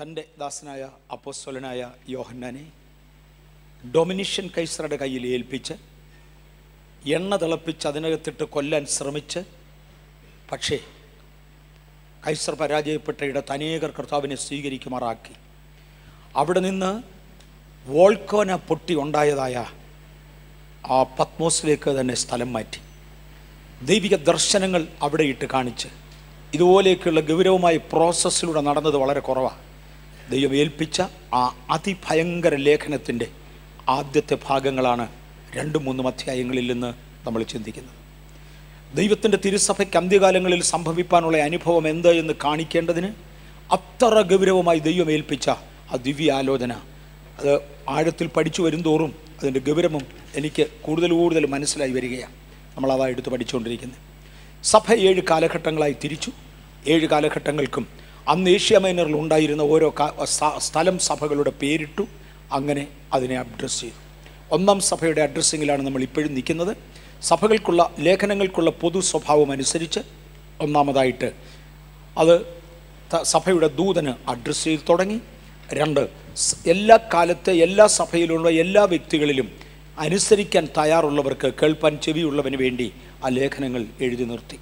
തൻ്റെ ദാസനായ അപ്പോസ്വലനായ യോഹന്നാനെ ഡൊമിനിഷ്യൻ കൈസറുടെ കയ്യിൽ ഏൽപ്പിച്ച് എണ്ണ തിളപ്പിച്ച് അതിനകത്തിട്ട് കൊല്ലാൻ ശ്രമിച്ച് പക്ഷേ കൈസർ പരാജയപ്പെട്ട ഇടത്ത് അനേകർ കർത്താവിനെ സ്വീകരിക്കുമാറാക്കി അവിടെ നിന്ന് വോൾക്കോന പൊട്ടി ഉണ്ടായതായ ആ പത്മോസിലേക്ക് തന്നെ സ്ഥലം മാറ്റി ദൈവിക ദർശനങ്ങൾ അവിടെ ഇട്ട് കാണിച്ച് ഇതുപോലെയൊക്കെയുള്ള ഗൗരവമായ പ്രോസസ്സിലൂടെ നടന്നത് വളരെ കുറവാണ് ദൈവം ഏൽപ്പിച്ച ആ അതിഭയങ്കര ലേഖനത്തിൻ്റെ ആദ്യത്തെ ഭാഗങ്ങളാണ് രണ്ടും മൂന്നും അധ്യായങ്ങളിൽ നിന്ന് നമ്മൾ ചിന്തിക്കുന്നത് ദൈവത്തിൻ്റെ തിരുസഭയ്ക്ക് അന്ത്യകാലങ്ങളിൽ സംഭവിപ്പാനുള്ള അനുഭവം എന്ത് എന്ന് കാണിക്കേണ്ടതിന് അത്ര ഗൗരവമായി ദൈവം ഏൽപ്പിച്ച ആ ദിവ്യ ആലോചന അത് ആഴത്തിൽ പഠിച്ചു വരുംതോറും അതിൻ്റെ ഗൗരവം എനിക്ക് കൂടുതൽ കൂടുതൽ മനസ്സിലായി വരികയാണ് നമ്മളതാ എടുത്ത് പഠിച്ചുകൊണ്ടിരിക്കുന്നത് സഭ ഏഴ് കാലഘട്ടങ്ങളായി തിരിച്ചു ഏഴ് കാലഘട്ടങ്ങൾക്കും അന്ന് ഏഷ്യ മൈനറിൽ ഉണ്ടായിരുന്ന ഓരോ കാ- സ- സ്ഥലം സഭകളുടെ പേരിട്ടു അങ്ങനെ അതിനെ അഡ്രസ്സ് ചെയ്തു ഒന്നാം സഭയുടെ അഡ്രസ്സിങ്ങിലാണ് നമ്മൾ ഇപ്പോഴും നിൽക്കുന്നത് സഭകൾക്കുള്ള ലേഖനങ്ങൾക്കുള്ള പൊതു സ്വഭാവം അനുസരിച്ച് ഒന്നാമതായിട്ട് അത് ത- സഭയുടെ ദൂതന് അഡ്രസ്സ് ചെയ്ത് തുടങ്ങി രണ്ട് സ് എല്ലാ കാലത്തെ എല്ലാ സഭയിലുള്ള എല്ലാ വ്യക്തികളിലും അനുസരിക്കാൻ തയ്യാറുള്ളവർക്ക് കേൾപ്പാൻ ചെവിയുള്ളവന് വേണ്ടി ആ ലേഖനങ്ങൾ എഴുതി നിർത്തി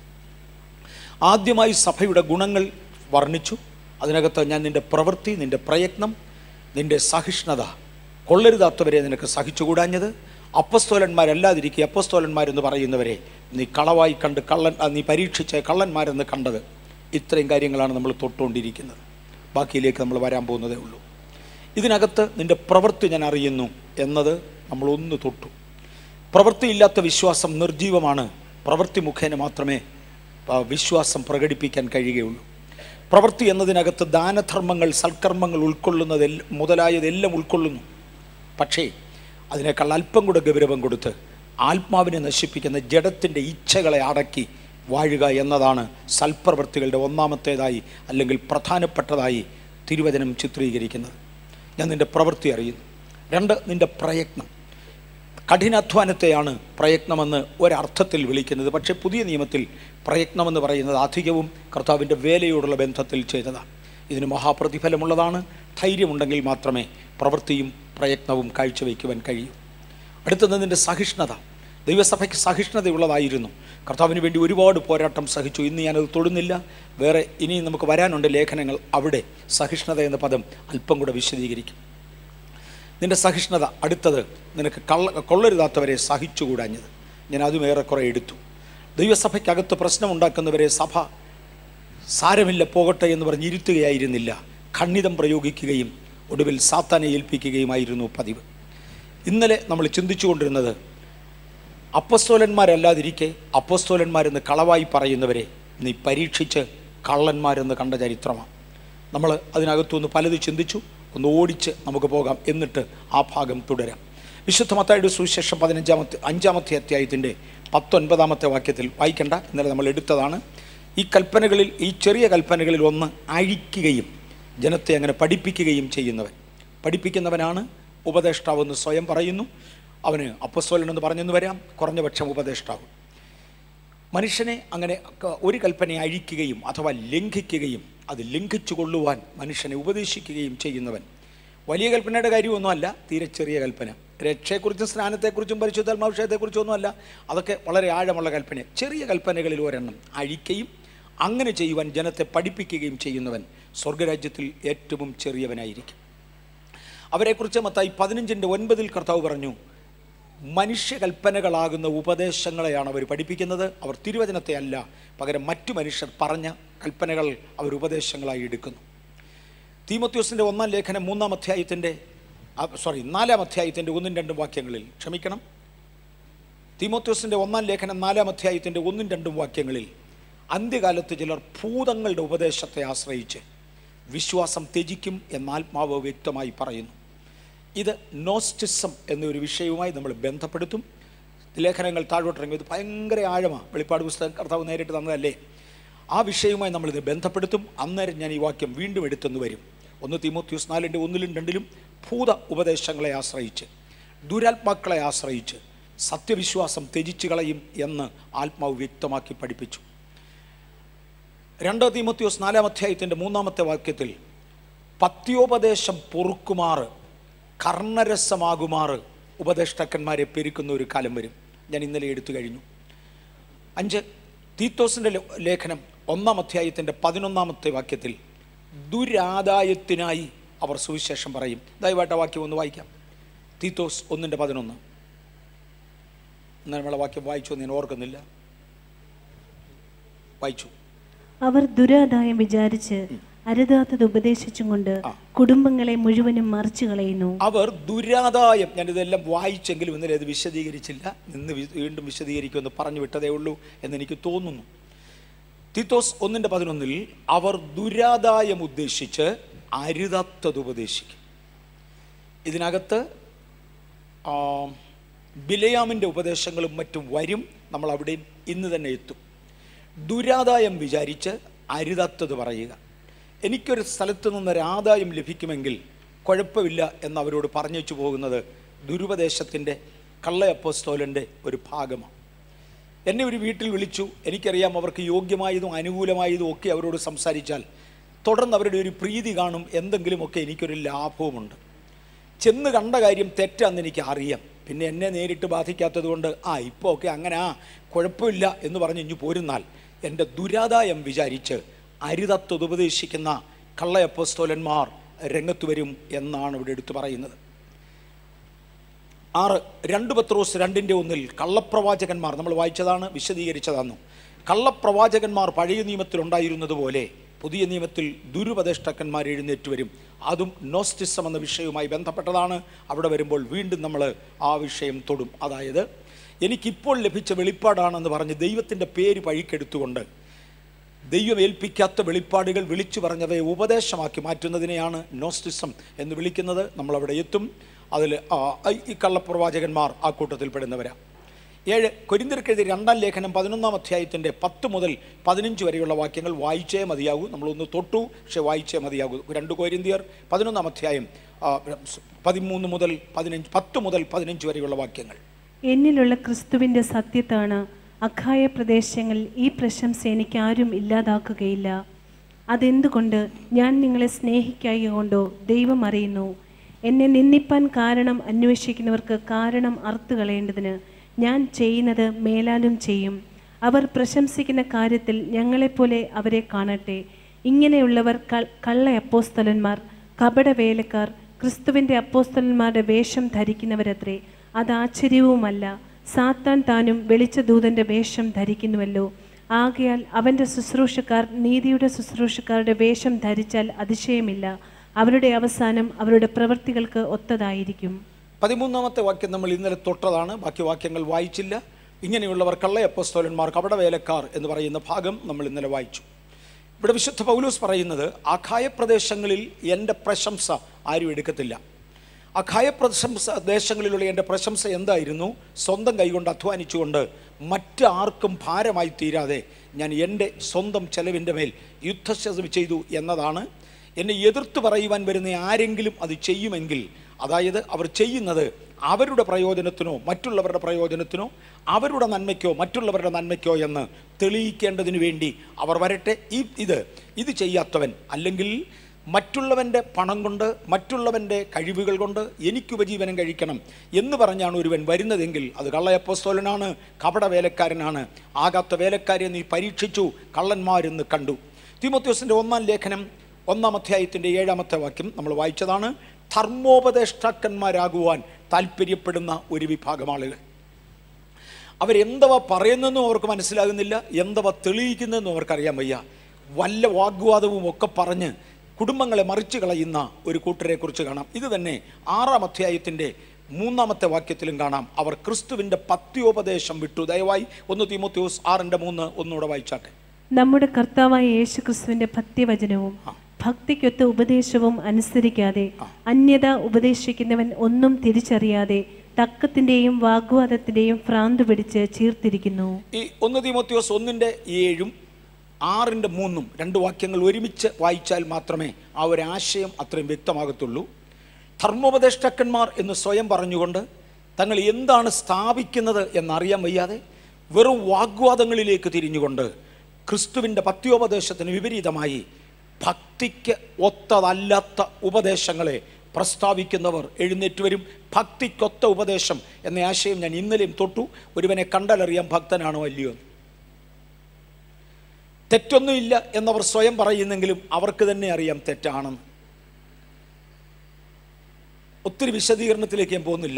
ആദ്യമായി സഭയുടെ ഗുണങ്ങൾ വർണ്ണിച്ചു അതിനകത്ത് ഞാൻ നിൻ്റെ പ്രവൃത്തി നിൻ്റെ പ്രയത്നം നിൻ്റെ സഹിഷ്ണുത കൊള്ളരുതാത്തവരെ നിനക്ക് സഹിച്ചുകൂടാഞ്ഞത് അപ്പസ്തോലന്മാരല്ലാതിരിക്കുക അപ്പസ്തോലന്മാരെന്ന് പറയുന്നവരെ നീ കളവായി കണ്ട് കള്ളൻ ആ, നീ പരീക്ഷിച്ച കള്ളന്മാരെന്ന് കണ്ടത് ഇത്രയും കാര്യങ്ങളാണ് നമ്മൾ തൊട്ടുകൊണ്ടിരിക്കുന്നത് ബാക്കിയിലേക്ക് നമ്മൾ വരാൻ പോകുന്നതേ ഉള്ളൂ ഇതിനകത്ത് നിൻ്റെ പ്രവൃത്തി ഞാൻ അറിയുന്നു എന്നത് നമ്മളൊന്ന് തൊട്ടു പ്രവൃത്തിയില്ലാത്ത വിശ്വാസം നിർജീവമാണ് പ്രവൃത്തി മുഖേന മാത്രമേ ആ, വിശ്വാസം പ്രകടിപ്പിക്കാൻ കഴിയുകയുള്ളൂ പ്രവൃത്തി എന്നതിനകത്ത് ദാനധർമ്മങ്ങൾ സൽക്കർമ്മങ്ങൾ ഉൾക്കൊള്ളുന്നത് മുതലായതെല്ലാം ഉൾക്കൊള്ളുന്നു പക്ഷേ അതിനേക്കാൾ അല്പം കൂടെ ഗൗരവം കൊടുത്ത് ആത്മാവിനെ നശിപ്പിക്കുന്ന ജഡത്തിൻ്റെ ഇച്ഛകളെ അടക്കി വാഴുക എന്നതാണ് സൽപ്രവൃത്തികളുടെ ഒന്നാമത്തേതായി അല്ലെങ്കിൽ പ്രധാനപ്പെട്ടതായി തിരുവചനം ചിത്രീകരിക്കുന്നത് ഞാൻ നിൻ്റെ പ്രവൃത്തി അറിയുന്നു രണ്ട് നിൻ്റെ പ്രയത്നം കഠിനാധ്വാനത്തെയാണ് പ്രയത്നമെന്ന് ഒരർത്ഥത്തിൽ വിളിക്കുന്നത് പക്ഷേ പുതിയ നിയമത്തിൽ പ്രയത്നമെന്ന് പറയുന്നത് അധികവും കർത്താവിൻ്റെ വേലയോടുള്ള ബന്ധത്തിൽ ചെയ്തതാണ് ഇതിന് മഹാപ്രതിഫലമുള്ളതാണ് ധൈര്യമുണ്ടെങ്കിൽ മാത്രമേ പ്രവൃത്തിയും പ്രയത്നവും കാഴ്ചവെക്കുവാൻ കഴിയൂ അടുത്തത് നിൻ്റെ സഹിഷ്ണുത ദൈവസഭയ്ക്ക് സഹിഷ്ണുതയുള്ളതായിരുന്നു കർത്താവിന് വേണ്ടി ഒരുപാട് പോരാട്ടം സഹിച്ചു ഇന്ന് ഞാനത് തൊടുന്നില്ല വേറെ ഇനിയും നമുക്ക് വരാനുണ്ട് ലേഖനങ്ങൾ അവിടെ സഹിഷ്ണുത എന്ന പദം അല്പം കൂടെ വിശദീകരിക്കും നിന്റെ സഹിഷ്ണുത അടുത്തത് നിനക്ക് കള്ള കൊള്ളരുതാത്തവരെ സഹിച്ചുകൂടാഞ്ഞത് ഞാൻ അതും ഏറെക്കുറെ എടുത്തു ദൈവസഭയ്ക്കകത്ത് പ്രശ്നമുണ്ടാക്കുന്നവരെ സഭ സാരമില്ല പോകട്ടെ എന്ന് പറഞ്ഞ് ഇരുത്തുകയായിരുന്നില്ല ഖണ്ഡിതം പ്രയോഗിക്കുകയും ഒടുവിൽ സാത്താനെ ഏൽപ്പിക്കുകയുമായിരുന്നു പതിവ് ഇന്നലെ നമ്മൾ ചിന്തിച്ചുകൊണ്ടിരുന്നത് അപ്പസ്തോലന്മാരല്ലാതിരിക്കെ അപ്പസ്തോലന്മാരെന്ന് കളവായി പറയുന്നവരെ നീ പരീക്ഷിച്ച് കള്ളന്മാരെന്ന് കണ്ട ചരിത്രമാണ് നമ്മൾ അതിനകത്തുനിന്ന് പലത് ചിന്തിച്ചു ഒന്ന് ഓടിച്ച് നമുക്ക് പോകാം എന്നിട്ട് ആ ഭാഗം തുടരാം വിശുദ്ധ മത്തായുടെ സുവിശേഷം പതിനഞ്ചാമത്തെ അഞ്ചാമത്തെ അധ്യായത്തിൻ്റെ പത്തൊൻപതാമത്തെ വാക്യത്തിൽ വായിക്കണ്ട ഇന്നലെ നമ്മൾ എടുത്തതാണ് ഈ കൽപ്പനകളിൽ ഈ ചെറിയ കൽപ്പനകളിൽ ഒന്ന് അഴിക്കുകയും ജനത്തെ അങ്ങനെ പഠിപ്പിക്കുകയും ചെയ്യുന്നവൻ പഠിപ്പിക്കുന്നവനാണ് ഉപദേഷ്ടാവെന്ന് സ്വയം പറയുന്നു അവന് അപ്പസ്വലൻ എന്ന് പറഞ്ഞെന്ന് വരാം കുറഞ്ഞ പക്ഷം ഉപദേഷ്ടാവ് മനുഷ്യനെ അങ്ങനെ ക- ഒരു കൽപ്പനയെ അഴിക്കുകയും അഥവാ ലംഘിക്കുകയും അത് ലംഘിച്ചു കൊള്ളുവാൻ മനുഷ്യനെ ഉപദേശിക്കുകയും ചെയ്യുന്നവൻ വലിയ കൽപ്പനയുടെ കാര്യമൊന്നുമല്ല തീരെ ചെറിയ കൽപ്പന രക്ഷയെക്കുറിച്ചും സ്നാനത്തെക്കുറിച്ചും പരിശുദ്ധാത്മാവിഷയത്തെക്കുറിച്ചും ഒന്നുമല്ല അതൊക്കെ വളരെ ആഴമുള്ള കൽപ്പന ചെറിയ കൽപ്പനകളിൽ ഒരെണ്ണം അഴിക്കുകയും അങ്ങനെ ചെയ്യുവാൻ ജനത്തെ പഠിപ്പിക്കുകയും ചെയ്യുന്നവൻ സ്വർഗരാജ്യത്തിൽ ഏറ്റവും ചെറിയവനായിരിക്കും അവരെക്കുറിച്ച് മത്തായി പതിനഞ്ചിൻ്റെ ഒൻപതിൽ കർത്താവ് പറഞ്ഞു മനുഷ്യകൽപ്പനകളാകുന്ന ഉപദേശങ്ങളെയാണ് അവർ പഠിപ്പിക്കുന്നത് അവർ തിരുവചനത്തെ അല്ല പകരം മറ്റു മനുഷ്യർ പറഞ്ഞ കൽപ്പനകൾ അവർ ഉപദേശങ്ങളായി എടുക്കുന്നു തീമത്യോസിൻ്റെ ഒന്നാം ലേഖനം മൂന്നാം അധ്യായത്തിൻ്റെ സോറി നാലാം അധ്യായത്തിൻ്റെ ഒന്നും രണ്ടും വാക്യങ്ങളിൽ ക്ഷമിക്കണം തീമോത്യോസിൻ്റെ ഒന്നാം ലേഖനം നാലാം അധ്യായത്തിൻ്റെ ഒന്നും രണ്ടും വാക്യങ്ങളിൽ അന്ത്യകാലത്ത് ചിലർ ഭൂതങ്ങളുടെ ഉപദേശത്തെ ആശ്രയിച്ച് വിശ്വാസം ത്യജിക്കും എന്ന് ആത്മാവ് വ്യക്തമായി പറയുന്നു ഇത് നോസ്റ്റിസം എന്നൊരു വിഷയവുമായി നമ്മൾ ബന്ധപ്പെടുത്തും ലേഖനങ്ങൾ താഴോട്ടിറങ്ങി ഇത് ഭയങ്കര ആഴമാണ് വെളിപ്പാട് പുസ്തകം കർത്താവ് നേരിട്ട് തന്നതല്ലേ ആ വിഷയവുമായി നമ്മളിത് ബന്ധപ്പെടുത്തും അന്നേരം ഞാൻ ഈ വാക്യം വീണ്ടും എടുത്തെന്ന് വരും ഒന്ന് തിമോത്യൂസ് നാലിൻ്റെ ഒന്നിലും രണ്ടിലും ഭൂത ഉപദേശങ്ങളെ ആശ്രയിച്ച് ദുരാത്മാക്കളെ ആശ്രയിച്ച് സത്യവിശ്വാസം ത്യജിച്ചു കളയും എന്ന് ആത്മാവ് വ്യക്തമാക്കി പഠിപ്പിച്ചു രണ്ടോ തീമത്യോസ് നാലാം അധ്യായത്തിൻ്റെ മൂന്നാമത്തെ വാക്യത്തിൽ പത്യോപദേശം പൊറുക്കുമാറ് കർണരസമാകുമാറ് ഉപദേഷ്ടാക്കന്മാരെ പെരുക്കുന്ന ഒരു കാലം വരും ഞാൻ ഇന്നലെ എടുത്തു കഴിഞ്ഞു അഞ്ച് തീത്തോസിൻ്റെ ലെ- ലേഖനം ഒന്നാം അധ്യായത്തിൻ്റെ പതിനൊന്നാമത്തെ വാക്യത്തിൽ ദുരാദായത്തിനായി അവർ സുവിശേഷം പറയും ദയവായിട്ട് ആ വാക്യം ഒന്ന് വായിക്കാം തീത്തോസ് ഒന്നിൻ്റെ പതിനൊന്ന് എന്നാൽ നമ്മളെ വാക്യം വായിച്ചു എന്ന് ഞാൻ ഓർക്കുന്നില്ല വായിച്ചു അവർ ദുരാദായം വിചാരിച്ച് അരുതാത്തത് ഉപദേശിച്ചും കൊണ്ട് കുടുംബങ്ങളെ മുഴുവനും മറിച്ചു കളയുന്നു അവർ ദുരാദായം ഞാനിതെല്ലാം വായിച്ചെങ്കിലും ഇന്നലെ അത് വിശദീകരിച്ചില്ല ഇന്ന് വി- വീണ്ടും വിശദീകരിക്കുമെന്ന് പറഞ്ഞു വിട്ടതേ ഉള്ളൂ എന്നെനിക്ക് തോന്നുന്നു തീത്തോസ് ഒന്നിൻ്റെ പതിനൊന്നിൽ അവർ ദുരാദായം ഉദ്ദേശിച്ച് അരുതാത്തത് ഉപദേശിക്കും ഇതിനകത്ത് ആ, ബിലയാമിൻ്റെ ഉപദേശങ്ങളും മറ്റും വരും നമ്മൾ അവിടെയും ഇന്ന് തന്നെ എത്തും ദുരാദായം വിചാരിച്ച് അരുതാത്തത് പറയുക എനിക്കൊരു സ്ഥലത്ത് നിന്നൊരു ആദായം ലഭിക്കുമെങ്കിൽ കുഴപ്പമില്ല എന്ന് അവരോട് പറഞ്ഞേച്ചു പോകുന്നത് ദുരുപദേശത്തിൻ്റെ കള്ളയപ്പോസ്തോലൻ്റെ ഒരു ഭാഗമാണ് എന്നെ ഒരു വീട്ടിൽ വിളിച്ചു എനിക്കറിയാം അവർക്ക് യോഗ്യമായതും അനുകൂലമായതും ഒക്കെ അവരോട് സംസാരിച്ചാൽ തുടർന്ന് അവരുടെ ഒരു പ്രീതി കാണും എന്തെങ്കിലുമൊക്കെ എനിക്കൊരു ലാഭവുമുണ്ട് ചെന്ന് കണ്ട കാര്യം തെറ്റാന്ന് എനിക്ക് അറിയാം പിന്നെ എന്നെ നേരിട്ട് ബാധിക്കാത്തത് കൊണ്ട് ആ ഇപ്പോൾ ഒക്കെ അങ്ങനെ ആ കുഴപ്പമില്ല എന്ന് പറഞ്ഞ് ഇഞ്ഞു പോരുന്നാൽ എൻ്റെ ദുരാദായം വിചാരിച്ച് അരുതത്വത് ഉപദേശിക്കുന്ന കള്ളയപ്പോസ്തോലന്മാർ രംഗത്ത് വരും എന്നാണ് ഇവിടെ എടുത്തു പറയുന്നത് ആറ് രണ്ട് പത്രോസ് രണ്ടിൻ്റെ ഒന്നിൽ കള്ളപ്രവാചകന്മാർ നമ്മൾ വായിച്ചതാണ് വിശദീകരിച്ചതാണ് കള്ളപ്രവാചകന്മാർ പഴയ നിയമത്തിൽ പോലെ പുതിയ നിയമത്തിൽ ദുരുപദേഷ്ടക്കന്മാർ എഴുന്നേറ്റ് വരും അതും നോസ്റ്റിസം എന്ന വിഷയവുമായി ബന്ധപ്പെട്ടതാണ് അവിടെ വരുമ്പോൾ വീണ്ടും നമ്മൾ ആ വിഷയം തൊടും അതായത് എനിക്കിപ്പോൾ ലഭിച്ച വെളിപ്പാടാണെന്ന് പറഞ്ഞ് ദൈവത്തിൻ്റെ പേര് പഴിക്കെടുത്തുകൊണ്ട് ദൈവം ഏൽപ്പിക്കാത്ത വെളിപ്പാടുകൾ വിളിച്ചു പറഞ്ഞവയെ ഉപദേശമാക്കി മാറ്റുന്നതിനെയാണ് നോസ്റ്റിസം എന്ന് വിളിക്കുന്നത് നമ്മളവിടെ എത്തും അതിൽ ഈ കള്ളപ്രവാചകന്മാർ ആ കൂട്ടത്തിൽ പെടുന്നവരാ ഏഴ് കൊരിന്തിർക്കെഴുതി രണ്ടാം ലേഖനം പതിനൊന്നാം അധ്യായത്തിൻ്റെ പത്ത് മുതൽ പതിനഞ്ച് വരെയുള്ള വാക്യങ്ങൾ വായിച്ചേ മതിയാകൂ നമ്മളൊന്ന് തൊട്ടു പക്ഷെ വായിച്ചേ മതിയാകൂ രണ്ട് കൊരിന്തിയർ പതിനൊന്നാം അധ്യായം ആ, പതിമൂന്ന് മുതൽ പതിനഞ്ച് പത്ത് മുതൽ പതിനഞ്ച് വരെയുള്ള വാക്യങ്ങൾ എന്നിലുള്ള ക്രിസ്തുവിന്റെ സത്യത്താണ് അഖായ പ്രദേശങ്ങളിൽ ഈ പ്രശംസ എനിക്ക് ആരും ഇല്ലാതാക്കുകയില്ല അതെന്തുകൊണ്ട് ഞാൻ നിങ്ങളെ സ്നേഹിക്കായ കൊണ്ടോ ദൈവം അറിയുന്നു എന്നെ നിന്ദിപ്പാൻ കാരണം അന്വേഷിക്കുന്നവർക്ക് കാരണം അറുത്തു കളയേണ്ടതിന് ഞാൻ ചെയ്യുന്നത് മേലാലും ചെയ്യും അവർ പ്രശംസിക്കുന്ന കാര്യത്തിൽ ഞങ്ങളെപ്പോലെ അവരെ കാണട്ടെ ഇങ്ങനെയുള്ളവർ ക- കള്ള അപ്പോസ്തലന്മാർ കപടവേലക്കാർ ക്രിസ്തുവിൻ്റെ അപ്പോസ്തലന്മാരുടെ വേഷം ധരിക്കുന്നവരത്രേ അത് ആശ്ചര്യവുമല്ല സാത്താൻ താനും വെളിച്ചദൂതന്റെ വേഷം ധരിക്കുന്നുവല്ലോ ആകയാൽ അവൻ്റെ ശുശ്രൂഷക്കാർ നീതിയുടെ ശുശ്രൂഷക്കാരുടെ വേഷം ധരിച്ചാൽ അതിശയമില്ല അവരുടെ അവസാനം അവരുടെ പ്രവൃത്തികൾക്ക് ഒത്തതായിരിക്കും പതിമൂന്നാമത്തെ വാക്യം നമ്മൾ ഇന്നലെ തൊട്ടതാണ് ബാക്കി വാക്യങ്ങൾ വായിച്ചില്ല ഇങ്ങനെയുള്ളവർ കള്ളയപ്പസ്തോലന്മാർ കപടവേലക്കാർ എന്ന് പറയുന്ന ഭാഗം നമ്മൾ ഇന്നലെ വായിച്ചു ഇവിടെ വിശുദ്ധ പൗലൂസ് പറയുന്നത് അഖായ പ്രദേശങ്ങളിൽ എൻ്റെ പ്രശംസ ആരും എടുക്കത്തില്ല അഖായ പ്രശംസ ദേശങ്ങളിലുള്ള എൻ്റെ പ്രശംസ എന്തായിരുന്നു സ്വന്തം കൈകൊണ്ട് അധ്വാനിച്ചുകൊണ്ട് മറ്റാർക്കും ഭാരമായി തീരാതെ ഞാൻ എൻ്റെ സ്വന്തം ചെലവിൻ്റെ മേൽ യുദ്ധശതം ചെയ്തു എന്നതാണ് എന്നെ എതിർത്ത് പറയുവാൻ വരുന്ന ആരെങ്കിലും അത് ചെയ്യുമെങ്കിൽ അതായത് അവർ ചെയ്യുന്നത് അവരുടെ പ്രയോജനത്തിനോ മറ്റുള്ളവരുടെ പ്രയോജനത്തിനോ അവരുടെ നന്മയ്ക്കോ മറ്റുള്ളവരുടെ നന്മയ്ക്കോ എന്ന് തെളിയിക്കേണ്ടതിന് വേണ്ടി അവർ വരട്ടെ ഈ ഇത് ഇത് ചെയ്യാത്തവൻ അല്ലെങ്കിൽ മറ്റുള്ളവൻ്റെ പണം കൊണ്ട് മറ്റുള്ളവൻ്റെ കഴിവുകൾ കൊണ്ട് എനിക്ക് ഉപജീവനം കഴിക്കണം എന്ന് പറഞ്ഞാണ് ഒരുവൻ വരുന്നതെങ്കിൽ അത് കള്ളയപ്പോസ്തോലനാണ് കപട വേലക്കാരനാണ് ആകാത്ത വേലക്കാരെ നീ പരീക്ഷിച്ചു കള്ളന്മാരെന്ന് കണ്ടു തിമോത്യോസിൻ്റെ ഒന്നാം ലേഖനം ഒന്നാം അധ്യായത്തിൻ്റെ ഏഴാമത്തെ വാക്യം നമ്മൾ വായിച്ചതാണ് ധർമ്മോപദേഷ്ടാക്കന്മാരാകുവാൻ താല്പര്യപ്പെടുന്ന ഒരു വിഭാഗം ആളുകൾ അവരെന്തവ പറയുന്നതെന്നും അവർക്ക് മനസ്സിലാകുന്നില്ല എന്തവ തെളിയിക്കുന്നതെന്നും അവർക്കറിയാൻ വയ്യ വല്ല വാഗ്വാദവും ഒക്കെ പറഞ്ഞ് കുടുംബങ്ങളെ മറിച്ച് കളയുന്ന ഒരു കൂട്ടരെ കുറിച്ച് കാണാം ഇത് തന്നെ ആറാം അധ്യായത്തിൻ്റെ മൂന്നാമത്തെ വാക്യത്തിലും കാണാം അവർ ക്രിസ്തുവിൻ്റെ പത്യോപദേശം വിട്ടു ദയവായി ഒന്ന് തീമോത്യോസ് ആറിൻ്റെ മൂന്ന് ഒന്നുകൂടെ വായിച്ചാട്ടെ നമ്മുടെ കർത്താവായ യേശു ക്രിസ്തുവിന്റെ ഭക്തിവചനവും ഭക്തിക്കൊത്ത ഉപദേശവും അനുസരിക്കാതെ അന്യത ഉപദേശിക്കുന്നവൻ ഒന്നും തിരിച്ചറിയാതെ തക്കത്തിന്റെയും വാഗ്വാദത്തിന്റെയും ഭ്രാന്ത് പിടിച്ച് ചീർത്തിരിക്കുന്നു ഈ ഒന്ന് തീമോത്യോസ് ഒന്നിൻ്റെ ഏഴും ആറിൻ്റെ മൂന്നും രണ്ട് വാക്യങ്ങൾ ഒരുമിച്ച് വായിച്ചാൽ മാത്രമേ ആ ഒരു ആശയം അത്രയും വ്യക്തമാകത്തുള്ളൂ ധർമ്മോപദേഷ്ടക്കന്മാർ എന്ന് സ്വയം പറഞ്ഞുകൊണ്ട് തങ്ങൾ എന്താണ് സ്ഥാപിക്കുന്നത് എന്നറിയാൻ വയ്യാതെ വെറും വാഗ്വാദങ്ങളിലേക്ക് തിരിഞ്ഞുകൊണ്ട് ക്രിസ്തുവിൻ്റെ പത്യോപദേശത്തിന് വിപരീതമായി ഭക്തിക്ക് ഒത്തതല്ലാത്ത ഉപദേശങ്ങളെ പ്രസ്താവിക്കുന്നവർ എഴുന്നേറ്റ് വരും ഭക്തിക്കൊത്ത ഉപദേശം എന്ന ആശയം ഞാൻ ഇന്നലെയും തൊട്ടു ഒരുവനെ കണ്ടാലറിയാം ഭക്തനാണോ അല്ലയോ എന്ന് തെറ്റൊന്നുമില്ല എന്നവർ സ്വയം പറയുന്നെങ്കിലും അവർക്ക് തന്നെ അറിയാം തെറ്റാണെന്ന് ഒത്തിരി വിശദീകരണത്തിലേക്ക് ഞാൻ പോകുന്നില്ല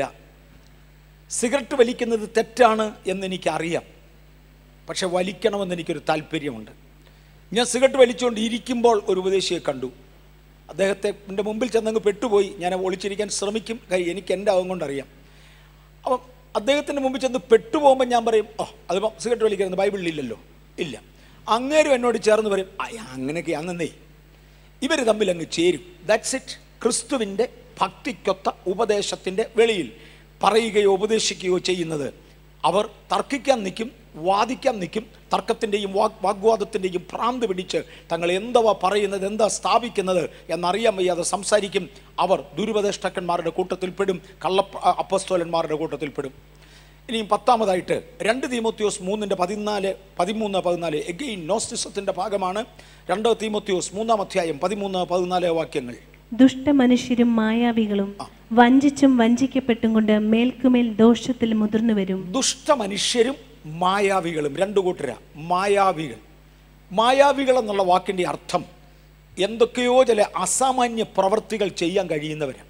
സിഗരറ്റ് വലിക്കുന്നത് തെറ്റാണ് എന്നെനിക്കറിയാം പക്ഷെ വലിക്കണമെന്ന് എനിക്കൊരു താല്പര്യമുണ്ട് ഞാൻ സിഗരറ്റ് വലിച്ചുകൊണ്ട് ഇരിക്കുമ്പോൾ ഒരു ഉപദേശിയെ കണ്ടു അദ്ദേഹത്തെ എൻ്റെ മുമ്പിൽ ചെന്നങ്ങ് പെട്ടുപോയി ഞാൻ ഒളിച്ചിരിക്കാൻ ശ്രമിക്കും കാര്യം എനിക്ക് എൻ്റെ ആവും കൊണ്ടറിയാം അപ്പം അദ്ദേഹത്തിൻ്റെ മുമ്പിൽ ചെന്ന് പെട്ടുപോകുമ്പോൾ ഞാൻ പറയും ഓ അതിപ്പം സിഗരറ്റ് വലിക്കുന്നത് ബൈബിളിലില്ലല്ലോ ഇല്ല അങ്ങേരും എന്നോട് ചേർന്ന് പറയും "ആ, അങ്ങനെയൊക്കെ അന്നേ ഇവർ തമ്മിൽ അങ്ങ് ചേരും ദാറ്റ്സ് ഇറ്റ് ക്രിസ്തുവിൻ്റെ ഭക്തിക്കൊത്ത ഉപദേശത്തിൻ്റെ വെളിയിൽ പറയുകയോ ഉപദേശിക്കുകയോ ചെയ്യുന്നത് അവർ തർക്കിക്കാൻ നിൽക്കും വാദിക്കാൻ നിൽക്കും തർക്കത്തിൻ്റെയും വാഗ് വാഗ്വാദത്തിൻ്റെയും ഭ്രാന്ത് പിടിച്ച് തങ്ങൾ എന്തവ പറയുന്നത് എന്താ സ്ഥാപിക്കുന്നത് എന്നറിയാൻ വയ്യാതെ സംസാരിക്കും അവർ ദുരുപദേഷ്ടക്കന്മാരുടെ കൂട്ടത്തിൽപ്പെടും കള്ള അപ്പസ്തോലന്മാരുടെ കൂട്ടത്തിൽപ്പെടും ഇനിയും പത്താമതായിട്ട് രണ്ട് തീമോത്യോസ് മൂന്നിൻ്റെ പതിനാല് പതിമൂന്ന് പതിനാല് എഗെയിൻ നോസ്റ്റിസത്തിൻ്റെ ഭാഗമാണ് രണ്ട് തീമോത്യോസ് മൂന്നാം അധ്യായം പതിമൂന്ന് പതിനാല് വാക്യങ്ങൾ ദുഷ്ടമനുഷ്യരും മായാവികളും വഞ്ചിച്ചും വഞ്ചിക്കപ്പെട്ടും കൊണ്ട് മേൽക്കുമേൽ ദോഷത്തിൽ മുതിർന്നു വരും ദുഷ്ടമനുഷ്യരും മായാവികളും രണ്ടു കൂട്ടര മായാവികൾ മായാവികൾ എന്നുള്ള വാക്കിൻ്റെ അർത്ഥം എന്തൊക്കെയോ ചില അസാമാന്യ പ്രവൃത്തികൾ ചെയ്യാൻ കഴിയുന്നവരാണ്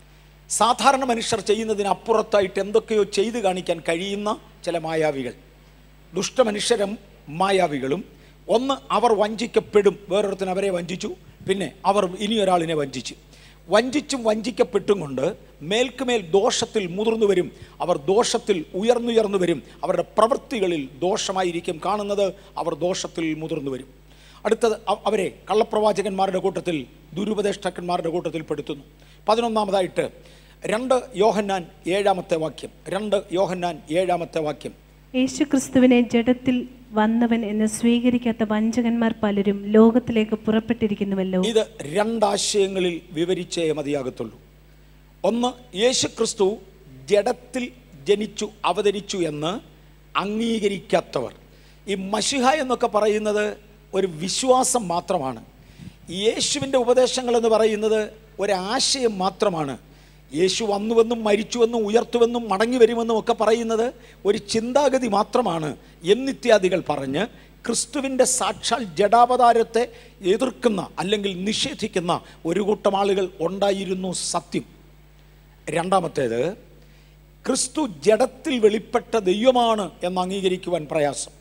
സാധാരണ മനുഷ്യർ ചെയ്യുന്നതിനപ്പുറത്തായിട്ട് എന്തൊക്കെയോ ചെയ്തു കാണിക്കാൻ കഴിയുന്ന ചില മായാവികൾ ദുഷ്ടമനുഷ്യരും മായാവികളും ഒന്ന് അവർ വഞ്ചിക്കപ്പെടും വേറൊരുത്തിന് അവരെ വഞ്ചിച്ചു പിന്നെ അവർ ഇനിയൊരാളിനെ വഞ്ചിച്ചു വഞ്ചിച്ചും വഞ്ചിക്കപ്പെട്ടും കൊണ്ട് മേൽക്കുമേൽ ദോഷത്തിൽ മുതിർന്നു വരും അവർ ദോഷത്തിൽ ഉയർന്നുയർന്നു വരും അവരുടെ പ്രവൃത്തികളിൽ ദോഷമായിരിക്കും കാണുന്നത് അവർ ദോഷത്തിൽ മുതിർന്നു വരും അടുത്തത് അവ- അവരെ കള്ളപ്രവാചകന്മാരുടെ കൂട്ടത്തിൽ ദുരുപദേഷ്ടാക്കന്മാരുടെ കൂട്ടത്തിൽ പെടുത്തുന്നു പതിനൊന്നാമതായിട്ട് രണ്ട് യോഹന്നാൻ ഏഴാമത്തെ വാക്യം രണ്ട് യോഹന്നാൻ ഏഴാമത്തെ വാക്യം യേശുക്രിസ്തുവിനെ ജഡത്തിൽ വന്നവൻ എന്ന് സ്വീകരിക്കാത്ത വഞ്ചകന്മാർ പലരും ലോകത്തിലേക്ക് പുറപ്പെട്ടിരിക്കുന്നുവല്ലോ ഇത് രണ്ടാശയങ്ങളിൽ വിവരിച്ചേ മതിയാകത്തുള്ളൂ ഒന്ന് യേശുക്രിസ്തു ജഡത്തിൽ ജനിച്ചു അവതരിച്ചു എന്ന് അംഗീകരിക്കാത്തവർ ഈ മഷിഹ എന്നൊക്കെ പറയുന്നത് ഒരു വിശ്വാസം മാത്രമാണ് യേശുവിൻ്റെ ഉപദേശങ്ങൾ എന്ന് പറയുന്നത് ഒരാശയം മാത്രമാണ് യേശു വന്നുവെന്നും മരിച്ചുവെന്നും ഉയർത്തുവെന്നും മടങ്ങി വരുമെന്നും ഒക്കെ പറയുന്നത് ഒരു ചിന്താഗതി മാത്രമാണ് എന്നിത്യാദികൾ പറഞ്ഞ് ക്രിസ്തുവിൻ്റെ സാക്ഷാൽ ജഡാവതാരത്തെ എതിർക്കുന്ന അല്ലെങ്കിൽ നിഷേധിക്കുന്ന ഒരു കൂട്ടം ആളുകൾ ഉണ്ടായിരുന്നു സത്യം രണ്ടാമത്തേത് ക്രിസ്തു ജഡത്തിൽ വെളിപ്പെട്ട ദൈവമാണ് എന്ന് അംഗീകരിക്കുവാൻ പ്രയാസം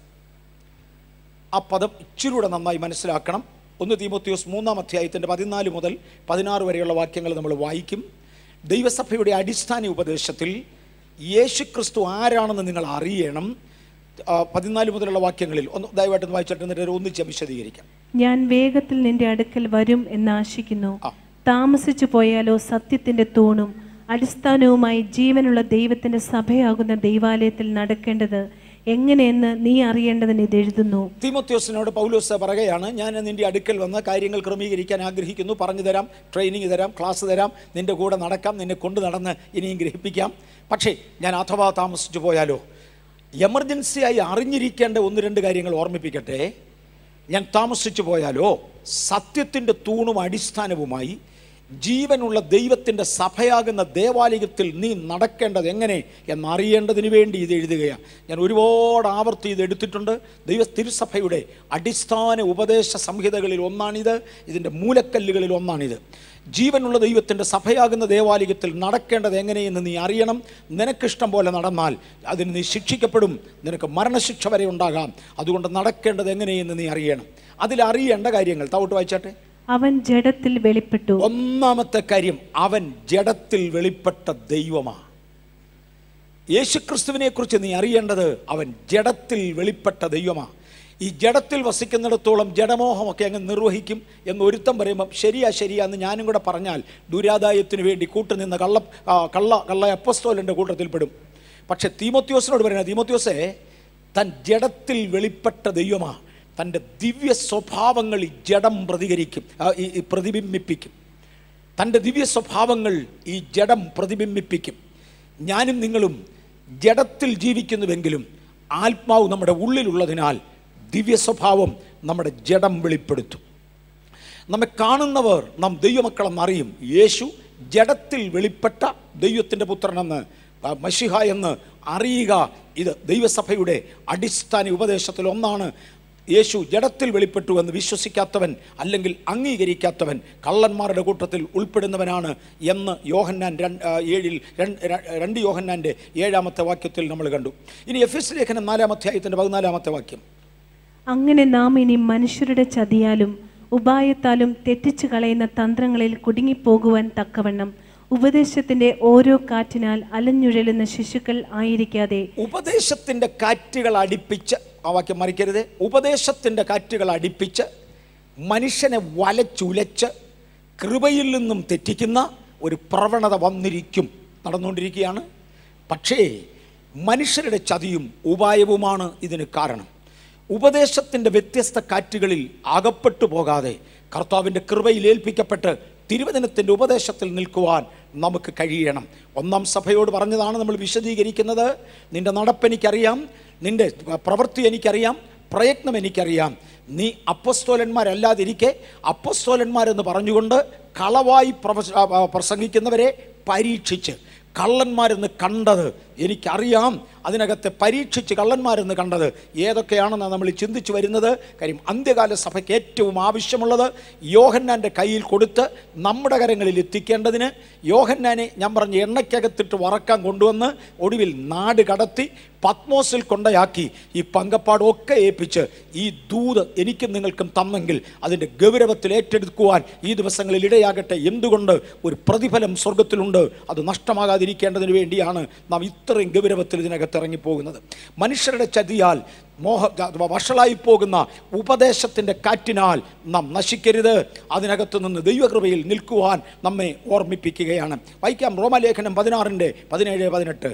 ആ പദം ഇച്ചിരൂടെ നന്നായി മനസ്സിലാക്കണം ഒന്ന് തീമോത്യോസ് മൂന്നാം അധ്യായത്തിൻ്റെ പതിനാല് മുതൽ പതിനാറ് വരെയുള്ള വാക്യങ്ങൾ നമ്മൾ വായിക്കും ദൈവസഭയുടെ അടിസ്ഥാന ഉപദേശത്തിൽ യേശു ക്രിസ്തു ആരാണെന്ന് നിങ്ങൾ അറിയണം ആ, പതിനാല് മുതലുള്ള വാക്യങ്ങളിൽ ഒന്ന് ദയവായിട്ടൊന്ന് വായിച്ചിട്ട് എന്നിട്ട് ഒന്നിച്ച് വിശദീകരിക്കാം ഞാൻ വേഗത്തിൽ നിന്റെ അടുക്കൽ വരും എന്ന് ആശിക്കുന്നു ആ. താമസിച്ചു പോയാലോ സത്യത്തിന്റെ തൂണും അടിസ്ഥാനവുമായി ജീവനുള്ള ദൈവത്തിന്റെ സഭയാകുന്ന ദൈവാലയത്തിൽ നടക്കേണ്ടത് എങ്ങനെയെന്ന് നീ അറിയേണ്ടതിന് ഇത് എഴുതുന്നു തീമോത്യോസിനോട് പൗലോസ് പറയുകയാണ് ഞാൻ നിന്റെ അടുക്കൽ വന്ന് കാര്യങ്ങൾ ക്രമീകരിക്കാൻ ആഗ്രഹിക്കുന്നു പറഞ്ഞു തരാം ട്രെയിനിങ് തരാം ക്ലാസ് തരാം നിന്റെ കൂടെ നടക്കാം നിന്നെ കൊണ്ട് നടന്ന് ഇനിയും ഗ്രഹിപ്പിക്കാം പക്ഷേ ഞാൻ അഥവാ താമസിച്ചു പോയാലോ എമർജൻസിയായി അറിഞ്ഞിരിക്കേണ്ട ഒന്ന് രണ്ട് കാര്യങ്ങൾ ഓർമ്മിപ്പിക്കട്ടെ ഞാൻ താമസിച്ചു പോയാലോ സത്യത്തിൻ്റെ തൂണും അടിസ്ഥാനവുമായി ജീവനുള്ള ദൈവത്തിൻ്റെ സഭയാകുന്ന ദേവാലയത്തിൽ നീ നടക്കേണ്ടത് എങ്ങനെ എന്നറിയേണ്ടതിന് വേണ്ടി ഇത് എഴുതുകയാണ് ഞാൻ ഒരുപാട് ആവർത്തി ഇത് എടുത്തിട്ടുണ്ട് ദൈവ തിരുസഭയുടെ അടിസ്ഥാന ഉപദേശ സംഹിതകളിൽ ഒന്നാണിത് ഇതിൻ്റെ മൂലക്കല്ലുകളിൽ ഒന്നാണിത് ജീവനുള്ള ദൈവത്തിൻ്റെ സഭയാകുന്ന ദേവാലയത്തിൽ നടക്കേണ്ടത് എങ്ങനെയെന്ന് നീ അറിയണം നിനക്കിഷ്ടം പോലെ നടന്നാൽ അതിന് നീ ശിക്ഷിക്കപ്പെടും നിനക്ക് മരണശിക്ഷ വരെ ഉണ്ടാകാം അതുകൊണ്ട് നടക്കേണ്ടത് എങ്ങനെയെന്ന് നീ അറിയണം അതിലറിയേണ്ട കാര്യങ്ങൾ താവോട്ട് വായിച്ചാട്ടെ അവൻ ജഡത്തിൽ വെളിപ്പെട്ടു ഒന്നാമത്തെ കാര്യം അവൻ ജഡത്തിൽ വെളിപ്പെട്ട ദൈവമാണ് യേശുക്രിസ്തുവിനെ കുറിച്ച് നീ അറിയേണ്ടത് അവൻ ജഡത്തിൽ വെളിപ്പെട്ട ദൈവമാണ് ഈ ജഡത്തിൽ വസിക്കുന്നിടത്തോളം ജഡമോഹമൊക്കെ അങ്ങ് നിർവഹിക്കും എന്ന് ഒരുത്തം പറയുമ്പം ശരിയാ ശരിയാ എന്ന് ഞാനും കൂടെ പറഞ്ഞാൽ ദുരാദായത്തിന് വേണ്ടി കൂട്ടുനിന്ന കള്ള ആ, കള്ള കള്ള അപ്പസ്തോലൻ്റെ കൂട്ടത്തിൽപ്പെടും പക്ഷെ തീമോത്യോസിനോട് പറയുന്നത് തീമോത്യോസെ തൻ ജഡത്തിൽ വെളിപ്പെട്ട ദൈവമാണ് തൻ്റെ ദിവ്യ സ്വഭാവങ്ങൾ ഈ ജഡം പ്രതികരിക്കും ആ, ഈ ഈ പ്രതിബിംബിപ്പിക്കും തൻ്റെ ദിവ്യ സ്വഭാവങ്ങൾ ഈ ജഡം പ്രതിബിംബിപ്പിക്കും ഞാനും നിങ്ങളും ജഡത്തിൽ ജീവിക്കുന്നുവെങ്കിലും ആത്മാവ് നമ്മുടെ ഉള്ളിലുള്ളതിനാൽ ദിവ്യ സ്വഭാവം നമ്മുടെ ജഡം വെളിപ്പെടുത്തും നമ്മെ കാണുന്നവർ നാം ദൈവമക്കളെന്നറിയും യേശു ജഡത്തിൽ വെളിപ്പെട്ട ദൈവത്തിൻ്റെ പുത്രനെന്ന് ആ, മഷിഹ എന്ന് അറിയുക ഇത് ദൈവസഭയുടെ അടിസ്ഥാന ഉപദേശത്തിൽ ഒന്നാണ് യേശു ജഡത്തിൽ വെളിപ്പെട്ടു എന്ന് വിശ്വസിക്കാത്തവൻ അല്ലെങ്കിൽ അംഗീകരിക്കാത്തവൻ കള്ളന്മാരുടെ കൂട്ടത്തിൽ ഉൾപ്പെടുന്നവനാണ് എന്ന് യോഹന്നാൻ രണ്ട് ആ, ഏഴിൽ രണ്ട് ര- രണ്ട് യോഹന്നാൻ്റെ ഏഴാമത്തെ വാക്യത്തിൽ നമ്മൾ കണ്ടു ഇനി എഫ് എസ് ലേഖനം നാലാം അധ്യായത്തിൻ്റെ പതിനാലാമത്തെ വാക്യം അങ്ങനെ നാം ഇനി മനുഷ്യരുടെ ചതിയാലും ഉപായത്താലും തെറ്റിച്ചു കളയുന്ന തന്ത്രങ്ങളിൽ കുടുങ്ങിപ്പോകുവാൻ തക്കവണ്ണം ഉപദേശത്തിന്റെ ഓരോ കാറ്റിനാൽ അലഞ്ഞുഴലുന്ന ശിശുക്കൾ ആയിരിക്കാതെ ഉപദേശത്തിൻ്റെ കാറ്റുകൾ അടിപ്പിച്ച് ആ വാക്യം മറിക്കരുത് ഉപദേശത്തിൻ്റെ കാറ്റുകൾ അടിപ്പിച്ച് മനുഷ്യനെ വലച്ചുലച്ച് കൃപയിൽ നിന്നും തെറ്റിക്കുന്ന ഒരു പ്രവണത വന്നിരിക്കും നടന്നുകൊണ്ടിരിക്കുകയാണ് പക്ഷേ മനുഷ്യരുടെ ചതിയും ഉപായവുമാണ് ഇതിന് കാരണം ഉപദേശത്തിൻ്റെ വ്യത്യസ്ത കാറ്റുകളിൽ അകപ്പെട്ടു പോകാതെ കർത്താവിൻ്റെ കൃപയിൽ ഏൽപ്പിക്കപ്പെട്ട് തിരുവചനത്തിൻ്റെ ഉപദേശത്തിൽ നിൽക്കുവാൻ നമുക്ക് കഴിയണം ഒന്നാം സഭയോട് പറഞ്ഞതാണ് നമ്മൾ വിശദീകരിക്കുന്നത് നിന്റെ നടപ്പെനിക്കറിയാം നിന്റെ പ്രവൃത്തി എനിക്കറിയാം പ്രയത്നം എനിക്കറിയാം നീ അപ്പസ്തോലന്മാരല്ലാതിരിക്കെ അപ്പസ്തോലന്മാരെന്ന് പറഞ്ഞുകൊണ്ട് കളവായി പ്രവ- ആ, ആ, പ്രസംഗിക്കുന്നവരെ പരീക്ഷിച്ച് കള്ളന്മാരെന്ന് കണ്ടത് എനിക്കറിയാം അതിനകത്തെ പരീക്ഷിച്ച് കള്ളന്മാരെന്ന് കണ്ടത് ഏതൊക്കെയാണെന്ന് നമ്മൾ ചിന്തിച്ചു വരുന്നത് കാര്യം അന്ത്യകാല സഭയ്ക്ക് ഏറ്റവും ആവശ്യമുള്ളത് യോഹന്നാൻ്റെ കയ്യിൽ കൊടുത്ത് നമ്മുടെ കരങ്ങളിൽ എത്തിക്കേണ്ടതിന് യോഹന്നാനെ ഞാൻ പറഞ്ഞ എണ്ണയ്ക്കകത്തിട്ട് വറക്കാൻ കൊണ്ടുവന്ന് ഒടുവിൽ നാട് കടത്തി പത്മോസിൽ കൊണ്ടയാക്കി ഈ പങ്കപ്പാടൊക്കെ ഏൽപ്പിച്ച് ഈ ദൂത് എനിക്കും നിങ്ങൾക്കും തന്നെങ്കിൽ അതിൻ്റെ ഗൗരവത്തിൽ ഏറ്റെടുക്കുവാൻ ഈ ദിവസങ്ങളിൽ ഇടയാകട്ടെ എന്തുകൊണ്ട് ഒരു പ്രതിഫലം സ്വർഗത്തിലുണ്ട് അത് നഷ്ടമാകാതിരിക്കേണ്ടതിന് വേണ്ടിയാണ് നാം ഇത്രയും ഗൗരവത്തിൽ ഇതിനകത്ത് ഇറങ്ങിപ്പോകുന്നത് മനുഷ്യരുടെ ചതിയാൽ മോഹ അഥവാ വഷളായി പോകുന്ന ഉപദേശത്തിൻ്റെ കാറ്റിനാൽ നാം നശിക്കരുത് അതിനകത്ത് നിന്ന് ദൈവകൃപയിൽ നിൽക്കുവാൻ നമ്മെ ഓർമ്മിപ്പിക്കുകയാണ് വായിക്കാം റോമാലേഖനം പതിനാറിൻ്റെ പതിനേഴ് പതിനെട്ട്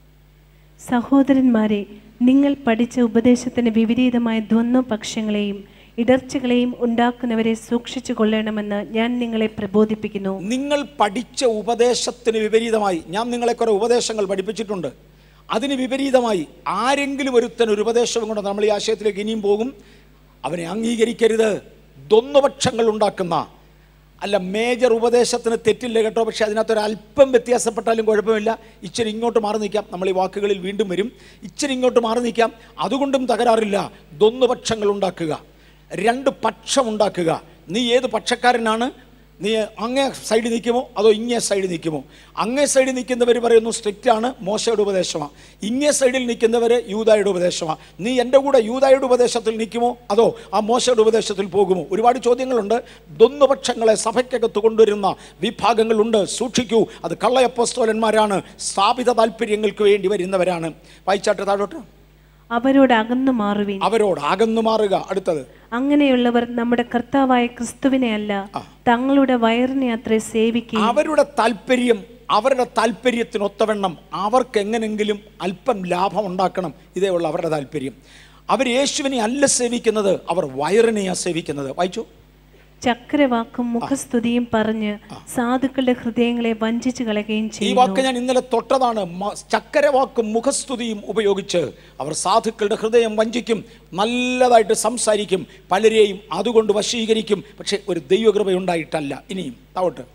സഹോദരന്മാരെ നിങ്ങൾ പഠിച്ച ഉപദേശത്തിന് വിപരീതമായ ദ്വന്ദ്വപക്ഷങ്ങളെയും ഇടർച്ചകളെയും ഉണ്ടാക്കുന്നവരെ സൂക്ഷിച്ചു കൊള്ളണമെന്ന് ഞാൻ നിങ്ങളെ പ്രബോധിപ്പിക്കുന്നു നിങ്ങൾ പഠിച്ച ഉപദേശത്തിന് വിപരീതമായി ഞാൻ നിങ്ങളെ കുറേ ഉപദേശങ്ങൾ പഠിപ്പിച്ചിട്ടുണ്ട് അതിന് വിപരീതമായി ആരെങ്കിലും ഒരുത്തൻ ഒരു ഉപദേശവും കൊണ്ട് നമ്മൾ ഈ ആശയത്തിലേക്ക് ഇനിയും പോകും അവനെ അംഗീകരിക്കരുത് ദ്വന്ദ്വപക്ഷങ്ങൾ ഉണ്ടാക്കുന്ന അല്ല മേജർ ഉപദേശത്തിന് തെറ്റില്ല കേട്ടോ പക്ഷേ അതിനകത്തൊരു അല്പം വ്യത്യാസപ്പെട്ടാലും കുഴപ്പമില്ല ഇച്ചിരി ഇങ്ങോട്ട് മാറി നിൽക്കാം നമ്മൾ ഈ വാക്കുകളിൽ വീണ്ടും വരും ഇച്ചിരി ഇങ്ങോട്ട് മാറി നിൽക്കാം അതുകൊണ്ടും തകരാറില്ല ദ്വന്ദ്വപക്ഷങ്ങൾ ഉണ്ടാക്കുക രണ്ട് പക്ഷം ഉണ്ടാക്കുക നീ ഏത് പക്ഷക്കാരനാണ് നീ അങ്ങേ സൈഡിൽ നിൽക്കുമോ അതോ ഇങ്ങേ സൈഡിൽ നിൽക്കുമോ അങ്ങേ സൈഡിൽ നിൽക്കുന്നവർ പറയുന്നു സ്ട്രിക്റ്റ് ആണ് മോശയുടെ ഉപദേശമാണ് ഇങ്ങേ സൈഡിൽ നിൽക്കുന്നവർ യൂതായുടെ ഉപദേശമാണ് നീ എൻ്റെ കൂടെ യൂതായുടെ ഉപദേശത്തിൽ നിൽക്കുമോ അതോ ആ മോശയുടെ ഉപദേശത്തിൽ പോകുമോ ഒരുപാട് ചോദ്യങ്ങളുണ്ട് ദ്വന്ദ്വപക്ഷങ്ങളെ സഭയ്ക്കകത്ത് കൊണ്ടുവരുന്ന വിഭാഗങ്ങളുണ്ട് സൂക്ഷിക്കൂ അത് കള്ളയപ്പോസ്തോലന്മാരാണ് സ്ഥാപിത താല്പര്യങ്ങൾക്ക് വേണ്ടി വരുന്നവരാണ് വായിച്ചാട്ട് താഴോട്ട് അവരോട് അകന്നു മാറുവിൻ അവരോട് അകന്നു മാറുക അടുത്തത് അങ്ങനെയുള്ളവർ നമ്മുടെ കർത്താവായ ക്രിസ്തുവിനെ അല്ല തങ്ങളുടെ വയറിനെ അത്രേ സേവിക്കുകയും അവരുടെ താല്പര്യം അവരുടെ താല്പര്യത്തിനൊത്തവണ്ണം അവർക്ക് എങ്ങനെങ്കിലും അല്പം ലാഭം ഉണ്ടാക്കണം ഇതേ ഉള്ള അവരുടെ താല്പര്യം അവർ യേശുവിനെ അല്ല സേവിക്കുന്നത് അവർ വയറിനെയാണ് സേവിക്കുന്നത് വായിച്ചു ചക്രവാക്കും മുഖസ്തുതിയും പറഞ്ഞ് സാധുക്കളുടെ ഹൃദയങ്ങളെ വഞ്ചിച്ചു കളയുകയും ഈ ചെയ്യുന്നു വാക്ക് ഞാൻ ഇന്നലെ തൊട്ടതാണ് മ- ചക്കരവാക്കും മുഖസ്തുതിയും ഉപയോഗിച്ച് അവർ സാധുക്കളുടെ ഹൃദയം വഞ്ചിക്കും നല്ലതായിട്ട് സംസാരിക്കും പലരെയും അതുകൊണ്ട് വശീകരിക്കും പക്ഷെ ഒരു ദൈവകൃപയുണ്ടായിട്ടല്ല ഇനിയും താവട്ടെ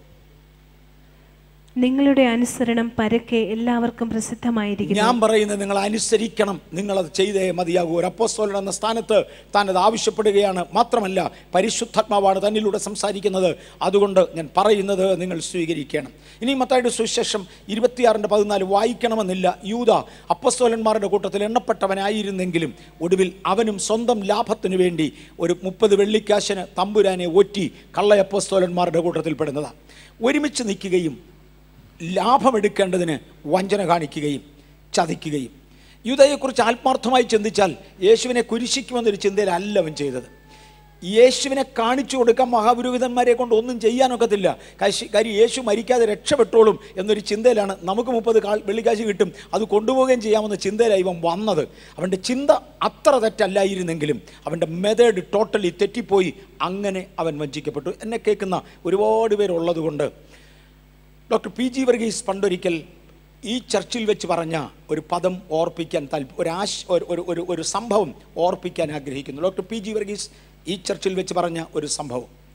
നിങ്ങളുടെ അനുസരണം പരക്കെ എല്ലാവർക്കും പ്രസിദ്ധമായിരിക്കുന്നു ഞാൻ പറയുന്നത് നിങ്ങൾ അനുസരിക്കണം നിങ്ങളത് ചെയ്തേ മതിയാകൂ ഒരു അപ്പോസ്തോലൻ എന്ന സ്ഥാനത്ത് താൻ അത് ആവശ്യപ്പെടുകയാണ് മാത്രമല്ല പരിശുദ്ധാത്മാവാണ് തന്നിലൂടെ സംസാരിക്കുന്നത് അതുകൊണ്ട് ഞാൻ പറയുന്നത് നിങ്ങൾ സ്വീകരിക്കണം ഇനി മത്തായുടെ സുവിശേഷം ഇരുപത്തിയാറിൻ്റെ പതിനാല് വായിക്കണമെന്നില്ല യൂത അപ്പസ്തോലന്മാരുടെ കൂട്ടത്തിൽ എണ്ണപ്പെട്ടവനായിരുന്നെങ്കിലും ഒടുവിൽ അവനും സ്വന്തം ലാഭത്തിനു വേണ്ടി ഒരു മുപ്പത് വെള്ളിക്കാശിന് തമ്പുരാനെ ഒറ്റി കള്ളയപ്പസ്തോലന്മാരുടെ കൂട്ടത്തിൽ പെടുന്നതാണ് ഒരുമിച്ച് നിൽക്കുകയും ലാഭമെടുക്കേണ്ടതിന് വഞ്ചന കാണിക്കുകയും ചതിക്കുകയും യൂതയെക്കുറിച്ച് ആത്മാർത്ഥമായി ചിന്തിച്ചാൽ യേശുവിനെ കുരിശിക്കുമെന്നൊരു ചിന്തയിലല്ല അവൻ ചെയ്തത് യേശുവിനെ കാണിച്ചു കൊടുക്കാൻ മഹാപുരോഹിതന്മാരെ കൊണ്ട് ഒന്നും ചെയ്യാനൊക്കത്തില്ല കാശി കാര്യം യേശു മരിക്കാതെ രക്ഷപ്പെട്ടോളും എന്നൊരു ചിന്തയിലാണ് നമുക്ക് മുപ്പത് കാൾ വെള്ളിക്കാശ് കിട്ടും അത് കൊണ്ടുപോവുകയും ചെയ്യാമെന്ന ചിന്തയിലാണ് ഇവൻ വന്നത് അവൻ്റെ ചിന്ത അത്ര തെറ്റല്ലായിരുന്നെങ്കിലും അവൻ്റെ മെത്തേഡ് ടോട്ടലി തെറ്റിപ്പോയി അങ്ങനെ അവൻ വഞ്ചിക്കപ്പെട്ടു എന്നെ കേൾക്കുന്ന ഒരുപാട് പേരുള്ളത് കൊണ്ട് ഡോക്ടർ പി ജി വർഗീസ് പണ്ടൊരിക്കൽ ഈ ചർച്ചിൽ വെച്ച് പറഞ്ഞ ഒരു പദം ഓർപ്പിക്കാൻ താല്പ ഒരു ആശ ഒരു ഒരു ഒരു ഒരു സംഭവം ഓർപ്പിക്കാൻ ആഗ്രഹിക്കുന്നു ഡോക്ടർ പി ജി വർഗീസ് ഈ ചർച്ചിൽ വെച്ച് പറഞ്ഞ ഒരു സംഭവം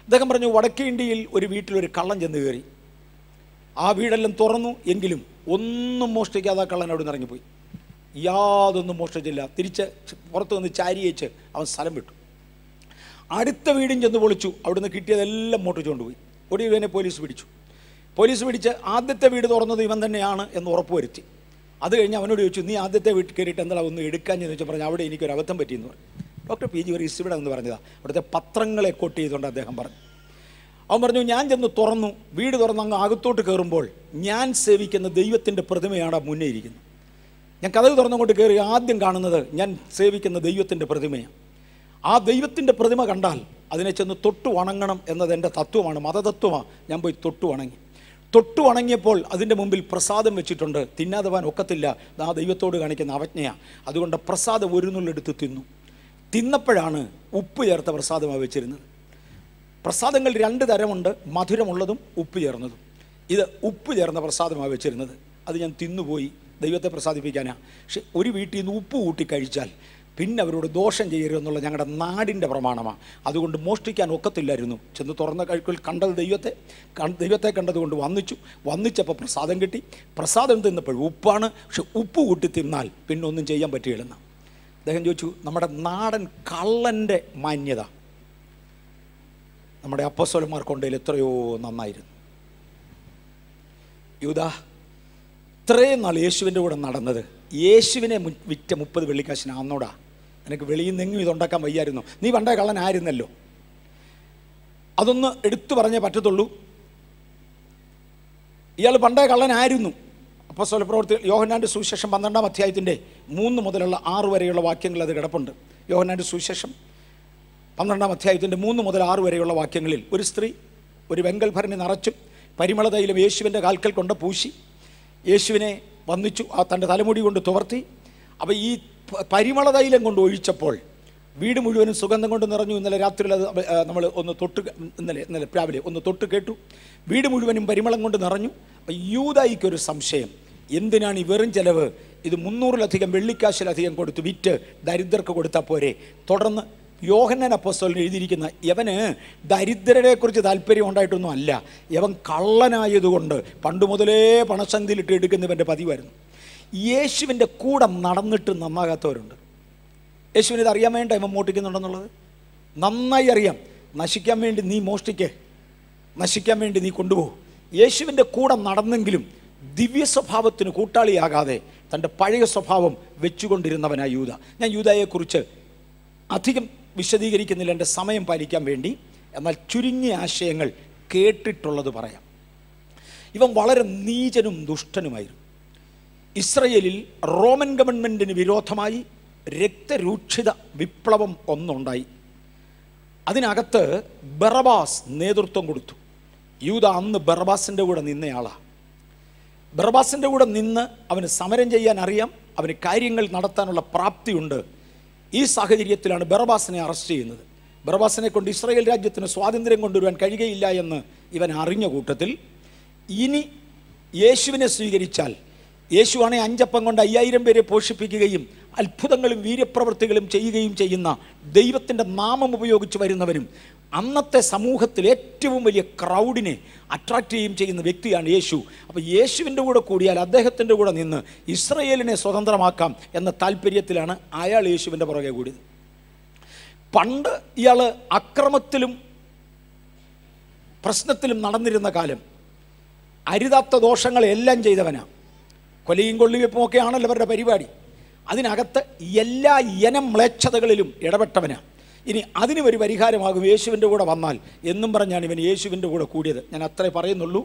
അദ്ദേഹം പറഞ്ഞു വടക്കേ ഇന്ത്യയിൽ ഒരു വീട്ടിലൊരു കള്ളൻ ചെന്ന് കയറി ആ വീടെല്ലാം തുറന്നു എങ്കിലും ഒന്നും മോഷ്ടിക്കാതെ ആ കള്ളൻ അവിടെ നിന്ന് ഇറങ്ങിപ്പോയി യാതൊന്നും മോഷ്ടിച്ചില്ല തിരിച്ച് പുറത്ത് നിന്ന് ചാരിയേച്ച് അവൻ സ്ഥലം വിട്ടു അടുത്ത വീടും ചെന്ന് പൊളിച്ചു അവിടുന്ന് കിട്ടിയതെല്ലാം മോട്ടിച്ചുകൊണ്ട് പോയി ഒടുവിൽ ഇവനെ പോലീസ് പിടിച്ചു പോലീസ് പിടിച്ച് ആദ്യത്തെ വീട് തുറന്നത് ഇവൻ തന്നെയാണ് എന്ന് ഉറപ്പുവരുത്തി അത് കഴിഞ്ഞ് അവനോട് ചോദിച്ചു നീ ആദ്യത്തെ വീട്ടിൽ കയറിയിട്ട് എന്താ ഒന്ന് എടുക്കാൻ എന്ന് ചോദിച്ചാൽ പറഞ്ഞു അവിടെ എനിക്കൊരു അബദ്ധം പറ്റിയെന്ന് പറഞ്ഞു ഡോക്ടർ പി ജി വരീസ് ഇവിടെ എന്ന് പറഞ്ഞതാ അവിടുത്തെ പത്രങ്ങളെ കൊട്ട് ചെയ്തുകൊണ്ട് അദ്ദേഹം പറഞ്ഞു അവൻ പറഞ്ഞു ഞാൻ ചെന്ന് തുറന്നു വീട് തുറന്ന് അങ്ങ് അകത്തോട്ട് കയറുമ്പോൾ ഞാൻ സേവിക്കുന്ന ദൈവത്തിൻ്റെ പ്രതിമയാണ് ആ മുന്നേ ഇരിക്കുന്നത് ഞാൻ കഥക് തുറന്നുകൊണ്ട് കയറി ആദ്യം കാണുന്നത് ഞാൻ സേവിക്കുന്ന ദൈവത്തിൻ്റെ പ്രതിമയാണ് ആ ദൈവത്തിൻ്റെ പ്രതിമ കണ്ടാൽ അതിനെ ചെന്ന് തൊട്ടു വണങ്ങണം എന്നത് എൻ്റെ തത്വമാണ് മതതത്വമാണ് ഞാൻ പോയി തൊട്ടു വണങ്ങി തൊട്ടു വണങ്ങിയപ്പോൾ അതിൻ്റെ മുമ്പിൽ പ്രസാദം വെച്ചിട്ടുണ്ട് തിന്നാതെ പോകാൻ ഒക്കത്തില്ല ആ ദൈവത്തോട് കാണിക്കുന്ന അവജ്ഞയാണ് അതുകൊണ്ട് പ്രസാദം ഒരു നുള്ളെടുത്ത് തിന്നു തിന്നപ്പോഴാണ് ഉപ്പ് ചേർത്ത പ്രസാദമാണ് വെച്ചിരുന്നത് പ്രസാദങ്ങൾ രണ്ട് തരമുണ്ട് മധുരമുള്ളതും ഉപ്പ് ചേർന്നതും ഇത് ഉപ്പ് ചേർന്ന പ്രസാദമാണ് വെച്ചിരുന്നത് അത് ഞാൻ തിന്നുപോയി ദൈവത്തെ പ്രസാദിപ്പിക്കാനാണ് പക്ഷെ ഒരു വീട്ടിൽ നിന്ന് ഉപ്പ് കൂട്ടി കഴിച്ചാൽ പിന്നെ അവരോട് ദോഷം ചെയ്യരുതെന്നുള്ള ഞങ്ങളുടെ നാടിൻ്റെ പ്രമാണമാണ് അതുകൊണ്ട് മോഷ്ടിക്കാൻ ഒക്കത്തില്ലായിരുന്നു ചെന്ന് തുറന്ന കഴിക്കൽ കണ്ടത് ദൈവത്തെ കൺ- ദൈവത്തെ കണ്ടതുകൊണ്ട് വന്നിച്ചു വന്നിച്ചപ്പോൾ പ്രസാദം കിട്ടി പ്രസാദം തിന്നപ്പോൾ ഉപ്പാണ് പക്ഷെ ഉപ്പ് കൂട്ടി തിന്നാൽ പിന്നെ ഒന്നും ചെയ്യാൻ പറ്റുകയില്ലെന്ന് അദ്ദേഹം ചോദിച്ചു നമ്മുടെ നാടൻ കള്ളൻ്റെ മാന്യത നമ്മുടെ അപ്പസ്വലന്മാർ കൊണ്ടതിൽ എത്രയോ നന്നായിരുന്നു യൂത ഇത്രയും നാൾ യേശുവിൻ്റെ കൂടെ നടന്നത് യേശുവിനെ മു- വിറ്റ മുപ്പത് വെള്ളിക്കാശിന് അന്നോടാ നിനക്ക് വെളിയിൽ നിന്നെങ്കിലും ഇതുണ്ടാക്കാൻ വയ്യായിരുന്നു നീ പണ്ടേ കള്ളനായിരുന്നല്ലോ അതൊന്ന് എടുത്തു പറഞ്ഞേ പറ്റത്തുള്ളൂ ഇയാൾ പണ്ടേ കള്ളനായിരുന്നു അപ്പോൾ സ്വലപ്രവർത്തി യോഹന്നാൻ്റെ സുവിശേഷം പന്ത്രണ്ടാം അധ്യായത്തിൻ്റെ മൂന്ന് മുതലുള്ള ആറ് വരെയുള്ള വാക്യങ്ങൾ അത് കിടപ്പുണ്ട് യോഹന്നാൻ്റെ സുവിശേഷം പന്ത്രണ്ടാം അധ്യായത്തിൻ്റെ മൂന്ന് മുതൽ ആറ് വരെയുള്ള വാക്യങ്ങളിൽ ഒരു സ്ത്രീ ഒരു വെങ്കൽ ഭരണി നിറച്ചും പരിമള തൈലം യേശുവിൻ്റെ കാൽക്കൽ കൊണ്ട് പൂശി യേശുവിനെ വന്നിച്ചു ആ തൻ്റെ തലമുടി കൊണ്ട് തുവർത്തി അപ്പോൾ ഈ പ- പരിമള തൈലം കൊണ്ട് ഒഴിച്ചപ്പോൾ വീട് മുഴുവനും സുഗന്ധം കൊണ്ട് നിറഞ്ഞു ഇന്നലെ രാത്രിയിൽ അത് നമ്മൾ ഒന്ന് തൊട്ട് ക- ഇന്നലെ ഇന്നലെ രാവിലെ ഒന്ന് തൊട്ട് കേട്ടു വീട് മുഴുവനും പരിമളം കൊണ്ട് നിറഞ്ഞു അപ്പോൾ യൂതായിക്കൊരു സംശയം എന്തിനാണ് ഈ വെറും ചെലവ് ഇത് മുന്നൂറിലധികം വെള്ളിക്കാശിലധികം കൊടുത്ത് വിറ്റ് ദരിദ്രർക്ക് കൊടുത്താൽ പോരെ തുടർന്ന് യോഹന്നാൻ അപ്പോസ്തലൻ എഴുതിയിരിക്കുന്ന യവന് ദരിദ്രരെക്കുറിച്ച് താല്പര്യം ഉണ്ടായിട്ടൊന്നും അല്ല യവൻ കള്ളനായതുകൊണ്ട് പണ്ട് മുതലേ പണസന്ധിയിലിട്ട് എടുക്കുന്നവൻ്റെ പതിവായിരുന്നു യേശുവിൻ്റെ കൂടെ നടന്നിട്ട് നന്നാകാത്തവരുണ്ട് യേശുവിന് ഇത് അറിയാൻ വേണ്ട ഇവൻ മോഷ്ടിക്കുന്നുണ്ടെന്നുള്ളത് നന്നായി അറിയാം നശിക്കാൻ വേണ്ടി നീ മോഷ്ടിക്കേ നശിക്കാൻ വേണ്ടി നീ കൊണ്ടുപോകും യേശുവിൻ്റെ കൂടെ നടന്നെങ്കിലും ദിവ്യ സ്വഭാവത്തിന് കൂട്ടാളിയാകാതെ തൻ്റെ പഴയ സ്വഭാവം വെച്ചുകൊണ്ടിരുന്നവനായ യൂത ഞാൻ യൂതയെക്കുറിച്ച് അധികം വിശദീകരിക്കുന്നില്ല എൻ്റെ സമയം പാലിക്കാൻ വേണ്ടി എന്നാൽ ചുരുങ്ങിയ ആശയങ്ങൾ കേട്ടിട്ടുള്ളത് പറയാം ഇവൻ വളരെ നീചനും ദുഷ്ടനുമായിരുന്നു ഇസ്രയേലിൽ റോമൻ ഗവൺമെൻറ്റിന് വിരോധമായി രക്തരൂക്ഷിത വിപ്ലവം ഒന്നുണ്ടായി അതിനകത്ത് ബറബാസ് നേതൃത്വം കൊടുത്തു യൂത അന്ന് ബറബാസിൻ്റെ കൂടെ നിന്നയാളാണ് ബറബാസിൻ്റെ കൂടെ നിന്ന് അവന് സമരം ചെയ്യാൻ അറിയാം അവന് കാര്യങ്ങൾ നടത്താനുള്ള പ്രാപ്തിയുണ്ട് ഈ സാഹചര്യത്തിലാണ് ബറബാസിനെ അറസ്റ്റ് ചെയ്യുന്നത് ബറബാസിനെ കൊണ്ട് ഇസ്രായേൽ രാജ്യത്തിന് സ്വാതന്ത്ര്യം കൊണ്ടുവരുവാൻ കഴിയുകയില്ല എന്ന് ഇവൻ അറിഞ്ഞ കൂട്ടത്തിൽ ഇനി യേശുവിനെ സ്വീകരിച്ചാൽ യേശുവാണെ അഞ്ചപ്പം കൊണ്ട് അയ്യായിരം പേരെ പോഷിപ്പിക്കുകയും അത്ഭുതങ്ങളും വീര്യപ്രവൃത്തികളും ചെയ്യുകയും ചെയ്യുന്ന ദൈവത്തിൻ്റെ നാമം ഉപയോഗിച്ച് വരുന്നവരും അന്നത്തെ സമൂഹത്തിൽ ഏറ്റവും വലിയ ക്രൗഡിനെ അട്രാക്റ്റ് ചെയ്യുകയും ചെയ്യുന്ന വ്യക്തിയാണ് യേശു അപ്പോൾ യേശുവിൻ്റെ കൂടെ കൂടിയാൽ അദ്ദേഹത്തിൻ്റെ കൂടെ നിന്ന് ഇസ്രയേലിനെ സ്വതന്ത്രമാക്കാം എന്ന താല്പര്യത്തിലാണ് അയാൾ യേശുവിൻ്റെ പുറകെ കൂടിയത് പണ്ട് ഇയാൾ അക്രമത്തിലും പ്രശ്നത്തിലും നടന്നിരുന്ന കാലം അരുതാത്ത ദോഷങ്ങളെല്ലാം ചെയ്തവനാണ് കൊലയും കൊള്ളിവെപ്പും ഒക്കെ ആണല്ലോ അവരുടെ പരിപാടി അതിനകത്ത് എല്ലാ ഇനം മ്ലേച്ഛതകളിലും ഇടപെട്ടവനാണ് ഇനി അതിനും ഒരു പരിഹാരമാകും യേശുവിൻ്റെ കൂടെ വന്നാൽ എന്നും പറഞ്ഞാണ് ഇവൻ യേശുവിൻ്റെ കൂടെ കൂടിയത് ഞാൻ അത്രേ പറയുന്നുള്ളൂ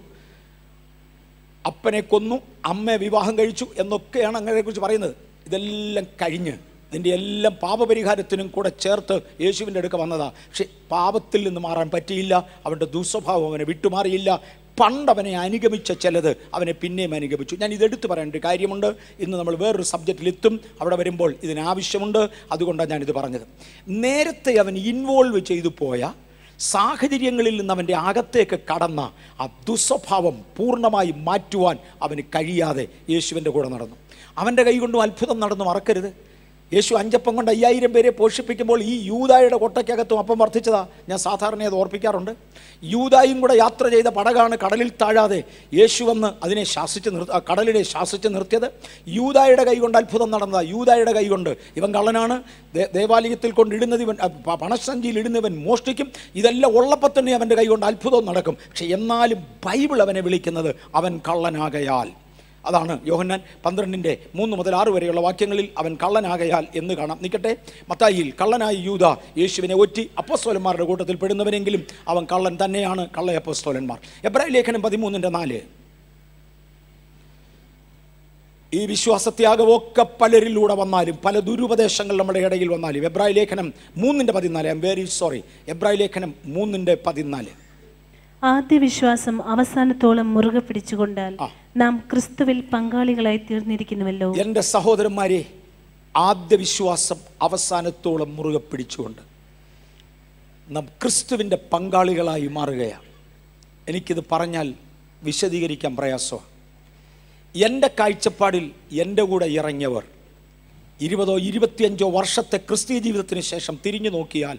അപ്പനെ കൊന്നു അമ്മയെ വിവാഹം കഴിച്ചു എന്നൊക്കെയാണ് അങ്ങനെക്കുറിച്ച് പറയുന്നത് ഇതെല്ലാം കഴിഞ്ഞ് ഇതിൻ്റെ എല്ലാം പാപപരിഹാരത്തിനും കൂടെ ചേർത്ത് യേശുവിൻ്റെ അടുക്ക വന്നതാ പക്ഷെ പാപത്തിൽ നിന്ന് മാറാൻ പറ്റിയില്ല അവൻ്റെ ദുസ്വഭാവം അവനെ വിട്ടുമാറിയില്ല പണ്ട് അവനെ അനുഗമിച്ച ചിലത് അവനെ പിന്നെയും അനുഗമിച്ചു ഞാൻ ഇതെടുത്ത് പറയേണ്ട ഒരു കാര്യമുണ്ട് ഇന്ന് നമ്മൾ വേറൊരു സബ്ജക്റ്റിലെത്തും അവിടെ വരുമ്പോൾ ഇതിനാവശ്യമുണ്ട് അതുകൊണ്ടാണ് ഞാനിത് പറഞ്ഞത് നേരത്തെ അവൻ ഇൻവോൾവ് ചെയ്തു പോയ സാഹചര്യങ്ങളിൽ നിന്ന് അവൻ്റെ അകത്തേക്ക് കടന്ന ആ ദുസ്വഭാവം പൂർണ്ണമായി മാറ്റുവാൻ അവന് കഴിയാതെ യേശുവിൻ്റെ കൂടെ നടന്നു അവൻ്റെ കൈ കൊണ്ടും അത്ഭുതം നടന്നു മറക്കരുത് യേശു അഞ്ചപ്പം കൊണ്ട് അയ്യായിരം പേരെ പോഷിപ്പിക്കുമ്പോൾ ഈ യൂതായുടെ കൊട്ടയ്ക്കകത്തും അപ്പം വർദ്ധിച്ചതാ ഞാൻ സാധാരണ അത് ഓർപ്പിക്കാറുണ്ട് യൂതായും കൂടെ യാത്ര ചെയ്ത പടകാണ് കടലിൽ താഴാതെ യേശു വന്ന് അതിനെ ശാസിച്ച് നിർ ആ കടലിനെ ശാസിച്ച് നിർത്തിയത് യൂതായുടെ കൈ കൊണ്ട് അത്ഭുതം നടന്നതാ യൂതായുടെ കൈ കൊണ്ട് ഇവൻ കള്ളനാണ് ദേ- ദേവാലയത്തിൽ കൊണ്ടിടുന്നത് ഇവൻ അ, പ- പണസഞ്ചിയിൽ ഇടുന്നവൻ മോഷ്ടിക്കും ഇതെല്ലാം ഉള്ളപ്പോൾ തന്നെ അവൻ്റെ കൈ കൊണ്ട് അത്ഭുതം നടക്കും പക്ഷെ എന്നാലും ബൈബിൾ അവനെ വിളിക്കുന്നത് അവൻ കള്ളനാകയാൽ അതാണ് യോഹന്നാൻ പന്ത്രണ്ടിൻ്റെ മൂന്ന് മുതൽ ആറ് വരെയുള്ള വാക്യങ്ങളിൽ അവൻ കള്ളനാകയാൽ എന്ന് കാണാം നിൽക്കട്ടെ മത്തായിയിൽ കള്ളനായ യൂത യേശുവിനെ ഒറ്റി അപ്പസ്തോലന്മാരുടെ കൂട്ടത്തിൽ പെടുന്നവനെങ്കിലും അവൻ കള്ളൻ തന്നെയാണ് കള്ള അപ്പസ്തോലന്മാർ എബ്രാഹിം ലേഖനം പതിമൂന്നിൻ്റെ നാല് ഈ വിശ്വാസത്യാഗമൊക്കെ പലരിലൂടെ വന്നാലും പല ദുരുപദേശങ്ങൾ നമ്മുടെ ഇടയിൽ വന്നാലും എബ്രാഹിം ലേഖനം മൂന്നിൻ്റെ പതിനാല് ഐ എം വെരി സോറി എബ്രാഹിം ലേഖനം മൂന്നിൻ്റെ പതിനാല് ആദ്യ വിശ്വാസം അവസാനത്തോളം മുറുകെ പിടിച്ചുകൊണ്ടാൽ ആ. നാം ക്രിസ്തുവിൽ പങ്കാളികളായി തീർന്നിരിക്കുന്നുവല്ലോ എൻ്റെ സഹോദരന്മാരെ ആദ്യ വിശ്വാസം അവസാനത്തോളം മുറുകെ പിടിച്ചുകൊണ്ട് നാം ക്രിസ്തുവിൻ്റെ പങ്കാളികളായി മാറുകയാണ് എനിക്കിത് പറഞ്ഞാൽ വിശദീകരിക്കാൻ പ്രയാസമാണ് എൻ്റെ കാഴ്ചപ്പാടിൽ എൻ്റെ കൂടെ ഇറങ്ങിയവർ ഇരുപതോ ഇരുപത്തിയഞ്ചോ വർഷത്തെ ക്രിസ്തീയ ജീവിതത്തിന് ശേഷം തിരിഞ്ഞു നോക്കിയാൽ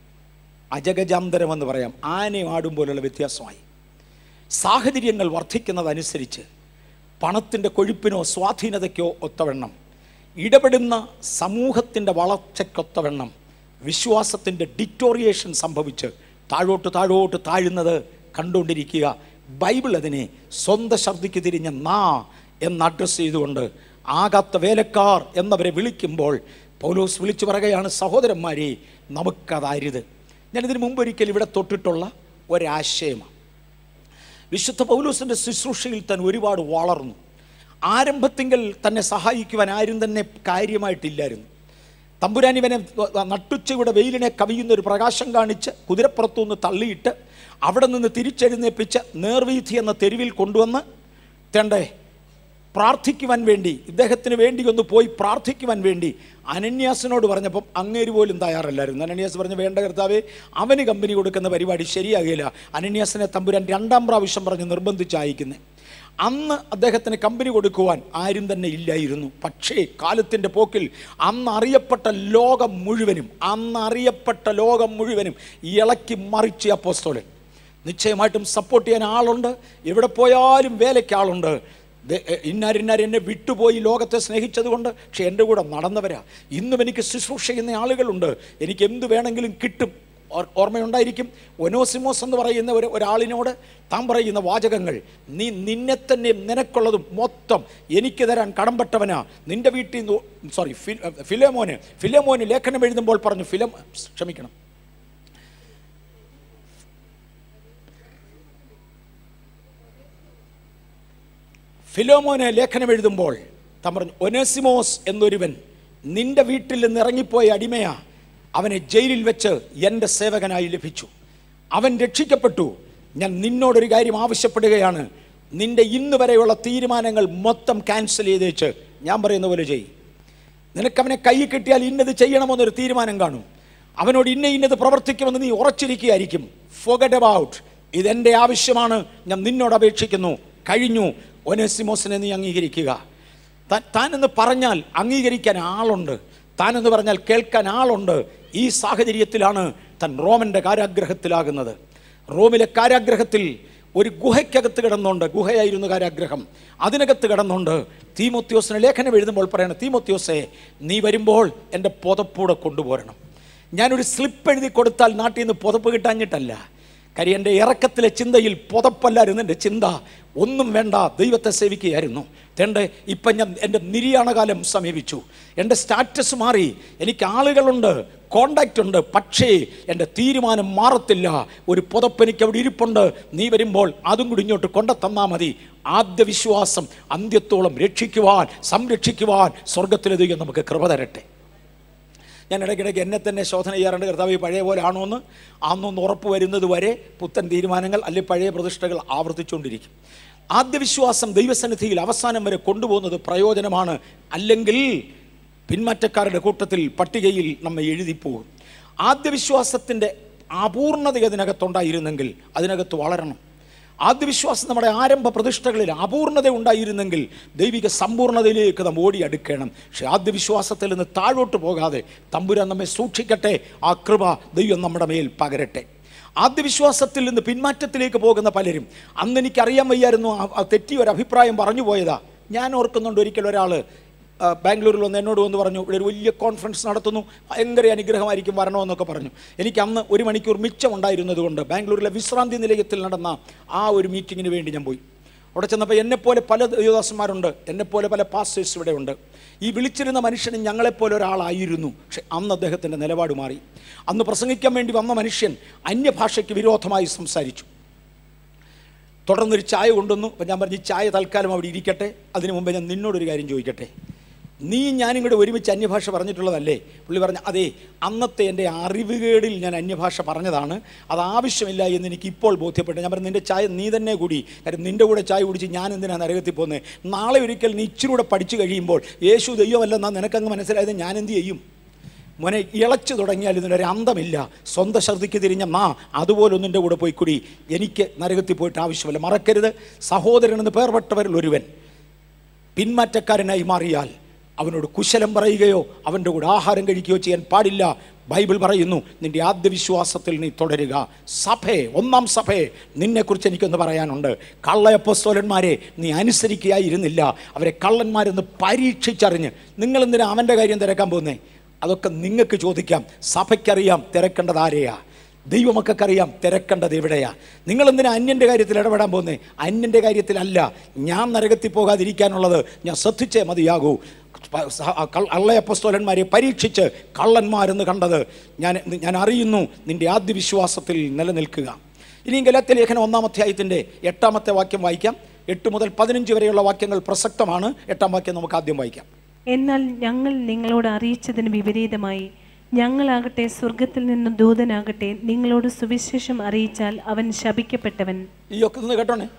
അജഗജാന്തരമെന്ന് പറയാം ആനയും ആടും പോലുള്ള വ്യത്യാസമായി സാഹചര്യങ്ങൾ വർദ്ധിക്കുന്നതനുസരിച്ച് പണത്തിൻ്റെ കൊഴുപ്പിനോ സ്വാധീനതയ്ക്കോ ഒത്തവണ്ണം ഇടപെടുന്ന സമൂഹത്തിൻ്റെ വളർച്ചയ്ക്കൊത്തവണ്ണം വിശ്വാസത്തിൻ്റെ ഡിറ്റോറിയേഷൻ സംഭവിച്ച് താഴോട്ട് താഴോട്ട് താഴുന്നത് കണ്ടുകൊണ്ടിരിക്കുക ബൈബിൾ അതിനെ സ്വന്തം ഛർദിക്ക് തിരിഞ്ഞ നാ എന്ന് അഡ്രസ്സ് ചെയ്തുകൊണ്ട് ആകാത്ത വേലക്കാർ എന്നവരെ വിളിക്കുമ്പോൾ പൗലോസ് വിളിച്ചു പറയുകയാണ് സഹോദരന്മാരെ നമുക്കതരുത് ഞാനിതിന് മുമ്പ് ഒരിക്കൽ ഇവിടെ തൊട്ടിട്ടുള്ള ഒരാശയമാണ് വിശുദ്ധ പൗലോസിൻ്റെ ശുശ്രൂഷയിൽ തന്നെ ഒരുപാട് വളർന്നു ആരംഭത്തിങ്കൽ തന്നെ സഹായിക്കുവാൻ ആരും തന്നെ കാര്യമായിട്ടില്ലായിരുന്നു തമ്പുരാൻ ഇവനെ നട്ടുച്ചയുടെ വെയിലിനെ കവിയുന്ന ഒരു പ്രകാശം കാണിച്ച് കുതിരപ്പുറത്തുനിന്ന് തള്ളിയിട്ട് അവിടെ നിന്ന് തിരിച്ചെഴുന്നേപ്പിച്ച് നേർവീഥി എന്ന തെരുവിൽ കൊണ്ടുവന്ന് തേണ്ടേ പ്രാർത്ഥിക്കുവാൻ വേണ്ടി ഇദ്ദേഹത്തിന് വേണ്ടി ഒന്ന് പോയി പ്രാർത്ഥിക്കുവാൻ വേണ്ടി അനന്യാസിനോട് പറഞ്ഞപ്പം അങ്ങേര് പോലും തയ്യാറല്ലായിരുന്നു അനന്യാസ് പറഞ്ഞു വേണ്ട കർത്താവേ അവന് കമ്പനി കൊടുക്കുന്ന പരിപാടി ശരിയാകില്ല അനന്യാസിനെ തമ്പുരാൻ രണ്ടാം പ്രാവശ്യം പറഞ്ഞ് നിർബന്ധിച്ച് അയക്കുന്നത് അന്ന് അദ്ദേഹത്തിന് കമ്പനി കൊടുക്കുവാൻ ആരും തന്നെ ഇല്ലായിരുന്നു പക്ഷേ കാലത്തിൻ്റെ പോക്കിൽ അന്ന് അറിയപ്പെട്ട ലോകം മുഴുവനും അന്ന് അറിയപ്പെട്ട ലോകം മുഴുവനും ഇളക്കി മറിച്ച് അപ്പോസ്തോലൻ നിശ്ചയമായിട്ടും സപ്പോർട്ട് ചെയ്യാൻ ആളുണ്ട് എവിടെ പോയാലും വേലയ്ക്ക് ആളുണ്ട് ദേ- എ- ഇന്നാരിന്നാർ എന്നെ വിട്ടുപോയി ലോകത്തെ സ്നേഹിച്ചതുകൊണ്ട് പക്ഷെ എൻ്റെ കൂടെ നടന്നവരാ ഇന്നും എനിക്ക് ശുശ്രൂഷ ചെയ്യുന്ന ആളുകളുണ്ട് എനിക്ക് എന്ത് വേണമെങ്കിലും കിട്ടും ഓർ- ഓർമ്മയുണ്ടായിരിക്കും ഒനോസിമോസ് എന്ന് പറയുന്ന ഒരു ഒരാളിനോട് താൻ പറയുന്ന വാചകങ്ങൾ നീ നിന്നെ തന്നെ നിനക്കുള്ളതും മൊത്തം എനിക്ക് തരാൻ കടംപെട്ടവനാ നിന്റെ വീട്ടിൽ നിന്ന് സോറി ഫിലോമോന് ഫിലോമോന് ലേഖനം എഴുതുമ്പോൾ പറഞ്ഞു ഫിലം ക്ഷമിക്കണം ഫിലോമോന് ലേഖനം എഴുതുമ്പോൾ താൻ പറഞ്ഞു ഒനേസിമോസ് എന്നൊരുവൻ നിന്റെ വീട്ടിൽ നിന്ന് ഇറങ്ങിപ്പോയ അടിമയാ അവനെ ജയിലിൽ വെച്ച് എൻ്റെ സേവകനായി ലഭിച്ചു അവൻ രക്ഷിക്കപ്പെട്ടു ഞാൻ നിന്നോടൊരു കാര്യം ആവശ്യപ്പെടുകയാണ് നിന്റെ ഇന്ന് വരെയുള്ള തീരുമാനങ്ങൾ മൊത്തം ക്യാൻസൽ ചെയ്തേച്ച് ഞാൻ പറയുന്ന പോലെ ചെയ്യും നിനക്കവനെ കൈ കിട്ടിയാൽ ഇന്നത് ചെയ്യണമെന്നൊരു തീരുമാനം കാണും അവനോട് ഇന്ന ഇന്നത് പ്രവർത്തിക്കുമെന്ന് നീ ഉറച്ചിരിക്കുകയായിരിക്കും ഫോഗറ്റ് അബൌട്ട് ഇതെൻ്റെ ആവശ്യമാണ് ഞാൻ നിന്നോട് അപേക്ഷിക്കുന്നു കഴിഞ്ഞു ഒനേസിമോസിനെ നീ അംഗീകരിക്കുക താൻ താനെന്ന് പറഞ്ഞാൽ അംഗീകരിക്കാൻ ആളുണ്ട് താനെന്ന് പറഞ്ഞാൽ കേൾക്കാൻ ആളുണ്ട് ഈ സാഹചര്യത്തിലാണ് താൻ റോമൻ്റെ കാരാഗ്രഹത്തിലാകുന്നത് റോമിലെ കാരാഗ്രഹത്തിൽ ഒരു ഗുഹയ്ക്കകത്ത് കിടന്നുണ്ട് ഗുഹയായിരുന്നു കാരാഗ്രഹം അതിനകത്ത് കിടന്നുണ്ട് തീമോത്യോസിന് ലേഖനം എഴുതുമ്പോൾ പറയണം തീമോത്യോസെ നീ വരുമ്പോൾ എൻ്റെ പുതപ്പൂടെ കൊണ്ടുപോരണം ഞാനൊരു സ്ലിപ്പ് എഴുതി കൊടുത്താൽ നാട്ടിൽ നിന്ന് പുതപ്പ് കിട്ടാഞ്ഞിട്ടല്ല കാര്യം എൻ്റെ ഇറക്കത്തിലെ ചിന്തയിൽ പുതപ്പല്ലായിരുന്നു എൻ്റെ ചിന്ത ഒന്നും വേണ്ട ദൈവത്തെ സേവിക്കുകയായിരുന്നു തേണ്ട ഇപ്പം ഞാൻ എൻ്റെ നിര്യാണകാലം സമീപിച്ചു എൻ്റെ സ്റ്റാറ്റസ് മാറി എനിക്ക് ആളുകളുണ്ട് കോണ്ടാക്റ്റ് ഉണ്ട് പക്ഷേ എൻ്റെ തീരുമാനം മാറത്തില്ല ഒരു പുതപ്പ് എനിക്ക് അവിടെ ഇരിപ്പുണ്ട് നീ വരുമ്പോൾ അതും കൂടി ഇങ്ങോട്ട് കൊണ്ട തന്നാൽ മതി ആദ്യ വിശ്വാസം അന്ത്യത്തോളം രക്ഷിക്കുവാൻ സംരക്ഷിക്കുവാൻ സ്വർഗത്തിലെ ദൈവം നമുക്ക് കൃപ തരട്ടെ ഞാൻ ഇടയ്ക്കിടയ്ക്ക് എന്നെ തന്നെ ശോധന ചെയ്യാറുണ്ട് കർത്താവ് ഈ പഴയ പോലെ ആണോ എന്ന് അന്നൊന്ന് ഉറപ്പ് വരുന്നത് വരെ പുത്തൻ തീരുമാനങ്ങൾ അല്ലെങ്കിൽ പഴയ പ്രതിഷ്ഠകൾ ആവർത്തിച്ചുകൊണ്ടിരിക്കും ആദ്യ വിശ്വാസം ദൈവസന്നിധിയിൽ അവസാനം വരെ കൊണ്ടുപോകുന്നത് പ്രയോജനമാണ് അല്ലെങ്കിൽ പിന്മാറ്റക്കാരുടെ കൂട്ടത്തിൽ പട്ടികയിൽ നമ്മെ എഴുതിപ്പോകും ആദ്യ വിശ്വാസത്തിൻ്റെ അപൂർണത അതിനകത്തുണ്ടായിരുന്നെങ്കിൽ അതിനകത്ത് വളരണം ആദ്യവിശ്വാസം നമ്മുടെ ആരംഭ പ്രതിഷ്ഠകളിൽ അപൂർണത ഉണ്ടായിരുന്നെങ്കിൽ ദൈവിക സമ്പൂർണ്ണതയിലേക്ക് നാം ഓടി അടുക്കണം പക്ഷെ ആദ്യവിശ്വാസത്തിൽ നിന്ന് താഴോട്ട് പോകാതെ തമ്പുരാൻ നമ്മെ സൂക്ഷിക്കട്ടെ ആ കൃപ ദൈവം നമ്മുടെ മേൽ പകരട്ടെ ആദ്യവിശ്വാസത്തിൽ നിന്ന് പിന്മാറ്റത്തിലേക്ക് പോകുന്ന പലരും അന്ന് എനിക്കറിയാൻ വയ്യായിരുന്നു ആ- ആ തെറ്റിയ ഒരു അഭിപ്രായം പറഞ്ഞു പോയതാ ഞാൻ ഓർക്കുന്നുണ്ട് ഒരിക്കൽ ഒരാൾ ബാംഗ്ലൂരിൽ വന്ന് എന്നോട് വന്ന് പറഞ്ഞു ഇവിടെ ഒരു വലിയ കോൺഫറൻസ് നടത്തുന്നു ഭയങ്കര അനുഗ്രഹമായിരിക്കും വരണമെന്നൊക്കെ പറഞ്ഞു എനിക്ക് അന്ന് ഒരു മണിക്കൂർ മിച്ചമുണ്ടായിരുന്നത് കൊണ്ട് ബാംഗ്ലൂരിലെ വിശ്രാന്തി നിലയത്തിൽ നടന്ന ആ ഒരു മീറ്റിങ്ങിന് വേണ്ടി ഞാൻ പോയി അവിടെ ചെന്നപ്പോൾ എന്നെപ്പോലെ പല ദേവദാസന്മാരുണ്ട് എന്നെപ്പോലെ പല പാസ്റ്റേഴ്സ് ഇവിടെ ഉണ്ട് ഈ വിളിച്ചിരുന്ന മനുഷ്യന് ഞങ്ങളെപ്പോലെ ഒരാളായിരുന്നു പക്ഷെ അന്ന് അദ്ദേഹത്തിൻ്റെ നിലപാട് മാറി അന്ന് പ്രസംഗിക്കാൻ വേണ്ടി വന്ന മനുഷ്യൻ അന്യഭാഷയ്ക്ക് വിരോധമായി സംസാരിച്ചു തുടർന്നൊരു ചായ കൊണ്ടുവന്നു അപ്പം ഞാൻ പറഞ്ഞു ഈ ചായ തൽക്കാലം അവിടെ ഇരിക്കട്ടെ അതിനു മുമ്പ് ഞാൻ നിന്നോടൊരു കാര്യം ചോദിക്കട്ടെ നീ ഞാനും കൂടെ ഒരുമിച്ച് അന്യഭാഷ പറഞ്ഞിട്ടുള്ളതല്ലേ പുള്ളി പറഞ്ഞു അതെ അന്നത്തെ എൻ്റെ അറിവുകേടിൽ ഞാൻ അന്യഭാഷ പറഞ്ഞതാണ് അത് ആവശ്യമില്ല എന്ന് എനിക്ക് ഇപ്പോൾ ബോധ്യപ്പെട്ടു ഞാൻ പറഞ്ഞു നിൻ്റെ ചായ നീ തന്നെ കൂടി കാര്യം നിൻ്റെ കൂടെ ചായ കുടിച്ച് ഞാൻ എന്തിനാണ് നരകത്തിൽ പോകുന്നത് നാളെ ഒരിക്കൽ നീ ഇച്ചിരി കൂടെ പഠിച്ചു കഴിയുമ്പോൾ യേശു ദൈവമല്ലെന്നാ നിനക്കങ്ങ് മനസ്സിലായത് ഞാൻ എന്ത് ചെയ്യും മോനെ ഇളച്ചു തുടങ്ങിയാൽ ഇതിനൊരു അന്തമില്ല സ്വന്തം ശ്രദ്ധയ്ക്ക് തിരിഞ്ഞ മാ അതുപോലെ ഒന്നിൻ്റെ കൂടെ പോയി കുടി എനിക്ക് നരകത്തിൽ പോയിട്ട് ആവശ്യമില്ല മറക്കരുത് സഹോദരനെന്ന് പേർപ്പെട്ടവരിൽ ഒരുവൻ പിന്മാറ്റക്കാരനായി മാറിയാൽ അവനോട് കുശലം പറയുകയോ അവൻ്റെ കൂടെ ആഹാരം കഴിക്കുകയോ ചെയ്യാൻ പാടില്ല ബൈബിൾ പറയുന്നു നിന്റെ ആദ്യ വിശ്വാസത്തിൽ നീ തുടരുക സഭയെ ഒന്നാം സഭയെ നിന്നെക്കുറിച്ച് എനിക്കൊന്ന് പറയാനുണ്ട് കള്ളയപ്പസ്തോലന്മാരെ നീ അനുസരിക്കുകയായിരുന്നില്ല അവരെ കള്ളന്മാരെന്ന് പരീക്ഷിച്ചറിഞ്ഞ് നിങ്ങൾ എന്തിനാ അവൻ്റെ കാര്യം തിരക്കാൻ പോകുന്നേ അതൊക്കെ നിങ്ങൾക്ക് ചോദിക്കാം സഭയ്ക്കറിയാം തിരക്കേണ്ടത് ആരെയാ ദൈവമക്കൾക്കറിയാം തിരക്കേണ്ടത് എവിടെയാ നിങ്ങൾ എന്തിനാ അന്യൻ്റെ കാര്യത്തിൽ ഇടപെടാൻ പോകുന്നേ അന്യൻ്റെ കാര്യത്തിലല്ല ഞാൻ നരകത്തിൽ പോകാതിരിക്കാനുള്ളത് ഞാൻ ശ്രദ്ധിച്ചേ മതിയാകൂ അള്ളയപ്പസ്തോലന്മാരെ പരീക്ഷിച്ച് കള്ളന്മാരെന്ന് കണ്ടത് ഞാൻ ഞാൻ അറിയുന്നു നിന്റെ ആദ്യ വിശ്വാസത്തിൽ നിലനിൽക്കുക ഇനി ഗലത്തെ ലേഖനം ഒന്നാം അധ്യായത്തിൻ്റെ എട്ടാമത്തെ വാക്യം വായിക്കാം എട്ട് മുതൽ പതിനഞ്ച് വരെയുള്ള വാക്യങ്ങൾ പ്രസക്തമാണ് എട്ടാം വാക്യം നമുക്ക് ആദ്യം വായിക്കാം എന്നാൽ ഞങ്ങൾ നിങ്ങളോട് അറിയിച്ചതിന് വിപരീതമായി ഞങ്ങളാകട്ടെ സ്വർഗത്തിൽ നിന്നും ദൂതനാകട്ടെ നിങ്ങളോട് സുവിശേഷം അറിയിച്ചാൽ അവൻ ശപിക്കപ്പെട്ടവൻ ഈ ഒക്കെ ഒന്ന് കേട്ടോണേ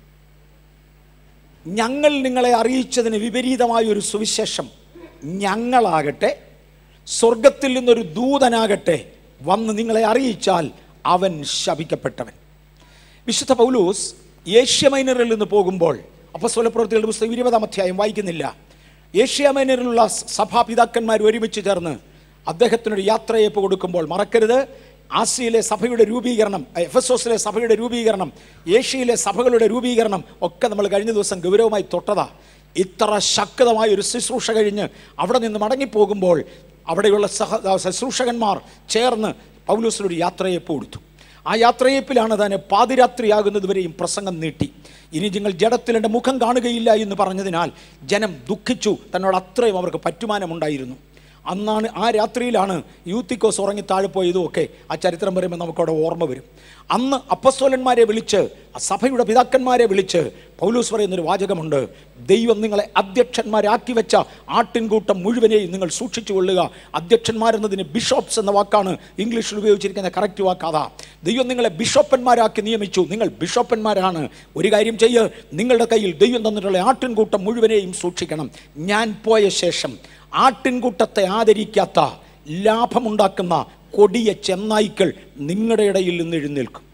ഞങ്ങൾ നിങ്ങളെ അറിയിച്ചതിന് വിപരീതമായ ഒരു സുവിശേഷം ഞങ്ങളാകട്ടെ സ്വർഗത്തിൽ നിന്നൊരു ദൂതനാകട്ടെ വന്ന് നിങ്ങളെ അറിയിച്ചാൽ അവൻ ശപിക്കപ്പെട്ടവൻ വിശുദ്ധ പൗലൂസ് ഏഷ്യ മൈനറിൽ നിന്ന് പോകുമ്പോൾ അപ്പസ്വലപ്രവൃത്തികളുടെ പുസ്തകം ഇരുപതാം അധ്യായം വായിക്കുന്നില്ല ഏഷ്യ മൈനറിലുള്ള സഭാപിതാക്കന്മാർ ഒരുമിച്ച് ചേർന്ന് അദ്ദേഹത്തിനൊരു യാത്രയപ്പ് കൊടുക്കുമ്പോൾ മറക്കരുത് ആസിയയിലെ സഭയുടെ രൂപീകരണം എഫസോസിലെ സഭയുടെ രൂപീകരണം ഏഷ്യയിലെ സഭകളുടെ രൂപീകരണം ഒക്കെ നമ്മൾ കഴിഞ്ഞ ദിവസം ഗൗരവമായി തൊട്ടതാ ഇത്ര ശക്തമായ ഒരു ശുശ്രൂഷ കഴിഞ്ഞ് അവിടെ നിന്ന് മടങ്ങിപ്പോകുമ്പോൾ അവിടെയുള്ള സഹ ശുശ്രൂഷകന്മാർ ചേർന്ന് പൗലൂസിനൊരു യാത്രയപ്പ് കൊടുത്തു ആ യാത്രയപ്പിലാണ് തന്നെ പാതിരാത്രിയാകുന്നതുവരെയും പ്രസംഗം നീട്ടി ഇനി നിങ്ങൾ ജഡത്തിൽ എൻ്റെ മുഖം കാണുകയില്ല എന്ന് പറഞ്ഞതിനാൽ ജനം ദുഃഖിച്ചു തന്നോട് അത്രയും അവർക്ക് പറ്റുമാനമുണ്ടായിരുന്നു അന്നാണ് ആ രാത്രിയിലാണ് യൂത്തിക്കോസ് ഉറങ്ങി താഴെ പോയതുമൊക്കെ ആ ചരിത്രം പറയുമ്പോൾ നമുക്കവിടെ ഓർമ്മ വരും അന്ന് അപ്പസ്തോലന്മാരെ വിളിച്ച് ആ സഭയുടെ പിതാക്കന്മാരെ വിളിച്ച് പൗലൂസ് പറയുന്നൊരു വാചകമുണ്ട് ദൈവം നിങ്ങളെ അധ്യക്ഷന്മാരാക്കി വെച്ച ആട്ടിൻകൂട്ടം മുഴുവനെയും നിങ്ങൾ സൂക്ഷിച്ചു കൊള്ളുക അധ്യക്ഷന്മാരെന്നതിന് ബിഷോപ്സ് എന്ന വാക്കാണ് ഇംഗ്ലീഷിൽ ഉപയോഗിച്ചിരിക്കുന്ന കറക്റ്റ് വാക്കാതാ ദൈവം നിങ്ങളെ ബിഷോപ്പന്മാരാക്കി നിയമിച്ചു നിങ്ങൾ ബിഷോപ്പന്മാരാണ് ഒരു കാര്യം ചെയ്യ് നിങ്ങളുടെ കയ്യിൽ ദൈവം തന്നിട്ടുള്ള ആട്ടിൻകൂട്ടം മുഴുവനെയും സൂക്ഷിക്കണം ഞാൻ പോയ ശേഷം ആട്ടിൻകൂട്ടത്തെ ആദരിക്കാത്ത ലാഭമുണ്ടാക്കുന്ന കൊടിയ ചെന്നായ്ക്കൾ നിങ്ങളുടെ ഇടയിൽ നിന്ന് എഴുന്നേൽക്കും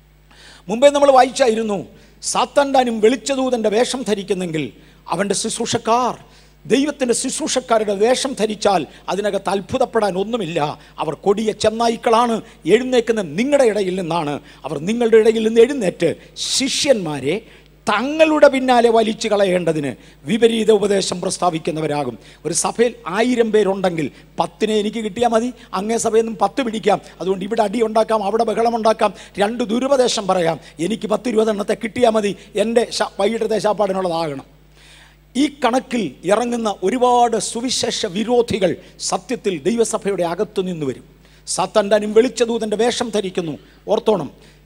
മുമ്പേ നമ്മൾ വായിച്ചായിരുന്നു സാത്താൻഡാനും വെളിച്ചദൂതൻ്റെ വേഷം ധരിക്കുന്നെങ്കിൽ അവൻ്റെ ശുശ്രൂഷക്കാർ ദൈവത്തിൻ്റെ ശുശ്രൂഷക്കാരുടെ വേഷം ധരിച്ചാൽ അതിനകത്ത് അത്ഭുതപ്പെടാൻ ഒന്നുമില്ല അവർ കൊടിയ ചെന്നായ്ക്കളാണ് എഴുന്നേക്കുന്ന നിങ്ങളുടെ ഇടയിൽ നിന്നാണ് അവർ നിങ്ങളുടെ ഇടയിൽ നിന്ന് എഴുന്നേറ്റ് ശിഷ്യന്മാരെ തങ്ങളുടെ പിന്നാലെ വലിച്ചു കളയേണ്ടതിന് വിപരീത ഉപദേശം പ്രസ്താവിക്കുന്നവരാകും ഒരു സഭയിൽ ആയിരം പേരുണ്ടെങ്കിൽ പത്തിനെ എനിക്ക് കിട്ടിയാൽ മതി അങ്ങേ സഭയിൽ നിന്നും പത്ത് പിടിക്കാം അതുകൊണ്ട് ഇവിടെ അടി ഉണ്ടാക്കാം അവിടെ ബഹളം ഉണ്ടാക്കാം രണ്ട് ദുരുപദേശം പറയാം എനിക്ക് പത്ത് ഇരുപതെണ്ണത്തെ കിട്ടിയാൽ മതി എൻ്റെ ശ വൈകിട്ടത്തെ ശാപ്പാടിനുള്ളതാകണം ഈ കണക്കിൽ ഇറങ്ങുന്ന ഒരുപാട് സുവിശേഷ വിരോധികൾ സത്യത്തിൽ ദൈവസഭയുടെ അകത്തു നിന്ന് വരും സാത്താൻഡാനും വെളിച്ചദൂതൻ്റെ വേഷം ധരിക്കുന്നു ഓർത്തോണം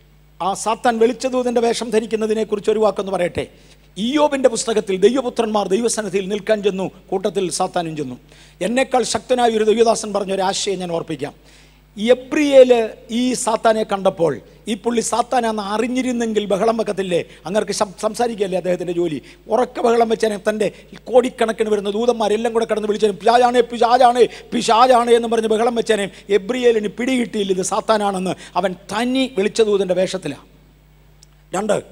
ആ സാത്താൻ വെളിച്ചദൂതൻ്റെ വേഷം ധരിക്കുന്നതിനെക്കുറിച്ച് ഒരു വാക്കൊന്ന് പറയട്ടെ ഇയോബിൻ്റെ പുസ്തകത്തിൽ ദൈവപുത്രന്മാർ ദൈവസന്നിധിയിൽ നിൽക്കാൻ ചെന്നു കൂട്ടത്തിൽ സാത്താനും ചെന്നു എന്നേക്കാൾ ശക്തനായ ഒരു ദൈവദാസൻ പറഞ്ഞ ഒരു ആശയം ഞാൻ ഓർപ്പിക്കാം എബ്രിയേല് ഈ സാത്താനെ കണ്ടപ്പോൾ ഈ പുള്ളി സാത്താനാന്ന് അറിഞ്ഞിരുന്നെങ്കിൽ ബഹളം വെക്കത്തില്ലേ അങ്ങർക്ക് സംസാരിക്കുകയല്ലേ അദ്ദേഹത്തിൻ്റെ ജോലി ഉറക്ക ബഹളം വെച്ചാൽ തൻ്റെ കോടിക്കണക്കിന് വരുന്ന ദൂതന്മാരെല്ലാം കൂടെ കടന്ന് വിളിച്ചാലും പിശാജാണേ പിശാജാണേ പിശാജാണേ എന്ന് പറഞ്ഞ് ബഹളം വെച്ചാലും എബ്രിയേലിന് പിടികിട്ടിയില്ല ഇത് സാത്താനാണെന്ന് അവൻ തനി വെളിച്ചദൂതൻ്റെ വേഷത്തിലാണ് രണ്ട്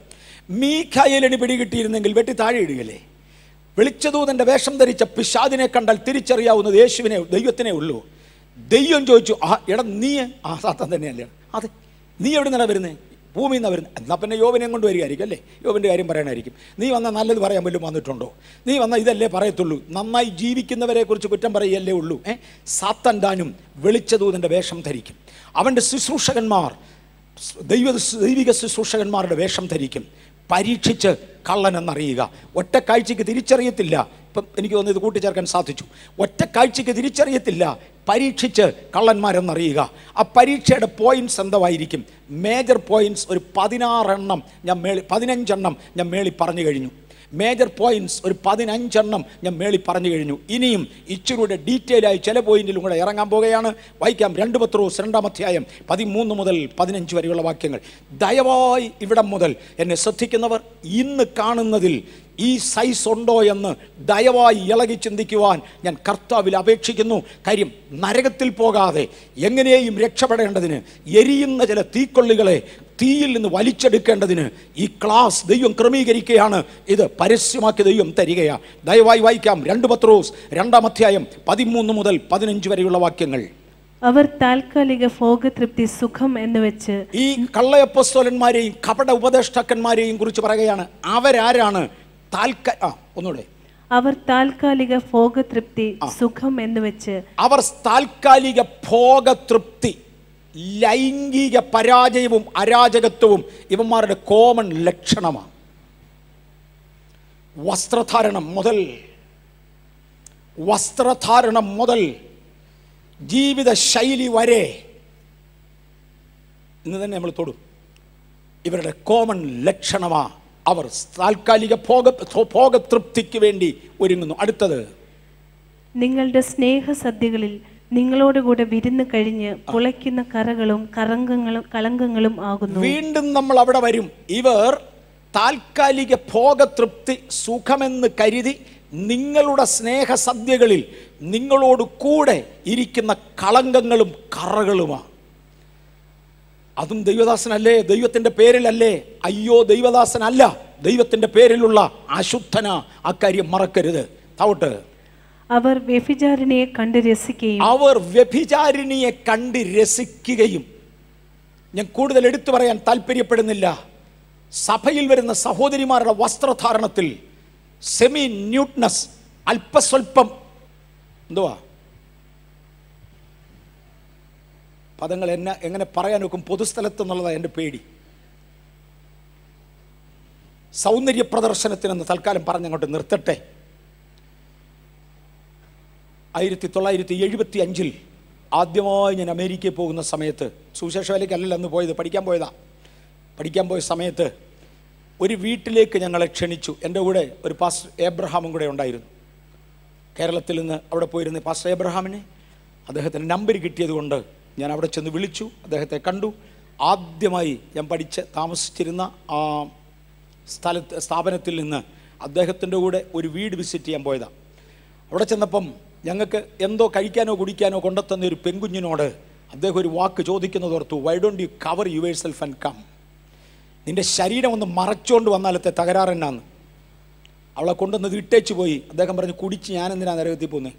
മീഖായേലിന് പിടികിട്ടിയിരുന്നെങ്കിൽ വെട്ടി താഴെ ഇടുകയല്ലേ വെളിച്ചദൂതന്റെ വേഷം ധരിച്ച പിശാദിനെ കണ്ടാൽ തിരിച്ചറിയാവുന്നത് യേശുവിനെ ദൈവത്തിനെ ഉള്ളൂ ദൈവം ചോദിച്ചു ആ എടാ നീ ആ സാത്താൻ തന്നെയല്ലേ അതെ നീ എവിടെ നിന്നാണ് വരുന്നത് ഭൂമിയിൽ നിന്നാണ് വരുന്നത് എന്നാൽ പിന്നെ യോവനെയും കൊണ്ട് വരികയായിരിക്കും അല്ലേ യോവൻ്റെ കാര്യം പറയാനായിരിക്കും നീ വന്നാൽ നല്ലത് പറയാൻ വല്ലതും വന്നിട്ടുണ്ടോ നീ വന്നാൽ ഇതല്ലേ പറയത്തുള്ളൂ നന്നായി ജീവിക്കുന്നവരെ കുറിച്ച് കുറ്റം പറയല്ലേ ഉള്ളൂ ഏ സാത്തൻ താനും വെളിച്ചദൂതൻ്റെ വേഷം ധരിക്കും അവൻ്റെ ശുശ്രൂഷകന്മാർ ദൈവ ദൈവിക ശുശ്രൂഷകന്മാരുടെ വേഷം ധരിക്കും പരീക്ഷിച്ച് കള്ളനെന്നറിയുക ഒറ്റ കാഴ്ചയ്ക്ക് തിരിച്ചറിയത്തില്ല ഇപ്പം എനിക്ക് തോന്നുന്നു ഇത് കൂട്ടിച്ചേർക്കാൻ സാധിച്ചു ഒറ്റ കാഴ്ചയ്ക്ക് തിരിച്ചറിയത്തില്ല പരീക്ഷിച്ച് കള്ളന്മാരെന്നറിയുക ആ പരീക്ഷയുടെ പോയിന്റ്സ് എന്തായിരിക്കും മേജർ പോയിന്റ്സ് ഒരു പതിനാറെണ്ണം ഞാൻ മേളി പതിനഞ്ചെണ്ണം ഞാൻ മേളി പറഞ്ഞു കഴിഞ്ഞു മേജർ പോയിന്റ്സ് ഒരു പതിനഞ്ചെണ്ണം ഞാൻ മേളി പറഞ്ഞു കഴിഞ്ഞു ഇനിയും ഇച്ചിരൂടെ ഡീറ്റെയിൽ ആയി ചില പോയിന്റിലും കൂടെ ഇറങ്ങാൻ പോകുകയാണ് വായിക്കാം രണ്ട് പത്രോസ് രണ്ടാം അധ്യായം പതിമൂന്ന് മുതൽ പതിനഞ്ച് വരെയുള്ള വാക്യങ്ങൾ ദയവായി ഇവിടം മുതൽ എന്നെ ശ്രദ്ധിക്കുന്നവർ ഇന്ന് കാണുന്നതിൽ ഈ സൈസ് ഉണ്ടോ എന്ന് ദയവായി ഇളകി ചിന്തിക്കുവാൻ ഞാൻ കർത്താവിൽ അപേക്ഷിക്കുന്നു കാര്യം നരകത്തിൽ പോകാതെ എങ്ങനെയും രക്ഷപ്പെടേണ്ടതിന് എരിയുന്ന ചില തീക്കൊള്ളികളെ തീയിൽ നിന്ന് വലിച്ചെടുക്കേണ്ടതിന് ഈ ക്ലാസ് ദൈവം ക്രമീകരിക്കുകയാണ് ഇത് പരസ്യമാക്കി ദൈവം തരികയാണ് ദയവായി വായിക്കാം രണ്ട് പത്രോസ് രണ്ടാം അധ്യായം പതിമൂന്ന് മുതൽ പതിനഞ്ച് വരെയുള്ള വാക്യങ്ങൾ അവർ താൽക്കാലിക ഭോഗതൃപ്തി സുഖം എന്ന് വെച്ച് ഈ കള്ളയപ്പസ്തോലന്മാരെയും കപട ഉപദേഷ്ടാക്കന്മാരെയും കുറിച്ച് പറയുകയാണ് അവരാരാണ് താൽക്ക ആ ഒന്നുകൂടെ അവർ താൽക്കാലിക ഭോഗതൃപ്തി സുഖം എന്ന് വെച്ച് അവർ താൽക്കാലിക ഭോഗതൃപ്തി ലൈംഗിക പരാജയവും അരാജകത്വവും ഇവന്മാരുടെ കോമൺ ലക്ഷണമാണ് വസ്ത്രധാരണം മുതൽ വസ്ത്രധാരണം മുതൽ ജീവിത ശൈലി വരെ ഇന്ന് തന്നെ നമ്മൾ തൊടും ഇവരുടെ കോമൺ ലക്ഷണമാ അവർ താൽക്കാലിക ഭോഗ ഭോഗതൃപ്തിക്ക് വേണ്ടി ഒരുങ്ങുന്നു അടുത്തത് നിങ്ങളുടെ സ്നേഹസദ്യകളിൽ നിങ്ങളോടുകൂടെ വിരുന്ന് കഴിഞ്ഞ് പുളയ്ക്കുന്ന കറകളും കറങ്കങ്ങളും കളങ്കങ്ങളും ആകുന്നു വീണ്ടും നമ്മൾ അവിടെ വരും ഇവർ താൽക്കാലിക ഭോഗതൃപ്തി സുഖമെന്ന് കരുതി നിങ്ങളുടെ സ്നേഹസദ്യകളിൽ നിങ്ങളോട് കൂടെ ഇരിക്കുന്ന കളങ്കങ്ങളും കറകളുമാണ് അതും ദൈവദാസനല്ലേ ദൈവത്തിൻ്റെ പേരിലല്ലേ അയ്യോ ദൈവദാസനല്ല ദൈവത്തിൻ്റെ പേരിലുള്ള അശുദ്ധന അക്കാര്യം മറക്കരുത് താവട്ട് അവർ വ്യഭിചാരിണിയെ കണ്ട് രസിക്കുകയും അവർ വ്യഭിചാരിണിയെ കണ്ട് രസിക്കുകയും ഞാൻ കൂടുതൽ എടുത്തു പറയാൻ താല്പര്യപ്പെടുന്നില്ല സഭയിൽ വരുന്ന സഹോദരിമാരുടെ വസ്ത്രധാരണത്തിൽ സെമി ന്യൂട്ട്നസ് അല്പസ്വല്പം എന്തുവാ പദങ്ങൾ എന്നെ എങ്ങനെ പറയാൻ നോക്കും പൊതുസ്ഥലത്ത് എന്നുള്ളതാണ് എൻ്റെ പേടി സൗന്ദര്യ പ്രദർശനത്തിനെന്ന് തൽക്കാലം പറഞ്ഞങ്ങോട്ട് നിർത്തട്ടെ ആയിരത്തി തൊള്ളായിരത്തി എഴുപത്തി അഞ്ചിൽ ആദ്യമായി ഞാൻ അമേരിക്കയിൽ പോകുന്ന സമയത്ത് സുവിശേഷ വേലയ്ക്കല്ലല്ലോ അന്ന് പോയത് പഠിക്കാൻ പോയതാ പഠിക്കാൻ പോയ സമയത്ത് ഒരു വീട്ടിലേക്ക് ഞങ്ങളെ ക്ഷണിച്ചു എൻ്റെ കൂടെ ഒരു പാസ്റ്റർ ഏബ്രഹാമും കൂടെ ഉണ്ടായിരുന്നു കേരളത്തിൽ നിന്ന് അവിടെ പോയിരുന്ന പാസ്റ്റർ ഏബ്രഹാമിനെ അദ്ദേഹത്തിൻ്റെ നമ്പർ കിട്ടിയതുകൊണ്ട് ഞാൻ അവിടെ ചെന്ന് വിളിച്ചു അദ്ദേഹത്തെ കണ്ടു ആദ്യമായി ഞാൻ പഠിച്ച് താമസിച്ചിരുന്ന ആ സ്ഥലത്ത് സ്ഥാപനത്തിൽ നിന്ന് അദ്ദേഹത്തിൻ്റെ കൂടെ ഒരു വീട് വിസിറ്റ് ചെയ്യാൻ പോയതാണ് അവിടെ ചെന്നപ്പം ഞങ്ങൾക്ക് എന്തോ കഴിക്കാനോ കുടിക്കാനോ കൊണ്ടെത്തുന്ന ഒരു പെൺകുഞ്ഞിനോട് അദ്ദേഹം ഒരു വാക്ക് ചോദിക്കുന്നത് ഓർത്തു why don't you cover yourself and come നിന്റെ ശരീരം ഒന്ന് മറച്ചുകൊണ്ട് വന്നാലത്തെ തകരാറെന്നാന്ന് അവളെ കൊണ്ടുവന്നത് ഇട്ടേച്ച് പോയി അദ്ദേഹം പറഞ്ഞു കുടിച്ച് ഞാൻ എന്തിനാ നരകത്തിൽ പോകുന്നത്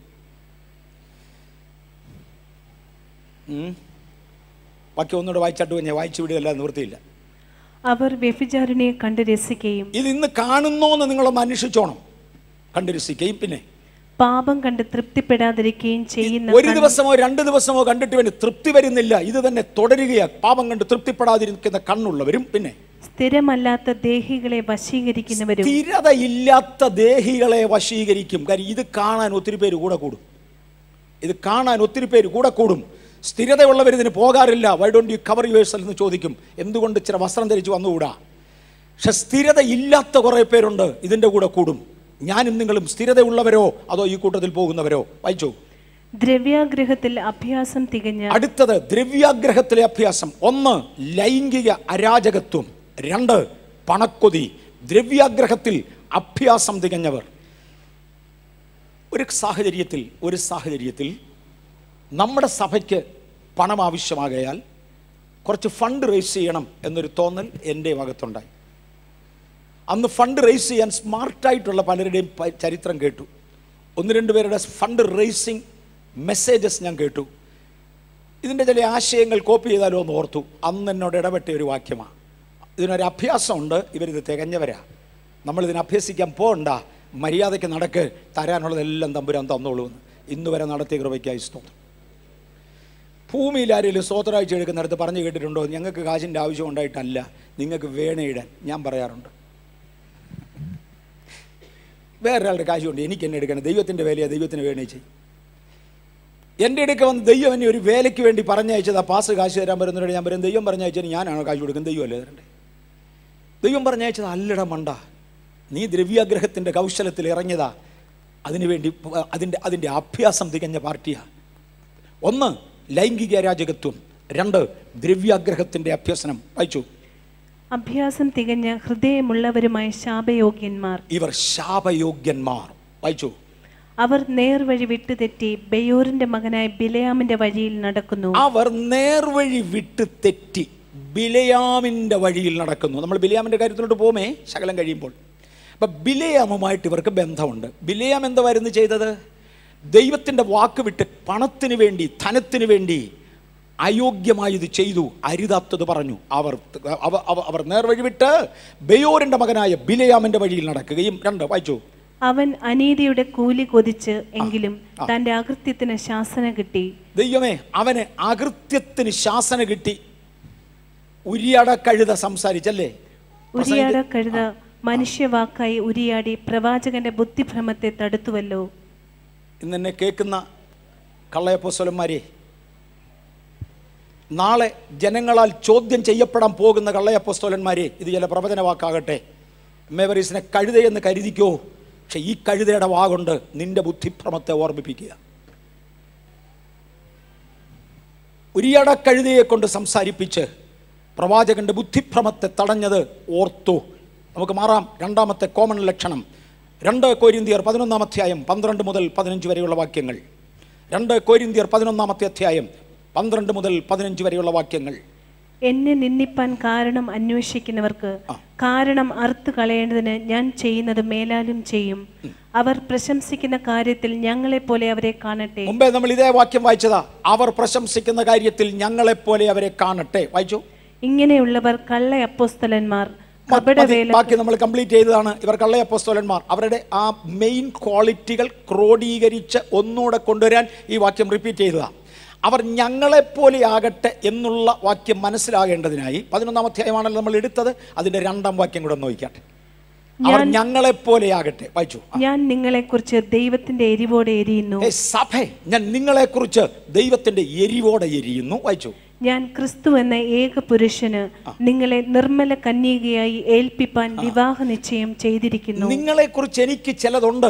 ബാക്കി ഒന്നുകൂടെ വായിച്ചാട്ട് ഞാൻ വായിച്ചു വിടുകയല്ല നിവൃത്തിയില്ല അവർ വ്യഭിചാരിണിയെ കണ്ട് രസിക്കുകയും ഇത് ഇന്ന് കാണുന്നോ എന്ന് നിങ്ങളൊന്ന് അന്വേഷിച്ചോണം കണ്ടു രസിക്കുകയും പിന്നെ പാപം കണ്ട് തൃപ്തിപ്പെടാതിരിക്കുകയും ചെയ്യുന്ന ഒരു ദിവസമോ രണ്ട് ദിവസമോ കണ്ടിട്ട് വേണ്ടി തൃപ്തി വരുന്നില്ല ഇത് തന്നെ തുടരുകയാ പാപം കണ്ട് തൃപ്തിപ്പെടാതിരിക്കുന്ന കണ്ണുള്ളവരും പിന്നെ സ്ഥിരമല്ലാത്ത ദേഹികളെ വശീകരിക്കുന്നവരും സ്ഥിരതയില്ലാത്ത ദേഹികളെ വശീകരിക്കും കാര്യം ഇത് കാണാൻ ഒത്തിരി പേര് കൂടെ കൂടും ഇത് കാണാൻ ഒത്തിരി പേര് കൂടെ കൂടും സ്ഥിരതയുള്ളവർ ഇതിന് പോകാറില്ല why don't you cover yourself എന്ന് ചോദിക്കും എന്തുകൊണ്ട് ചില വസ്ത്രം ധരിച്ച് വന്നുകൂടാ പക്ഷെ സ്ഥിരത ഇല്ലാത്ത കുറേ പേരുണ്ട് ഇതിൻ്റെ കൂടെ കൂടും ഞാനും നിങ്ങളും സ്ഥിരതയുള്ളവരോ അതോ ഈ കൂട്ടത്തിൽ പോകുന്നവരോ വായിച്ചു ദ്രവ്യാഗ്രഹത്തിൽ അഭ്യാസം തികഞ്ഞ അടുത്തത് ദ്രവ്യാഗ്രഹത്തിലെ അഭ്യാസം ഒന്ന് ലൈംഗിക അരാജകത്വം രണ്ട് പണക്കൊതി ദ്രവ്യാഗ്രഹത്തിൽ അഭ്യാസം തികഞ്ഞവർ ഒരു സാഹചര്യത്തിൽ ഒരു സാഹചര്യത്തിൽ നമ്മുടെ സഭയ്ക്ക് പണം ആവശ്യമാകയാൽ കുറച്ച് ഫണ്ട് റേസ് ചെയ്യണം എന്നൊരു തോന്നൽ എൻ്റെ ഭാഗത്തുണ്ടായി അന്ന് ഫണ്ട് റേസ് ചെയ്യാൻ സ്മാർട്ടായിട്ടുള്ള പലരുടെയും പ- ചരിത്രം കേട്ടു ഒന്ന് രണ്ട് പേരുടെ ഫണ്ട് റേസിങ് മെസ്സേജസ് ഞാൻ കേട്ടു ഇതിൻ്റെ ചില ആശയങ്ങൾ കോപ്പി ചെയ്താലോ എന്ന് ഓർത്തു അന്ന് എന്നോട് ഇടപെട്ട ഒരു വാക്യമാണ് ഇതിനൊരു അഭ്യാസമുണ്ട് ഇവരിത് തികഞ്ഞവരാ നമ്മളിതിന് അഭ്യസിക്കാൻ പോകണ്ട മര്യാദയ്ക്ക് നടക്ക് തരാനുള്ളതെല്ലാം തമ്പുരാൻ തന്നോളൂ എന്ന് ഇന്ന് വരെ നടത്തിയ കൃപയ്ക്കായി സ്തോത്രം ഭൂമിയിൽ ആരെങ്കിലും സ്വോത്രാഴ്ച എടുക്കുന്നിടത്ത് പറഞ്ഞു കേട്ടിട്ടുണ്ടോ ഞങ്ങൾക്ക് കാശിൻ്റെ ആവശ്യം ഉണ്ടായിട്ടല്ല നിങ്ങൾക്ക് വേണയിടാൻ ഞാൻ പറയാറുണ്ട് വേറൊരാളുടെ കാശുണ്ട് എനിക്ക് എന്നെ എടുക്കണം ദൈവത്തിൻ്റെ വേലയാണ് ദൈവത്തിന് വേണേ ചെയ്യും എൻ്റെ അടുക്ക വന്ന് ദൈവം എന്നെ ഒരു വേലയ്ക്ക് വേണ്ടി പറഞ്ഞയച്ചത് ആ പാസ് കാശ് തരാൻ വരുന്നവരോട് ഞാൻ പറയും ദൈവം പറഞ്ഞയച്ചതിന് ഞാനാണോ കാശ് കൊടുക്കുന്നത് ദൈവമല്ലേ തരണ്ടേ ദൈവം പറഞ്ഞയച്ചത് അല്ലട മണ്ട നീ ദ്രവ്യാഗ്രഹത്തിൻ്റെ കൗശലത്തിൽ ഇറങ്ങിയതാ അതിനുവേണ്ടി പ- അതിൻ്റെ അതിൻ്റെ അഭ്യാസം തികഞ്ഞ പാർട്ടിയാണ് ഒന്ന് ലൈംഗിക രാജകത്വം രണ്ട് ദ്രവ്യാഗ്രഹത്തിൻ്റെ അഭ്യസനം വായിച്ചു അഭ്യാസം തികഞ്ഞ ഹൃദയമുള്ളവരുമായ ശാപയോഗ്യന്മാർ ഇവർ ശാപയോഗ്യന്മാർ വായിച്ചു അവർ നേർവഴി വിട്ടുതെറ്റി ബെയോറിന്റെ മകനായ ബിലയാമിന്റെ വഴിയിൽ നടക്കുന്നു അവർ നേർവഴി വിട്ട് തെറ്റി ബിലയാമിൻ്റെ വഴിയിൽ നടക്കുന്നു നമ്മൾ ബിലയാമിൻ്റെ കാര്യത്തിലോട്ട് പോകുമേ ശകലം കഴിയുമ്പോൾ അപ്പം ബിലയാമുമായിട്ട് ഇവർക്ക് ബന്ധമുണ്ട് ബിലയാം എന്താ വരുന്നു ചെയ്തത് ദൈവത്തിൻ്റെ വാക്ക് വിട്ട് പണത്തിന് വേണ്ടി ധനത്തിന് വേണ്ടി അയോഗ്യമായത് ചെയ്തു അരുതാത്തത് പറഞ്ഞു അവർ അവ- അവ- അവർ നേർവഴി വിട്ട് ബെയോറിൻ്റെ മകനായ ബിലയാമിൻ്റെ വഴിയിൽ നടക്കുകയും രണ്ട് വായിച്ചു അവൻ അനീതിയുടെ കൂലി കൊതിച്ച് എങ്കിലും തന്റെ അകൃത്യത്തിന് ശാസന കിട്ടി ദൈവമേ അവന് അകൃത്യത്തിന് ശാസന കിട്ടി ഉരിയട കഴുത സംസാരിച്ചല്ലേ ഉരിയാട കഴുത മനുഷ്യവാക്കായി ഉരിയാടി പ്രവാചകന്റെ ബുദ്ധിഭ്രമത്തെ തടുത്തുവല്ലോ ഇന്ന് എന്നെ കേൾക്കുന്ന കള്ളയപ്പോസ്വലന്മാരെ നാളെ ജനങ്ങളാൽ ചോദ്യം ചെയ്യപ്പെടാൻ പോകുന്ന കള്ളയപ്പോസ്തോലന്മാരെ ഇത് ചില പ്രവചന വാക്കാകട്ടെ മേവറീസിനെ കഴുതയെന്ന് കരുതിക്കോ പക്ഷെ ഈ കഴുതയുടെ വാഗൊണ്ട് നിന്റെ ബുദ്ധിഭ്രമത്തെ ഓർമ്മിപ്പിക്കുക ഉരിയട കഴുതയെ കൊണ്ട് സംസാരിപ്പിച്ച് പ്രവാചകന്റെ ബുദ്ധിഭ്രമത്തെ തടഞ്ഞത് ഓർത്തു നമുക്ക് മാറാം രണ്ടാമത്തെ കോമൺ ലക്ഷണം രണ്ട് കോരിന്തിയർ പതിനൊന്നാം അധ്യായം പന്ത്രണ്ട് മുതൽ പതിനഞ്ച് വരെയുള്ള വാക്യങ്ങൾ രണ്ട് കോരിന്തിയർ പതിനൊന്നാമത്തെ അധ്യായം പന്ത്രണ്ട് മുതൽ പതിനഞ്ച് വരെയുള്ള വാക്യങ്ങൾ എന്നെ നിന്ദിപ്പാൻ കാരണം അന്വേഷിക്കുന്നവർക്ക് കാരണം അറുത്തു കളയേണ്ടതിന് ഞാൻ ചെയ്യുന്നത് മേലാലും ചെയ്യും അവർ പ്രശംസിക്കുന്ന കാര്യത്തിൽ ഞങ്ങളെപ്പോലെ അവരെ കാണട്ടെ മുമ്പേ നമ്മൾ ഇതേ വാക്യം വായിച്ചതാ അവർ പ്രശംസിക്കുന്ന കാര്യത്തിൽ ഞങ്ങളെപ്പോലെ അവരെ കാണട്ടെ വായിച്ചു ഇങ്ങനെയുള്ളവർ കള്ള അപ്പോസ്തലന്മാർ മതി, കപടവേല ബാക്കി നമ്മൾ കംപ്ലീറ്റ് ചെയ്തതാണ് ഇവർ കള്ളയപ്പോസ്തോലന്മാർ അവരുടെ ആ മെയിൻ ക്വാളിറ്റികൾ ക്രോഡീകരിച്ച് ഒന്നുകൂടെ കൊണ്ടുവരാൻ ഈ വാക്യം റിപ്പീറ്റ് ചെയ്തതാണ് അവർ ഞങ്ങളെപ്പോലെ ആകട്ടെ എന്നുള്ള വാക്യം മനസ്സിലാകേണ്ടതിനായി പതിനൊന്നാം അധ്യായമാണല്ലോ നമ്മൾ എടുത്തത് അതിന്റെ രണ്ടാം വാക്യം കൂടെ ഒന്ന് നോക്കിക്കാട്ടെ അവർ ഞങ്ങളെപ്പോലെ ആകട്ടെ വായിച്ചു ഞാൻ നിങ്ങളെക്കുറിച്ച് ദൈവത്തിന്റെ എരിവോടെ എരിയുന്നു ഏ സഭേ ഞാൻ നിങ്ങളെക്കുറിച്ച് ദൈവത്തിന്റെ എരിവോടെ എരിയുന്നു വായിച്ചു ഞാൻ ക്രിസ്തു എന്ന ഏക പുരുഷന് നിങ്ങളെ നിർമ്മല കന്യകയായി ഏൽപ്പിപ്പാൻ വിവാഹ നിശ്ചയം ചെയ്തിരിക്കുന്നു നിങ്ങളെക്കുറിച്ച് എനിക്ക് ചിലതുണ്ട്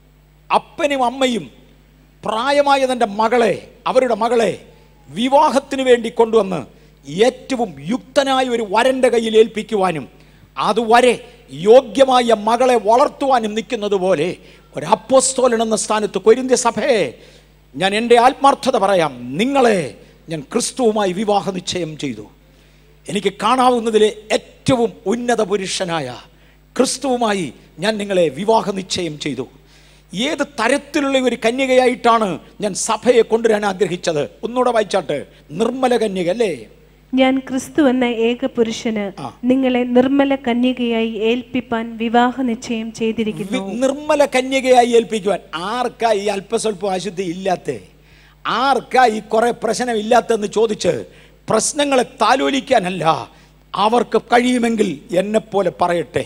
അപ്പനും അമ്മയും പ്രായമായ തൻ്റെ മകളെ അവരുടെ മകളെ വിവാഹത്തിന് വേണ്ടി കൊണ്ടുവന്ന് ഏറ്റവും യുക്തനായ ഒരു വരൻ്റെ കയ്യിൽ ഏൽപ്പിക്കുവാനും അതുവരെ യോഗ്യമായ മകളെ വളർത്തുവാനും നിൽക്കുന്നത് പോലെ ഒരു അപ്പോസ്തോലൻ എന്ന സ്ഥാനത്ത് കൊരിന്ത്യ സഭയെ ഞാൻ എൻ്റെ ആത്മാർത്ഥത പറയാം നിങ്ങളെ ഞാൻ ക്രിസ്തുവുമായി വിവാഹ നിശ്ചയം ചെയ്തു എനിക്ക് കാണാവുന്നതിലെ ഏറ്റവും ഉന്നത പുരുഷനായ ക്രിസ്തുവുമായി ഞാൻ നിങ്ങളെ വിവാഹ നിശ്ചയം ചെയ്തു ഏത് തരത്തിലുള്ള ഒരു കന്യകയായിട്ടാണ് ഞാൻ സഭയെ കൊണ്ടുവരാൻ ആഗ്രഹിച്ചത് ഒന്നുകൂടെ വായിച്ചാട്ട് നിർമ്മല കന്യക അല്ലേ ഞാൻ ക്രിസ്തു എന്ന ഏക പുരുഷന് നിങ്ങളെ നിർമ്മല കന്യകയായി ഏൽപ്പിപ്പാൻ വിവാഹ നിശ്ചയം ചെയ്തിരിക്കുന്നു വി- നിർമ്മല കന്യകയായി ഏൽപ്പിക്കുവാൻ ആർക്കാ ഈ അല്പസ്വല്പം അശുദ്ധി ഇല്ലാത്തേ ആർക്കാ ഈ കുറെ പ്രശ്നം ഇല്ലാത്തെന്ന് ചോദിച്ച് പ്രശ്നങ്ങളെ താലോലിക്കാനല്ല അവർക്ക് കഴിയുമെങ്കിൽ എന്നെപ്പോലെ പറയട്ടെ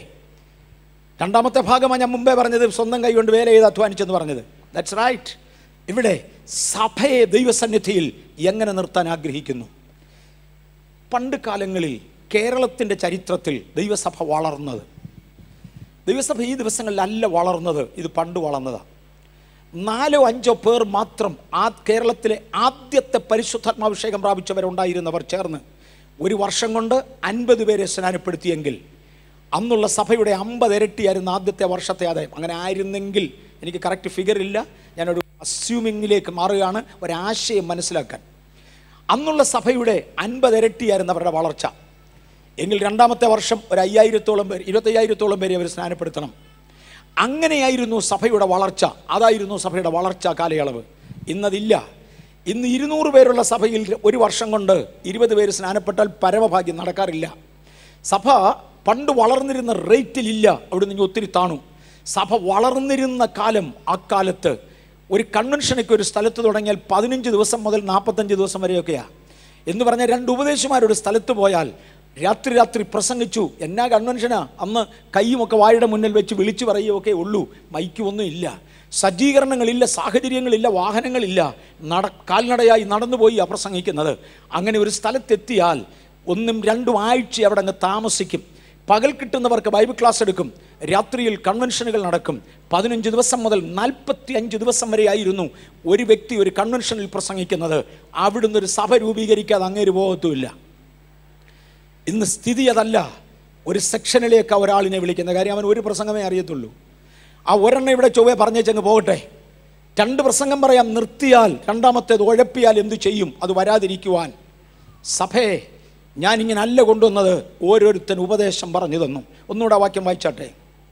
രണ്ടാമത്തെ ഭാഗമാണ് ഞാൻ മുമ്പേ പറഞ്ഞത് സ്വന്തം കൈ കൊണ്ട് വേല ചെയ്ത് അധ്വാനിച്ചെന്ന് പറഞ്ഞത് ദാറ്റ്സ് റൈറ്റ് ഇവിടെ സഭയെ ദൈവസന്നിധിയിൽ എങ്ങനെ നിർത്താൻ ആഗ്രഹിക്കുന്നു പണ്ട് കാലങ്ങളിൽ കേരളത്തിൻ്റെ ചരിത്രത്തിൽ ദൈവസഭ വളർന്നത് ദൈവസഭ ഈ ദിവസങ്ങളിലല്ല വളർന്നത് ഇത് പണ്ട് വളർന്നതാണ് നാലോ അഞ്ചോ പേർ മാത്രം ആ കേരളത്തിലെ ആദ്യത്തെ പരിശുദ്ധാത്മാഭിഷേകം പ്രാപിച്ചവരുണ്ടായിരുന്നവർ ചേർന്ന് ഒരു വർഷം കൊണ്ട് അൻപത് പേരെ സ്നാനപ്പെടുത്തിയെങ്കിൽ അന്നുള്ള സഭയുടെ അമ്പത് ഇരട്ടിയായിരുന്നു ആദ്യത്തെ വർഷത്തെ ആദായം അങ്ങനെ ആയിരുന്നെങ്കിൽ എനിക്ക് കറക്റ്റ് ഫിഗർ ഇല്ല ഞാനൊരു അസ്യൂമിങ്ങിലേക്ക് മാറുകയാണ് ഒരാശയം മനസ്സിലാക്കാൻ അന്നുള്ള സഭയുടെ അൻപത് ഇരട്ടിയായിരുന്നു അവരുടെ വളർച്ച എങ്കിൽ രണ്ടാമത്തെ വർഷം ഒരു അയ്യായിരത്തോളം പേര് ഇരുപത്തയ്യായിരത്തോളം പേരെ അവർ സ്നാനപ്പെടുത്തണം അങ്ങനെയായിരുന്നു സഭയുടെ വളർച്ച അതായിരുന്നു സഭയുടെ വളർച്ച കാലയളവ് ഇന്നതില്ല ഇന്ന് ഇരുന്നൂറ് പേരുള്ള സഭയിൽ ഒരു വർഷം കൊണ്ട് ഇരുപത് പേര് സ്നാനപ്പെട്ടാൽ പരമഭാഗ്യം നടക്കാറില്ല സഭ പണ്ട് വളർന്നിരുന്ന റേറ്റിലില്ല അവിടെ നിന്ന് ഒത്തിരി താണു സഭ വളർന്നിരുന്ന കാലം അക്കാലത്ത് ഒരു കൺവെൻഷനൊക്കെ ഒരു സ്ഥലത്ത് തുടങ്ങിയാൽ പതിനഞ്ച് ദിവസം മുതൽ നാൽപ്പത്തഞ്ച് ദിവസം വരെയൊക്കെയാണ് എന്ന് പറഞ്ഞാൽ രണ്ട് ഉപദേശമാരൊരു സ്ഥലത്ത് പോയാൽ രാത്രി രാത്രി പ്രസംഗിച്ചു എന്നാ കൺവെൻഷനാ അന്ന് കൈയുമൊക്കെ വായുടെ മുന്നിൽ വെച്ച് വിളിച്ചു പറയുകയൊക്കെ ഉള്ളൂ മൈക്ക് ഒന്നും ഇല്ല സജ്ജീകരണങ്ങളില്ല സാഹചര്യങ്ങളില്ല വാഹനങ്ങളില്ല നട കാൽനടയായി നടന്നുപോയി ആ പ്രസംഗിക്കുന്നത് അങ്ങനെ ഒരു സ്ഥലത്തെത്തിയാൽ ഒന്നും രണ്ടും ആഴ്ച അവിടെ അങ്ങ് താമസിക്കും പകൽ കിട്ടുന്നവർക്ക് ബൈബിൾ ക്ലാസ് എടുക്കും രാത്രിയിൽ കൺവെൻഷനുകൾ നടക്കും പതിനഞ്ച് ദിവസം മുതൽ നാൽപ്പത്തി അഞ്ച് ദിവസം വരെ ആയിരുന്നു ഒരു വ്യക്തി ഒരു കൺവെൻഷനിൽ പ്രസംഗിക്കുന്നത് അവിടുന്ന് ഒരു സഭ രൂപീകരിക്കാതെ അങ്ങേര് പോകത്തുമില്ല ഇന്ന് സ്ഥിതി അതല്ല ഒരു സെക്ഷനിലേക്ക് ഒരാളിനെ വിളിക്കുന്ന കാര്യം അവൻ ഒരു പ്രസംഗമേ അറിയത്തുള്ളൂ ആ ഒരെണ്ണം ഇവിടെ ചൊവ്വേ പറഞ്ഞേച്ചങ്ങ് പോകട്ടെ രണ്ട് പ്രസംഗം പറയാം നിർത്തിയാൽ രണ്ടാമത്തേത് ഉഴപ്പിയാൽ എന്തു ചെയ്യും അത് വരാതിരിക്കുവാൻ സഭയെ ഞാനിങ്ങനെ അല്ല കൊണ്ടുവന്നത് ഓരോരുത്തൻ ഉപദേശം പറഞ്ഞു തന്നു ഒന്നുകൂടെ ആ വാക്യം വായിച്ചാട്ടെ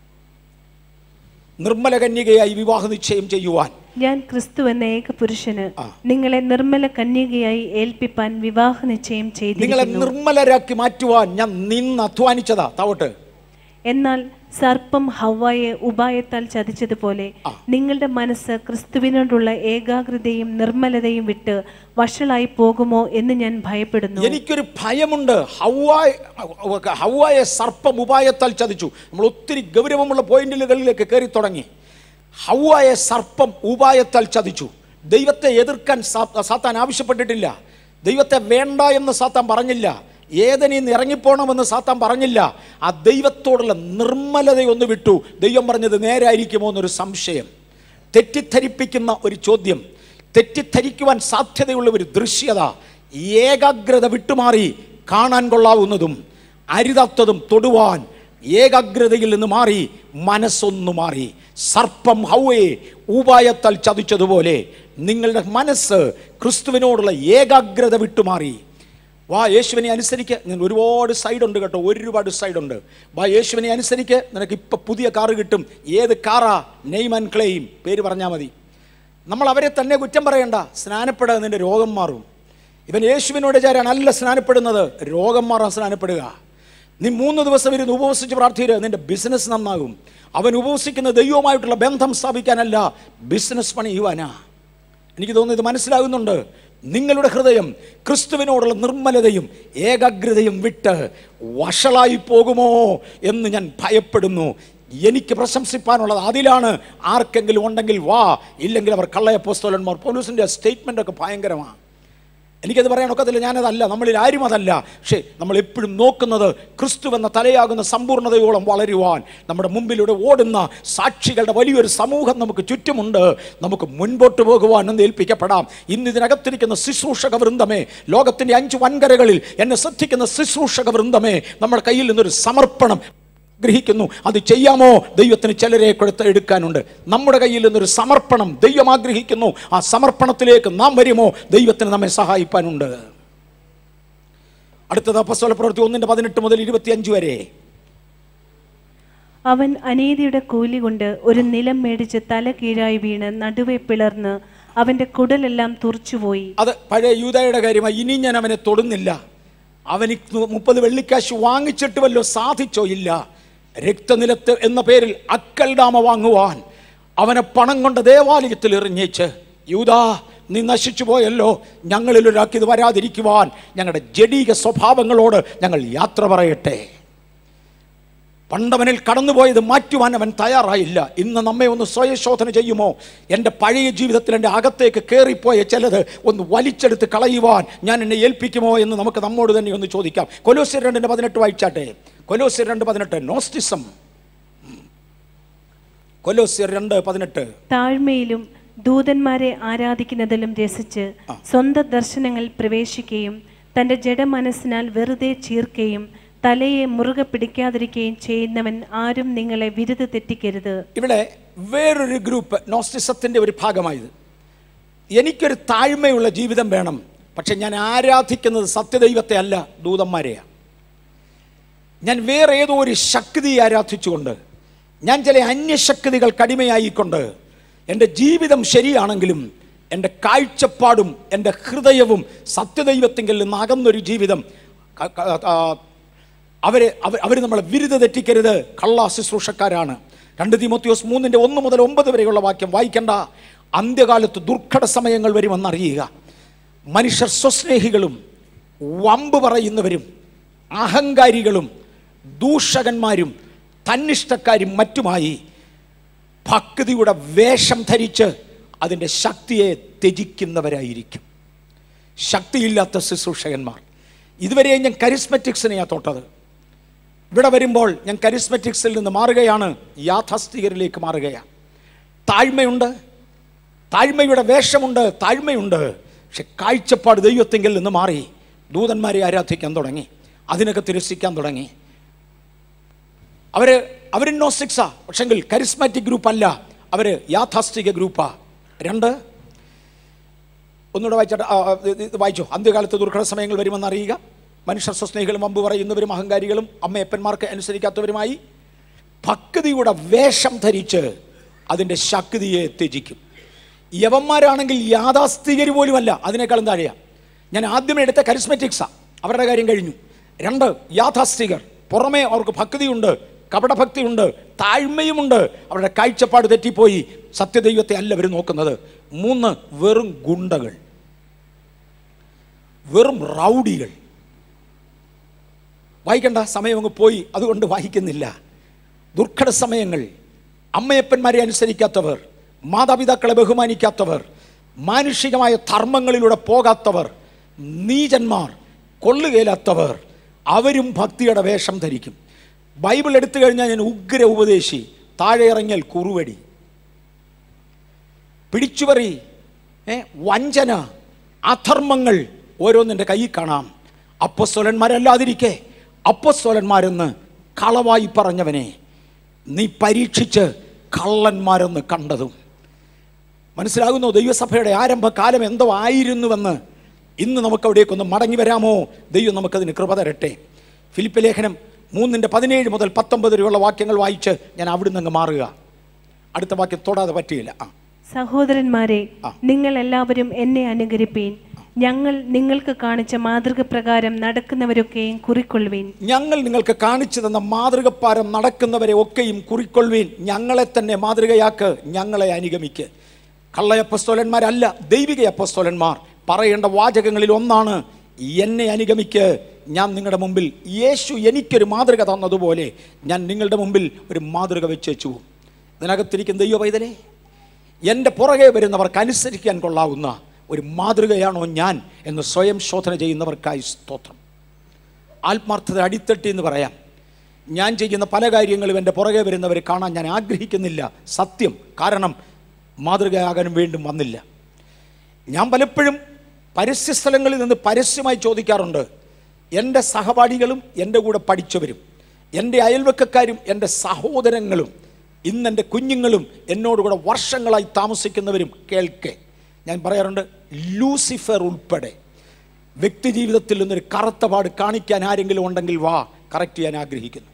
നിർമ്മല കന്യകയായി വിവാഹ നിശ്ചയം ചെയ്യുവാൻ ഞാൻ ക്രിസ്തു എന്ന ഏക പുരുഷന് ആ. നിങ്ങളെ നിർമ്മല കന്യകയായി ഏൽപ്പിപ്പാൻ വിവാഹ നിശ്ചയം നിങ്ങളെ ചെയ്തിരിക്കുന്നു നിർമ്മലരാക്കി മാറ്റുവാൻ ഞാൻ നിന്ന് അധ്വാനിച്ചതാ താവട്ടെ എന്നാൽ സർപ്പം ഹവ്വായെ ഉപായത്താൽ ചതിച്ചതുപോലെ ആ. നിങ്ങളുടെ മനസ്സ് ക്രിസ്തുവിനോടുള്ള ഏകാഗ്രതയും നിർമ്മലതയും വിട്ട് വഷളായി പോകുമോ എന്ന് ഞാൻ ഭയപ്പെടുന്നു എനിക്കൊരു ഭയമുണ്ട് ഹൗവായ ഹൗവായെ സർപ്പം ഉപായത്താൽ ചതിച്ചു നമ്മൾ ഒത്തിരി ഗൗരവമുള്ള പോയിന്റുകളിലേക്ക് കയറി തുടങ്ങി ഹൗവായെ സർപ്പം ഉപായത്താൽ ചതിച്ചു ദൈവത്തെ എതിർക്കാൻ സാ- സാത്താൻ ആവശ്യപ്പെട്ടിട്ടില്ല ദൈവത്തെ വേണ്ട എന്ന് സാത്താൻ പറഞ്ഞില്ല ഏതനീ ഇറങ്ങിപ്പോണമെന്ന് സാത്താൻ പറഞ്ഞില്ല ആ ദൈവത്തോടുള്ള നിർമ്മലതയൊന്ന് വിട്ടു ദൈവം പറഞ്ഞത് നേരായിരിക്കുമോ എന്നൊരു സംശയം തെറ്റിദ്ധരിപ്പിക്കുന്ന ഒരു ചോദ്യം തെറ്റിദ്ധരിക്കുവാൻ സാധ്യതയുള്ള ഒരു ദൃശ്യത ഏകാഗ്രത വിട്ടുമാറി കാണാൻ കൊള്ളാവുന്നതും അരുതാത്തതും തൊടുവാൻ ഏകാഗ്രതയിൽ നിന്ന് മാറി മനസ്സൊന്നു മാറി സർപ്പം ഹൗവയെ ഉപായത്താൽ ചതിച്ചതുപോലെ നിങ്ങളുടെ മനസ്സ് ക്രിസ്തുവിനോടുള്ള ഏകാഗ്രത വിട്ടുമാറി വാ യേശുവിനെ അനുസരിക്ക് നിങ്ങൾ ഒരുപാട് സൈഡുണ്ട് കേട്ടോ ഒരുപാട് സൈഡുണ്ട് വാ യേശുവിനെ അനുസരിക്ക് നിനക്ക് ഇപ്പം പുതിയ കാറ് കിട്ടും ഏത് കാറാ നെയ്മ് ആൻഡ് ക്ലെയിം പേര് പറഞ്ഞാൽ മതി നമ്മൾ അവരെ തന്നെ കുറ്റം പറയണ്ട സ്നാനപ്പെടുക നിന്റെ രോഗം മാറും ഇവൻ യേശുവിനോട് ചേരാൻ അല്ല സ്നാനപ്പെടുന്നത് രോഗം മാറാൻ സ്നാനപ്പെടുക നീ മൂന്ന് ദിവസം ഇരുന്ന് ഉപവസിച്ച് പ്രാർത്ഥിക്കുക നിന്റെ ബിസിനസ് നന്നാകും അവൻ ഉപവസിക്കുന്ന ദൈവവുമായിട്ടുള്ള ബന്ധം സ്ഥാപിക്കാനല്ല ബിസിനസ് പണിയുവാനാ എനിക്ക് തോന്നുന്നു ഇത് മനസ്സിലാകുന്നുണ്ട് നിങ്ങളുടെ ഹൃദയം ക്രിസ്തുവിനോടുള്ള നിർമ്മലതയും ഏകാഗ്രതയും വിട്ട് വഷളായി പോകുമോ എന്ന് ഞാൻ ഭയപ്പെടുന്നു എനിക്ക് പ്രശംസിപ്പാനുള്ളത് അതിലാണ് ആർക്കെങ്കിലും ഉണ്ടെങ്കിൽ വാ ഇല്ലെങ്കിൽ അവർ കള്ളയപ്പോസ്തോലന്മാർ പോലീസിൻ്റെ സ്റ്റേറ്റ്മെൻ്റ് ഒക്കെ ഭയങ്കരമാണ് എനിക്കത് പറയാൻ ഒക്കത്തില്ല ഞാനതല്ല നമ്മളിൽ ആരും അതല്ല പക്ഷേ നമ്മൾ എപ്പോഴും നോക്കുന്നത് ക്രിസ്തു എന്ന തലയാകുന്ന സമ്പൂർണ്ണതയോളം വളരുവാൻ നമ്മുടെ മുമ്പിലൂടെ ഓടുന്ന സാക്ഷികളുടെ വലിയൊരു സമൂഹം നമുക്ക് ചുറ്റുമുണ്ട് നമുക്ക് മുൻപോട്ട് പോകുവാൻ എന്ന് ഏൽപ്പിക്കപ്പെടാം ഇന്ന് ഇതിനകത്തിരിക്കുന്ന ശുശ്രൂഷക വൃന്ദമേ ലോകത്തിൻ്റെ അഞ്ച് വൻകരകളിൽ എന്നെ ശ്രദ്ധിക്കുന്ന ശുശ്രൂഷക വൃന്ദമേ നമ്മുടെ കയ്യിൽ നിന്നൊരു സമർപ്പണം ആഗ്രഹിക്കുന്നു അത് ചെയ്യാമോ ദൈവത്തിന് ചിലരെ കൊടുത്ത് എടുക്കാനുണ്ട് നമ്മുടെ കയ്യിൽ നിന്നൊരു സമർപ്പണം ദൈവം ആഗ്രഹിക്കുന്നു ആ സമർപ്പണത്തിലേക്ക് നാം വരുമോ ദൈവത്തിന് നമ്മെ സഹായിപ്പാനുണ്ട് അടുത്തത് അപ്പസ്വല പ്രവൃത്തി ഒന്നിന്റെ പതിനെട്ട് മുതൽ ഇരുപത്തിയഞ്ച് വരെ അവൻ അനീതിയുടെ കൂലി കൊണ്ട് ഒരു നിലം മേടിച്ച് തല കീഴായി വീണ് നടുവെ പിളർന്ന് അവന്റെ കുടലെല്ലാം തുറച്ചുപോയി അത് പഴയ യൂതയുടെ കാര്യമായി ഇനി ഞാൻ അവനെ തൊടുന്നില്ല അവന് മുപ്പത് വെള്ളിക്കാശ് വാങ്ങിച്ചിട്ട് വല്ലോ സാധിച്ചോ ഇല്ല രക്തനിലത്ത് എന്ന പേരിൽ അക്കൽഡാമ വാങ്ങുവാൻ അവനെ പണം കൊണ്ട് ദേവാലയത്തിൽ എറിഞ്ഞേച്ച് യൂതാ നീ നശിച്ചു പോയല്ലോ ഞങ്ങളിൽ ഒരാൾക്ക് ഇത് വരാതിരിക്കുവാൻ ഞങ്ങളുടെ ജഡീക സ്വഭാവങ്ങളോട് ഞങ്ങൾ യാത്ര പറയട്ടെ പണ്ടവനിൽ കടന്നുപോയത് മാറ്റുവാൻ അവൻ തയ്യാറായില്ല ഇന്ന് നമ്മെ ഒന്ന് സ്വയശോധന ചെയ്യുമോ എൻ്റെ പഴയ ജീവിതത്തിൽ എൻ്റെ അകത്തേക്ക് കയറിപ്പോയ ചിലത് ഒന്ന് വലിച്ചെടുത്ത് കളയുവാൻ ഞാൻ എന്നെ ഏൽപ്പിക്കുമോ എന്ന് നമുക്ക് നമ്മോട് തന്നെ ഒന്ന് ചോദിക്കാം കൊലോസിയർ രണ്ടിൻ്റെ പതിനെട്ട് വായിച്ചാട്ടെ കൊലോസിയർ രണ്ട് പതിനെട്ട് നോസ്റ്റിസം കൊലോസിയർ രണ്ട് പതിനെട്ട് താഴ്മയിലും ദൂതന്മാരെ ആരാധിക്കുന്നതിലും രസിച്ച് സ്വന്തം ദർശനങ്ങൾ പ്രവേശിക്കുകയും തന്റെ ജഡമനസ്സിനാൽ വെറുതെ ചീർക്കുകയും തലയെ മുറുകെ പിടിക്കാതിരിക്കുകയും ചെയ്യുന്നവൻ ആരും നിങ്ങളെ വിരുത് തെറ്റിക്കരുത് ഇവിടെ വേറൊരു ഗ്രൂപ്പ് നോസ്റ്റിസത്തിൻ്റെ ഒരു ഭാഗമായത് എനിക്കൊരു താഴ്മയുള്ള ജീവിതം വേണം പക്ഷെ ഞാൻ ആരാധിക്കുന്നത് സത്യദൈവത്തെ അല്ല ദൂതന്മാരെയാണ് ഞാൻ വേറെ ഏതോ ഒരു ശക്തിയെ ആരാധിച്ചുകൊണ്ട് ഞാൻ ചില അന്യശക്തികൾ കടിമയായിക്കൊണ്ട് എൻ്റെ ജീവിതം ശരിയാണെങ്കിലും എൻ്റെ കാഴ്ചപ്പാടും എൻ്റെ ഹൃദയവും സത്യദൈവത്തിങ്കിൽ നിന്ന് അകന്നൊരു ജീവിതം ക- ക- ആ, അവരെ അവർ അവർ നമ്മളെ വിരുദ്ധ തെറ്റിക്കരുത് കള്ള ശുശ്രൂഷക്കാരാണ് രണ്ട് തിമോത്തിയോസ് മൂന്നിൻ്റെ ഒന്ന് മുതൽ ഒമ്പത് വരെയുള്ള വാക്യം വായിക്കണ്ട അന്ത്യകാലത്ത് ദുർഘട സമയങ്ങൾ വരുമെന്നറിയുക മനുഷ്യർ സ്വസ്നേഹികളും വമ്പ് പറയുന്നവരും അഹങ്കാരികളും ദൂഷകന്മാരും തന്നിഷ്ടക്കാരും മറ്റുമായി ഭക്തിയുടെ വേഷം ധരിച്ച് അതിൻ്റെ ശക്തിയെ ത്യജിക്കുന്നവരായിരിക്കും ശക്തിയില്ലാത്ത ശുശ്രൂഷകന്മാർ ഇതുവരെ ഞാൻ കരിസ്മറ്റിക്സിനെയാ തൊട്ടത് ഇവിടെ വരുമ്പോൾ ഞാൻ കരിസ്മറ്റിക്സിൽ നിന്ന് മാറുകയാണ് യാഥാസ്ഥികരിലേക്ക് മാറുകയാണ് താഴ്മയുണ്ട് താഴ്മയുടെ വേഷമുണ്ട് താഴ്മയുണ്ട് പക്ഷെ കാഴ്ചപ്പാട് ദൈവത്തെങ്കിൽ നിന്ന് മാറി ദൂതന്മാരെ ആരാധിക്കാൻ തുടങ്ങി അതിനൊക്കെ തിരസ്സിക്കാൻ തുടങ്ങി അവര് അവർ നോസ്റ്റിക്സാ പക്ഷെങ്കിൽ കരിസ്മാറ്റിക് ഗ്രൂപ്പ് അല്ല അവര് യാഥാസ്ഥിക ഗ്രൂപ്പാ രണ്ട് ഒന്നുകൂടെ വായിച്ചാട്ട് ആ, ആ, ഇത് ഇത് വായിച്ചോ അന്ത്യകാലത്ത് ദുർഘട സമയങ്ങൾ വരുമെന്ന് അറിയുക മനുഷ്യർ സ്വസ്നേഹികളും വമ്പ് പറയുന്നവരും അഹങ്കാരികളും അമ്മയപ്പന്മാർക്ക് അനുസരിക്കാത്തവരുമായി ഭക്തിയുടെ വേഷം ധരിച്ച് അതിൻ്റെ ശക്തിയെ ത്യജിക്കും യവന്മാരാണെങ്കിൽ യാഥാസ്ഥികർ പോലുമല്ല അതിനേക്കാളും താഴെയാ ഞാൻ ആദ്യമേ എടുത്ത കരിസ്മെറ്റിക്സാ അവരുടെ കാര്യം കഴിഞ്ഞു രണ്ട് യാഥാസ്ഥികർ പുറമേ അവർക്ക് ഭക്തിയുണ്ട് കപടഭക്തിയുണ്ട് താഴ്മയുമുണ്ട് അവരുടെ കാഴ്ചപ്പാട് തെറ്റിപ്പോയി സത്യദൈവത്തെ അല്ല അവർ നോക്കുന്നത് മൂന്ന് വെറും ഗുണ്ടകൾ വെറും റൗഡികൾ വായിക്കണ്ട സമയം അങ്ങ് പോയി അതുകൊണ്ട് വായിക്കുന്നില്ല ദുർഘട സമയങ്ങൾ അമ്മയപ്പന്മാരെ അനുസരിക്കാത്തവർ മാതാപിതാക്കളെ ബഹുമാനിക്കാത്തവർ മാനുഷികമായ ധർമ്മങ്ങളിലൂടെ പോകാത്തവർ നീചന്മാർ കൊള്ളുകയില്ലാത്തവർ അവരും ഭക്തിയുടെ വേഷം ധരിക്കും ബൈബിൾ എടുത്തു കഴിഞ്ഞാൽ ഞാൻ ഉഗ്ര ഉപദേശി താഴെ ഇറങ്ങിയാൽ കുറുവടി പിടിച്ചുപറി ഏ, വഞ്ചന അധർമ്മങ്ങൾ ഓരോന്നിൻ്റെ കയ്യിൽ കാണാം അപ്പസ്വലന്മാരല്ലാതിരിക്കെ അപ്പസ്വലന്മാരെന്ന് കളവായി പറഞ്ഞവനെ നീ പരീക്ഷിച്ച് കള്ളന്മാരെന്ന് കണ്ടതും മനസ്സിലാകുന്നു ദൈവസഭയുടെ ആരംഭകാലം എന്തോ ആയിരുന്നുവെന്ന് ഇന്ന് നമുക്ക് അവിടേക്കൊന്ന് മടങ്ങി വരാമോ ദൈവം നമുക്കതിന് കൃപ തരട്ടെ ഫിലിപ്പ് ലേഖനം മൂന്നിൻ്റെ പതിനേഴ് മുതൽ പത്തൊമ്പത് വരെയുള്ള വാക്യങ്ങൾ വായിച്ച് ഞാൻ അവിടുന്ന് അങ്ങ് മാറുക അടുത്ത വാക്യം തൊടാതെ പറ്റിയില്ല ആ സഹോദരന്മാരെ ആ. നിങ്ങൾ എല്ലാവരും എന്നെ അനുകരിപ്പീൻ ഞങ്ങൾ നിങ്ങൾക്ക് കാണിച്ച മാതൃക പ്രകാരം നടക്കുന്നവരൊക്കെയും കുറിക്കൊള്ളുവീൻ ഞങ്ങൾ നിങ്ങൾക്ക് കാണിച്ചു തന്ന മാതൃകപ്പാരം നടക്കുന്നവരെ ഒക്കെയും കുറിക്കൊള്ളുവീൻ ഞങ്ങളെ തന്നെ മാതൃകയാക്ക് ഞങ്ങളെ അനുഗമിക്ക് കള്ളയപ്പസ്തോലന്മാരല്ല ദൈവിക അപ്പസ്തോലന്മാർ പറയേണ്ട വാചകങ്ങളിൽ ഒന്നാണ് എന്നെ അനുഗമിക്ക് ഞാൻ നിങ്ങളുടെ മുമ്പിൽ യേശു എനിക്കൊരു മാതൃക തന്നതുപോലെ ഞാൻ നിങ്ങളുടെ മുമ്പിൽ ഒരു മാതൃക വെച്ചേച്ചു ഇതിനകത്തിരിക്കുന്ന ദൈവ പൈതലേ എൻ്റെ പുറകെ വരുന്നവർക്ക് അനുസരിക്കാൻ കൊള്ളാവുന്ന ഒരു മാതൃകയാണോ ഞാൻ എന്ന് സ്വയം ശോധന ചെയ്യുന്നവർക്കായി സ്തോത്രം ആത്മാർത്ഥത അടിത്തട്ടി എന്ന് പറയാം ഞാൻ ചെയ്യുന്ന പല കാര്യങ്ങളും എൻ്റെ പുറകെ വരുന്നവർ കാണാൻ ഞാൻ ആഗ്രഹിക്കുന്നില്ല സത്യം കാരണം മാതൃകയാകാനും വീണ്ടും വന്നില്ല ഞാൻ പലപ്പോഴും പരസ്യ സ്ഥലങ്ങളിൽ നിന്ന് പരസ്യമായി ചോദിക്കാറുണ്ട് എൻ്റെ സഹപാഠികളും എൻ്റെ കൂടെ പഠിച്ചവരും എൻ്റെ അയൽവക്കക്കാരും എൻ്റെ സഹോദരങ്ങളും ഇന്ന് എൻ്റെ കുഞ്ഞുങ്ങളും എന്നോടുകൂടെ വർഷങ്ങളായി താമസിക്കുന്നവരും കേൾക്കെ ഞാൻ പറയാറുണ്ട് ലൂസിഫർ ഉൾപ്പെടെ വ്യക്തി ജീവിതത്തിൽ നിന്നൊരു കറുത്ത പാട് കാണിക്കാൻ ആരെങ്കിലും ഉണ്ടെങ്കിൽ വാ കറക്റ്റ് ചെയ്യാൻ ആഗ്രഹിക്കുന്നു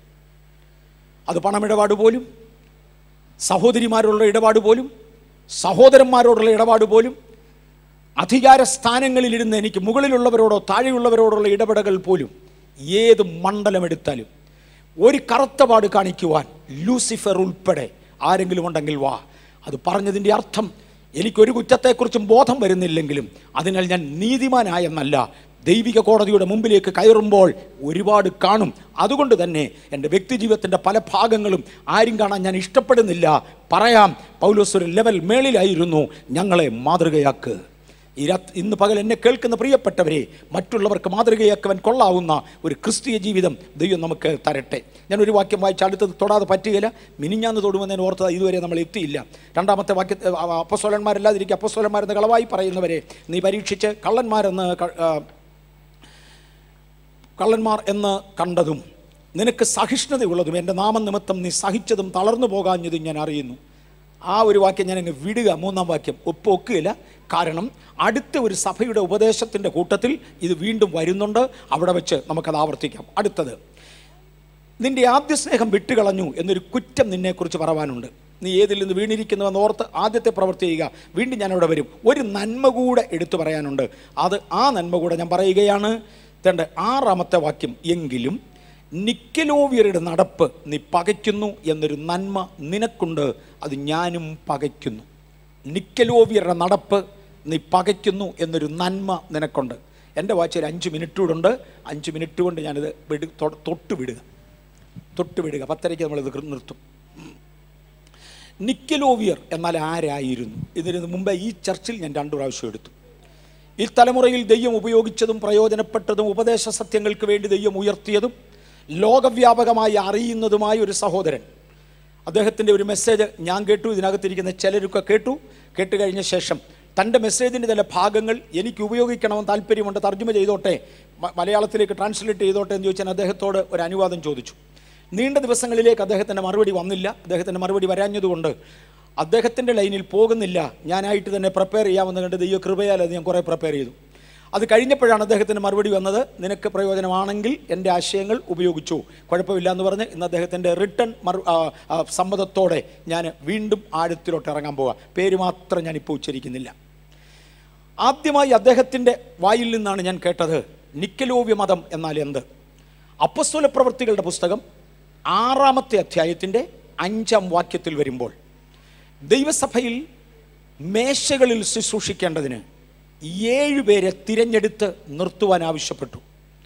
അത് പണമിടപാട് പോലും സഹോദരിമാരോടുള്ള ഇടപാട് പോലും സഹോദരന്മാരോടുള്ള ഇടപാട് പോലും അധികാര സ്ഥാനങ്ങളിലിരുന്ന് എനിക്ക് മുകളിലുള്ളവരോടോ താഴെയുള്ളവരോടുള്ള ഇടപെടൽ പോലും ഏത് മണ്ഡലം എടുത്താലും ഒരു കറുത്ത പാട് കാണിക്കുവാൻ ലൂസിഫർ ഉൾപ്പെടെ ആരെങ്കിലും ഉണ്ടെങ്കിൽ വാ അത് പറഞ്ഞതിൻ്റെ അർത്ഥം എനിക്കൊരു കുറ്റത്തെക്കുറിച്ചും ബോധം വരുന്നില്ലെങ്കിലും അതിനാൽ ഞാൻ നീതിമാനായെന്നല്ല ദൈവിക കോടതിയുടെ മുമ്പിലേക്ക് കയറുമ്പോൾ ഒരുപാട് കാണും അതുകൊണ്ട് തന്നെ എൻ്റെ വ്യക്തിജീവിതത്തിൻ്റെ പല ഭാഗങ്ങളും ആരും കാണാൻ ഞാൻ ഇഷ്ടപ്പെടുന്നില്ല പറയാം പൗലോസ് ഒരു ലെവൽ മേളിലായിരുന്നു ഞങ്ങളെ മാതൃകയാക്ക് ഈ രാത് ഇന്ന് പകൽ എന്നെ കേൾക്കുന്ന പ്രിയപ്പെട്ടവരെ മറ്റുള്ളവർക്ക് മാതൃകയാക്കുവാൻ കൊള്ളാവുന്ന ഒരു ക്രിസ്തീയ ജീവിതം ദൈവം നമുക്ക് തരട്ടെ ഞാൻ ഒരു വാക്യം വായിച്ച് അടുത്തത് തൊടാതെ പറ്റുകയില്ല മിനിഞ്ഞാന്ന് തൊടുമെന്ന് ഞാൻ ഓർത്തത് ഇതുവരെ നമ്മൾ എത്തിയില്ല രണ്ടാമത്തെ വാക്യ അപ്പസ്വലന്മാരല്ലാതിരിക്കുക അപ്പസ്വലന്മാരെന്ന് കളവായി പറയുന്നവരെ നീ പരീക്ഷിച്ച് കള്ളന്മാരെന്ന് ക- ആ, കള്ളന്മാർ എന്ന് കണ്ടതും നിനക്ക് സഹിഷ്ണുതയുള്ളതും എൻ്റെ നാമനിമിത്തം നീ സഹിച്ചതും തളർന്നു പോകാഞ്ഞതും ഞാൻ അറിയുന്നു ആ ഒരു വാക്യം ഞാൻ അങ്ങ് വിടുക മൂന്നാം വാക്യം ഒപ്പൊക്കുകയില്ല കാരണം അടുത്ത ഒരു സഭയുടെ ഉപദേശത്തിൻ്റെ കൂട്ടത്തിൽ ഇത് വീണ്ടും വരുന്നുണ്ട് അവിടെ വെച്ച് നമുക്കത് ആവർത്തിക്കാം അടുത്തത് നിന്റെ ആദ്യ സ്നേഹം വിട്ടുകളഞ്ഞു എന്നൊരു കുറ്റം നിന്നെക്കുറിച്ച് പറവാനുണ്ട് നീ ഏതിൽ നിന്ന് വീണിരിക്കുന്നുവെന്ന് ഓർത്ത് ആദ്യത്തെ പ്രവൃത്തി ചെയ്യുക വീണ്ടും ഞാൻ അവിടെ വരും ഒരു നന്മ കൂടെ എടുത്തു പറയാനുണ്ട് അത് ആ നന്മ കൂടെ ഞാൻ പറയുകയാണ് തേണ്ട ആറാമത്തെ വാക്യം എങ്കിലും നിക്കലോവിയരുടെ നടപ്പ് നീ പകയ്ക്കുന്നു എന്നൊരു നന്മ നിനക്കുണ്ട് അത് ഞാനും പകയ്ക്കുന്നു നിക്കലോവിയരുടെ നടപ്പ് നീ പകയ്ക്കുന്നു എന്നൊരു നന്മ നിനക്കുണ്ട് എൻ്റെ വാച്ചിൽ അഞ്ച് മിനിറ്റ് കൂടെ ഉണ്ട് അഞ്ച് മിനിറ്റ് കൊണ്ട് ഞാനിത് വിടു തൊ- തൊട്ട് വിടുക തൊട്ട് വിടുക പത്തരയ്ക്ക് നമ്മളിത് കൃ- നിർത്തും നിക്കലോവിയർ എന്നാൽ ആരായിരുന്നു ഇതിന് മുമ്പേ ഈ ചർച്ചിൽ ഞാൻ രണ്ടു പ്രാവശ്യം എടുത്തു ഈ തലമുറയിൽ ദൈവം ഉപയോഗിച്ചതും പ്രയോജനപ്പെട്ടതും ഉപദേശ സത്യങ്ങൾക്ക് വേണ്ടി ദൈവം ഉയർത്തിയതും ലോകവ്യാപകമായി അറിയുന്നതുമായ ഒരു സഹോദരൻ അദ്ദേഹത്തിൻ്റെ ഒരു മെസ്സേജ് ഞാൻ കേട്ടു ഇതിനകത്തിരിക്കുന്ന ചിലരൊക്കെ കേട്ടു കേട്ട് കഴിഞ്ഞ ശേഷം തൻ്റെ മെസ്സേജിൻ്റെ ചില ഭാഗങ്ങൾ എനിക്ക് ഉപയോഗിക്കണമെന്ന് താല്പര്യമുണ്ട് തർജ്ജമ ചെയ്തോട്ടെ മ- മലയാളത്തിലേക്ക് ട്രാൻസ്ലേറ്റ് ചെയ്തോട്ടെ എന്ന് ചോദിച്ചാൽ അദ്ദേഹത്തോട് ഒരു അനുവാദം ചോദിച്ചു നീണ്ട ദിവസങ്ങളിലേക്ക് അദ്ദേഹത്തിൻ്റെ മറുപടി വന്നില്ല അദ്ദേഹത്തിൻ്റെ മറുപടി വരാഞ്ഞതുകൊണ്ട് അദ്ദേഹത്തിൻ്റെ ലൈനിൽ പോകുന്നില്ല ഞാനായിട്ട് തന്നെ പ്രിപ്പയർ ചെയ്യാമെന്ന് കണ്ട് ദൈവ കൃപയാൽ അത് ഞാൻ കുറേ പ്രിപ്പയർ ചെയ്തു അത് കഴിഞ്ഞപ്പോഴാണ് അദ്ദേഹത്തിന് മറുപടി വന്നത് നിനക്ക് പ്രയോജനമാണെങ്കിൽ എൻ്റെ ആശയങ്ങൾ ഉപയോഗിച്ചു കുഴപ്പമില്ല എന്ന് പറഞ്ഞ് ഇന്ന് അദ്ദേഹത്തിൻ്റെ റിട്ടേൺ മറു ആ, ആ, സമ്മതത്തോടെ ഞാൻ വീണ്ടും ആഴത്തിലോട്ട് ഇറങ്ങാൻ പോവാം പേര് മാത്രം ഞാനിപ്പോൾ ഉച്ചരിക്കുന്നില്ല ആദ്യമായി അദ്ദേഹത്തിൻ്റെ വായിൽ നിന്നാണ് ഞാൻ കേട്ടത് നിക്കലോവ്യ മതം എന്നാൽ എന്ത് അപ്പസ്തോല പ്രവൃത്തികളുടെ പുസ്തകം ആറാമത്തെ അധ്യായത്തിൻ്റെ അഞ്ചാം വാക്യത്തിൽ വരുമ്പോൾ ദൈവസഭയിൽ മേശകളിൽ ശുശ്രൂഷിക്കേണ്ടതിന് ഏഴുപേരെ തിരഞ്ഞെടുത്ത് നിർത്തുവാൻ ആവശ്യപ്പെട്ടു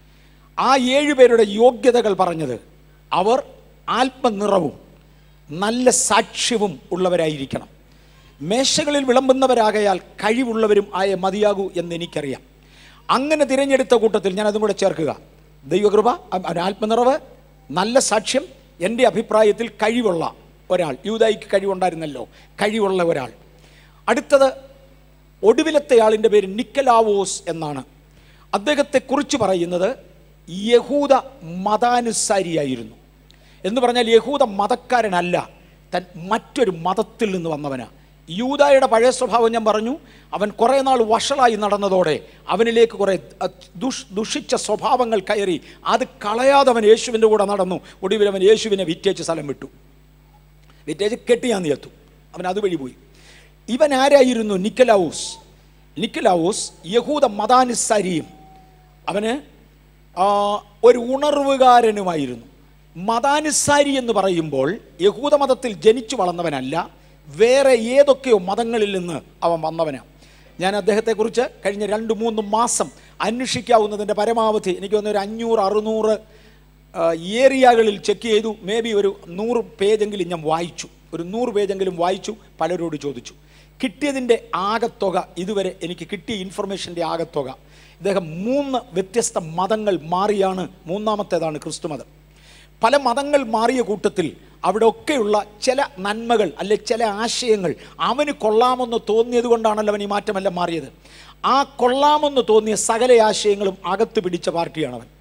ആ ഏഴുപേരുടെ യോഗ്യതകൾ പറഞ്ഞത് അവർ ആത്മനിറവും നല്ല സാക്ഷ്യവും ഉള്ളവരായിരിക്കണം മേശകളിൽ വിളമ്പുന്നവരാകയാൽ കഴിവുള്ളവരും ആയ മതിയാകൂ എന്ന് എനിക്കറിയാം അങ്ങനെ തിരഞ്ഞെടുത്ത കൂട്ടത്തിൽ ഞാൻ അതും കൂടെ ചേർക്കുക ദൈവകൃപ അ- അവന് ആത്മനിറവ് നല്ല സാക്ഷ്യം എൻ്റെ അഭിപ്രായത്തിൽ കഴിവുള്ള ഒരാൾ യൂതായിക്ക് കഴിവുണ്ടായിരുന്നല്ലോ കഴിവുള്ള ഒരാൾ അടുത്തത് ഒടുവിലത്തെ ആളിൻ്റെ പേര് നിക്കലാവോസ് എന്നാണ് അദ്ദേഹത്തെക്കുറിച്ച് പറയുന്നത് യഹൂദ മതാനുസാരിയായിരുന്നു എന്ന് പറഞ്ഞാൽ യഹൂദ മതക്കാരനല്ല തൻ മറ്റൊരു മതത്തിൽ നിന്ന് വന്നവനാ യൂതായുടെ പഴയ സ്വഭാവം ഞാൻ പറഞ്ഞു അവൻ കുറേ നാൾ വഷളായി നടന്നതോടെ അവനിലേക്ക് കുറേ അഹ്, ദുഷ് ദുഷിച്ച സ്വഭാവങ്ങൾ കയറി അത് കളയാതെ അവൻ യേശുവിൻ്റെ കൂടെ നടന്നു ഒടുവിൽ അവൻ യേശുവിനെ വിറ്റേച്ച് സ്ഥലം വിട്ടു വിറ്റേജ് കെട്ടിയാൻ നീർത്തു അവൻ അതുവഴി പോയി ഇവൻ ആരായിരുന്നു നിക്കലാവൂസ് നിക്കലാവൂസ് യഹൂദ മതാനുസാരിയും അവന് ആ, ഒരു ഉണർവുകാരനുമായിരുന്നു മതാനുസാരി എന്ന് പറയുമ്പോൾ യഹൂദ മതത്തിൽ ജനിച്ചു വളർന്നവനല്ല വേറെ ഏതൊക്കെയോ മതങ്ങളിൽ നിന്ന് അവൻ വന്നവനാണ് ഞാൻ അദ്ദേഹത്തെക്കുറിച്ച് കഴിഞ്ഞ രണ്ട് മൂന്ന് മാസം അന്വേഷിക്കാവുന്നതിൻ്റെ പരമാവധി എനിക്ക് തോന്നുന്നു ഒരു അഞ്ഞൂറ് അറുന്നൂറ് ആ, ഏരിയകളിൽ ചെക്ക് ചെയ്തു മേ ബി ഒരു നൂറ് പേജെങ്കിലും ഞാൻ വായിച്ചു ഒരു നൂറ് പേജെങ്കിലും വായിച്ചു പലരോട് ചോദിച്ചു കിട്ടിയതിൻ്റെ ആകത്തുക ഇതുവരെ എനിക്ക് കിട്ടിയ ഇൻഫർമേഷൻ്റെ ആകത്തുക ഇദ്ദേഹം മൂന്ന് വ്യത്യസ്ത മതങ്ങൾ മാറിയാണ് മൂന്നാമത്തേതാണ് ക്രിസ്തു മതം പല മതങ്ങൾ മാറിയ കൂട്ടത്തിൽ അവിടെ ഒക്കെയുള്ള ചില നന്മകൾ അല്ലെ ചില ആശയങ്ങൾ അവന് കൊള്ളാമെന്ന് തോന്നിയത് കൊണ്ടാണല്ലോ അവൻ ഈ മാറ്റമെല്ലാം മാറിയത് ആ കൊള്ളാമെന്ന് തോന്നിയ സകല ആശയങ്ങളും അകത്ത് പിടിച്ച പാർട്ടിയാണ് അവൻ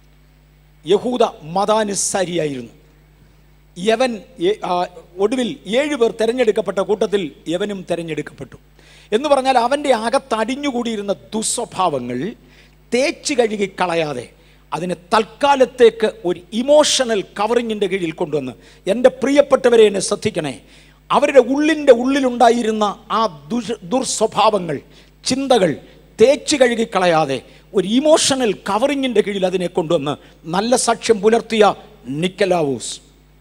യഹൂദ മതാനുസാരിയായിരുന്നു യവൻ ഏ- ആ, ഒടുവിൽ ഏഴു പേർ തിരഞ്ഞെടുക്കപ്പെട്ട കൂട്ടത്തിൽ യവനും തിരഞ്ഞെടുക്കപ്പെട്ടു എന്ന് പറഞ്ഞാൽ അവൻ്റെ അകത്ത് അടിഞ്ഞുകൂടിയിരുന്ന ദുസ്വഭാവങ്ങൾ തേച്ച് കഴുകി കളയാതെ അതിനെ തൽക്കാലത്തേക്ക് ഒരു ഇമോഷണൽ കവറിങ്ങിൻ്റെ കീഴിൽ കൊണ്ടുവന്ന് എൻ്റെ പ്രിയപ്പെട്ടവരെ എന്നെ ശ്രദ്ധിക്കണേ അവരുടെ ഉള്ളിൻ്റെ ഉള്ളിലുണ്ടായിരുന്ന ആ ദുഷ ദുർസ്വഭാവങ്ങൾ ചിന്തകൾ തേച്ച് കഴുകി കളയാതെ ഒരു ഇമോഷണൽ കവറിങ്ങിൻ്റെ കീഴിൽ അതിനെ കൊണ്ടുവന്ന് നല്ല സാക്ഷ്യം പുലർത്തിയ നിക്കലാവൂസ്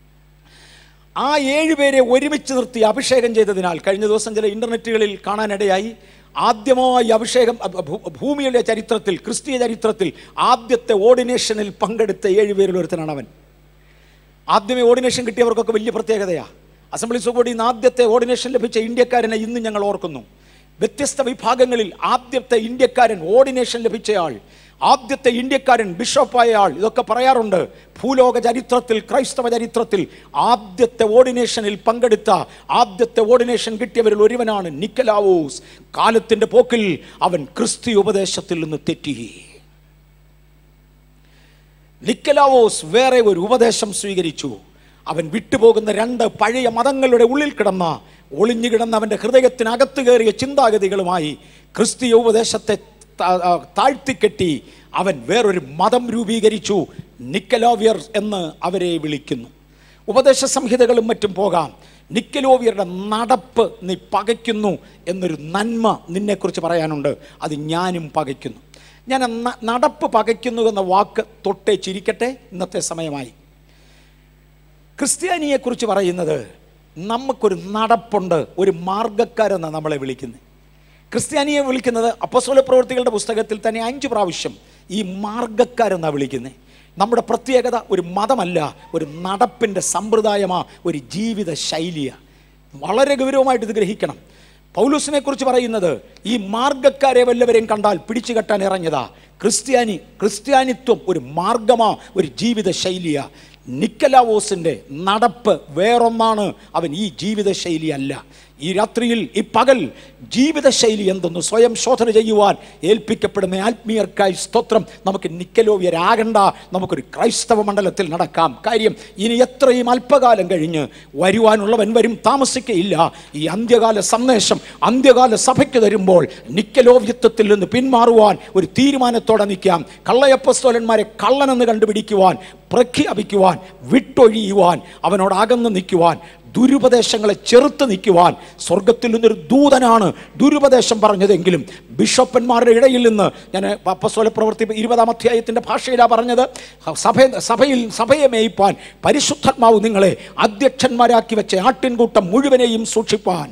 ആ ഏഴുപേരെ ഒരുമിച്ച് നിർത്തി അഭിഷേകം ചെയ്തതിനാൽ കഴിഞ്ഞ ദിവസം ചില ഇൻ്റർനെറ്റുകളിൽ കാണാനിടയായി ആദ്യമായി അഭിഷേകം അ- ഭൂ- ഭൂമിയുടെ ചരിത്രത്തിൽ ക്രിസ്തീയ ചരിത്രത്തിൽ ആദ്യത്തെ ഓർഡിനേഷനിൽ പങ്കെടുത്ത ഏഴുപേരിൽ ഒരുത്തനാണ് അവൻ ആദ്യമേ ഓർഡിനേഷൻ കിട്ടിയവർക്കൊക്കെ വലിയ പ്രത്യേകതയാണ് അസംബ്ലി സുബോഡിയിൽ നിന്ന് ആദ്യത്തെ ഓർഡിനേഷൻ ലഭിച്ച ഇന്ത്യക്കാരനെ ഇന്ന് ഞങ്ങൾ ഓർക്കുന്നു വ്യത്യസ്ത വിഭാഗങ്ങളിൽ ആദ്യത്തെ ഇന്ത്യക്കാരൻ ഓർഡിനേഷൻ ലഭിച്ചയാൾ ആദ്യത്തെ ഇന്ത്യക്കാരൻ ബിഷപ്പായ ആൾ ഇതൊക്കെ പറയാറുണ്ട് ഭൂലോക ചരിത്രത്തിൽ ക്രൈസ്തവ ചരിത്രത്തിൽ ആദ്യത്തെ ഓർഡിനേഷനിൽ പങ്കെടുത്ത ആദ്യത്തെ ഓർഡിനേഷൻ കിട്ടിയവരിൽ ഒരുവനാണ് നിക്കലാവോസ് കാലത്തിൻ്റെ പോക്കിൽ അവൻ ക്രിസ്തീയ ഉപദേശത്തിൽ നിന്ന് തെറ്റി നിക്കലാവോസ് വേറെ ഒരു ഉപദേശം സ്വീകരിച്ചു അവൻ വിട്ടുപോകുന്ന രണ്ട് പഴയ മതങ്ങളുടെ ഉള്ളിൽ കിടന്ന ഒളിഞ്ഞു കിടന്ന അവൻ്റെ ഹൃദയത്തിനകത്ത് കയറിയ ചിന്താഗതികളുമായി ക്രിസ്തീയ ഉപദേശത്തെ താ- ആ, താഴ്ത്തിക്കെട്ടി അവൻ വേറൊരു മതം രൂപീകരിച്ചു നിക്കലോവിയർ എന്ന് അവരെ വിളിക്കുന്നു ഉപദേശ സംഹിതകളും മറ്റും പോകാം നിക്കലോവിയറുടെ നടപ്പ് നീ പകയ്ക്കുന്നു എന്നൊരു നന്മ നിന്നെക്കുറിച്ച് പറയാനുണ്ട് അത് ഞാനും പകയ്ക്കുന്നു ഞാൻ ആ ന- നടപ്പ് പകയ്ക്കുന്നു എന്ന വാക്ക് തൊട്ടേ ചിരിക്കട്ടെ ഇന്നത്തെ സമയമായി ക്രിസ്ത്യാനിയെക്കുറിച്ച് പറയുന്നത് നമുക്കൊരു നടപ്പുണ്ട് ഒരു മാർഗക്കാരെന്നാണ് നമ്മളെ വിളിക്കുന്നത് ക്രിസ്ത്യാനിയെ വിളിക്കുന്നത് അപ്പസ്വല പ്രവൃത്തികളുടെ പുസ്തകത്തിൽ തന്നെ അഞ്ച് പ്രാവശ്യം ഈ മാർഗക്കാരെന്നാണ് വിളിക്കുന്നത് നമ്മുടെ പ്രത്യേകത ഒരു മതമല്ല ഒരു നടപ്പിൻ്റെ സമ്പ്രദായമാ ഒരു ജീവിത ശൈലിയാണ് വളരെ ഗൗരവമായിട്ട് ഇത് ഗ്രഹിക്കണം പൗലൂസിനെ കുറിച്ച് പറയുന്നത് ഈ മാർഗക്കാരെ വല്ലവരെയും കണ്ടാൽ പിടിച്ചു കെട്ടാൻ ഇറങ്ങിയതാ ക്രിസ്ത്യാനി ക്രിസ്ത്യാനിത്വം ഒരു മാർഗമാ ഒരു ജീവിത ശൈലിയാ നിക്കലാവോസിൻ്റെ നടപ്പ് വേറൊന്നാണ് അവൻ ഈ ജീവിത ശൈലി അല്ല ഈ രാത്രിയിൽ ഈ പകൽ ജീവിതശൈലി എന്തെന്ന് സ്വയം ശോധന ചെയ്യുവാൻ ഏൽപ്പിക്കപ്പെടുന്ന ആത്മീയർക്കായി സ്തോത്രം നമുക്ക് നിക്കലോവിയരാകണ്ട നമുക്കൊരു ക്രൈസ്തവ മണ്ഡലത്തിൽ നടക്കാം കാര്യം ഇനി എത്രയും അല്പകാലം കഴിഞ്ഞ് വരുവാനുള്ളവൻ വരും താമസിക്കയില്ല ഈ അന്ത്യകാല സന്ദേശം അന്ത്യകാല സഭയ്ക്ക് തരുമ്പോൾ നിക്കലോവ്യത്വത്തിൽ നിന്ന് പിന്മാറുവാൻ ഒരു തീരുമാനത്തോടെ നിൽക്കാം കള്ളയപ്പസ്തോലന്മാരെ കള്ളനെന്ന് കണ്ടുപിടിക്കുവാൻ പ്രഖ്യാപിക്കുവാൻ വിട്ടൊഴിയുവാൻ അവനോട് അകന്ന് നിൽക്കുവാൻ ദുരുപദേശങ്ങളെ ചെറുത്ത് നിൽക്കുവാൻ സ്വർഗത്തിൽ നിന്നൊരു ദൂതനാണ് ദുരുപദേശം പറഞ്ഞതെങ്കിലും ബിഷപ്പന്മാരുടെ ഇടയിൽ നിന്ന് ഞാൻ അപ്പസ്വല പ്രവൃത്തി ഇരുപതാം അധ്യായത്തിൻ്റെ ഭാഷയിലാണ് പറഞ്ഞത് സഭ സഭയിൽ സഭയെ മേയിപ്പാൻ പരിശുദ്ധാത്മാവ് നിങ്ങളെ അധ്യക്ഷന്മാരാക്കി വെച്ച ആട്ടിൻകൂട്ടം മുഴുവനെയും സൂക്ഷിപ്പാൻ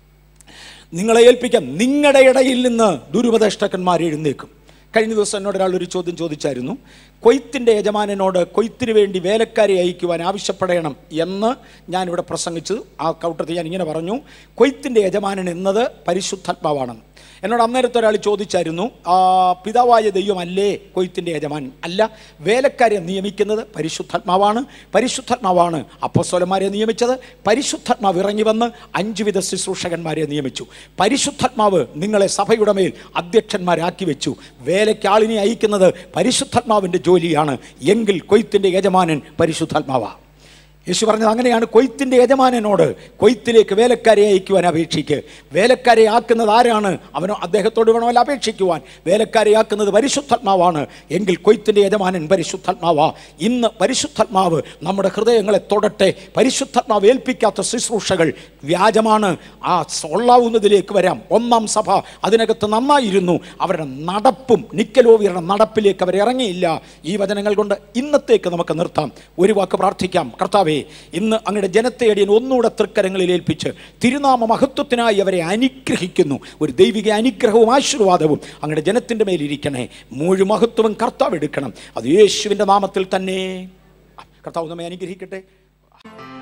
നിങ്ങളെ ഏൽപ്പിക്കാം നിങ്ങളുടെ ഇടയിൽ നിന്ന് ദുരുപദേഷ്ടക്കന്മാർ എഴുന്നേക്കും കഴിഞ്ഞ ദിവസം എന്നോട് ഒരാൾ ഒരു ചോദ്യം ചോദിച്ചായിരുന്നു കൊയ്ത്തിൻ്റെ യജമാനനോട് കൊയ്ത്തിന് വേണ്ടി വേലക്കാരെ അയക്കുവാൻ ആവശ്യപ്പെടണം എന്ന് ഞാനിവിടെ പ്രസംഗിച്ചു ആ കൗട്ടത്തിൽ ഞാൻ ഇങ്ങനെ പറഞ്ഞു കൊയ്ത്തിൻ്റെ യജമാനൻ എന്നത് പരിശുദ്ധാത്മാവാണെന്ന് എന്നോട് അന്നേരത്തെ ഒരാൾ ചോദിച്ചായിരുന്നു ആ പിതാവായ ദൈവമല്ലേ കൊയ്ത്തിൻ്റെ യജമാനൻ അല്ല വേലക്കാരെ നിയമിക്കുന്നത് പരിശുദ്ധാത്മാവാണ് പരിശുദ്ധാത്മാവാണ് അപ്പസ്വലന്മാരെ നിയമിച്ചത് പരിശുദ്ധാത്മാവ് ഇറങ്ങി വന്ന് അഞ്ച് വിധ ശുശ്രൂഷകന്മാരെ നിയമിച്ചു പരിശുദ്ധാത്മാവ് നിങ്ങളെ സഭയുടെ മേൽ അധ്യക്ഷന്മാരാക്കി വെച്ചു വേലയ്ക്ക് ആളിനെ അയക്കുന്നത് പരിശുദ്ധാത്മാവിൻ്റെ ജോലിയാണ് എങ്കിൽ കൊയ്ത്തിൻ്റെ യജമാനൻ പരിശുദ്ധാത്മാവാണ് യേശു പറഞ്ഞത് അങ്ങനെയാണ് കൊയ്ത്തിൻ്റെ യജമാനനോട് കൊയ്ത്തിലേക്ക് വേലക്കാരെ അയക്കുവാൻ അപേക്ഷിക്ക് വേലക്കാരെ ആക്കുന്നത് ആരാണ് അവനോ അദ്ദേഹത്തോട് വേണമല്ലോ അപേക്ഷിക്കുവാൻ വേലക്കാരെ ആക്കുന്നത് പരിശുദ്ധാത്മാവാണ് എങ്കിൽ കൊയ്ത്തിൻ്റെ യജമാനൻ പരിശുദ്ധാത്മാവാ ഇന്ന് പരിശുദ്ധാത്മാവ് നമ്മുടെ ഹൃദയങ്ങളെ തൊടട്ടെ പരിശുദ്ധാത്മാവ് ഏൽപ്പിക്കാത്ത ശുശ്രൂഷകൾ വ്യാജമാണ് ആ സൊള്ളാവുന്നതിലേക്ക് വരാം ഒന്നാം സഭ അതിനകത്ത് നന്നായിരുന്നു അവരുടെ നടപ്പും നിക്കലോവിയരുടെ നടപ്പിലേക്ക് അവർ ഇറങ്ങിയില്ല ഈ വചനങ്ങൾ കൊണ്ട് ഇന്നത്തേക്ക് നമുക്ക് നിർത്താം ഒരു വാക്ക് പ്രാർത്ഥിക്കാം കർത്താവേ ഇന്ന് അങ്ങയുടെ ജനത്തെ അടിയൻ ഒന്നുകൂടെ തൃക്കരങ്ങളിൽ ഏൽപ്പിച്ച് തിരുനാമ മഹത്വത്തിനായി അവരെ അനുഗ്രഹിക്കുന്നു ഒരു ദൈവിക അനുഗ്രഹവും ആശീർവാദവും അങ്ങയുടെ ജനത്തിൻ്റെ മേലിരിക്കണേ മുഴു മഹത്വവും കർത്താവ് എടുക്കണം അത് യേശുവിൻ്റെ നാമത്തിൽ തന്നെ കർത്താവ് നമ്മെ അനുഗ്രഹിക്കട്ടെ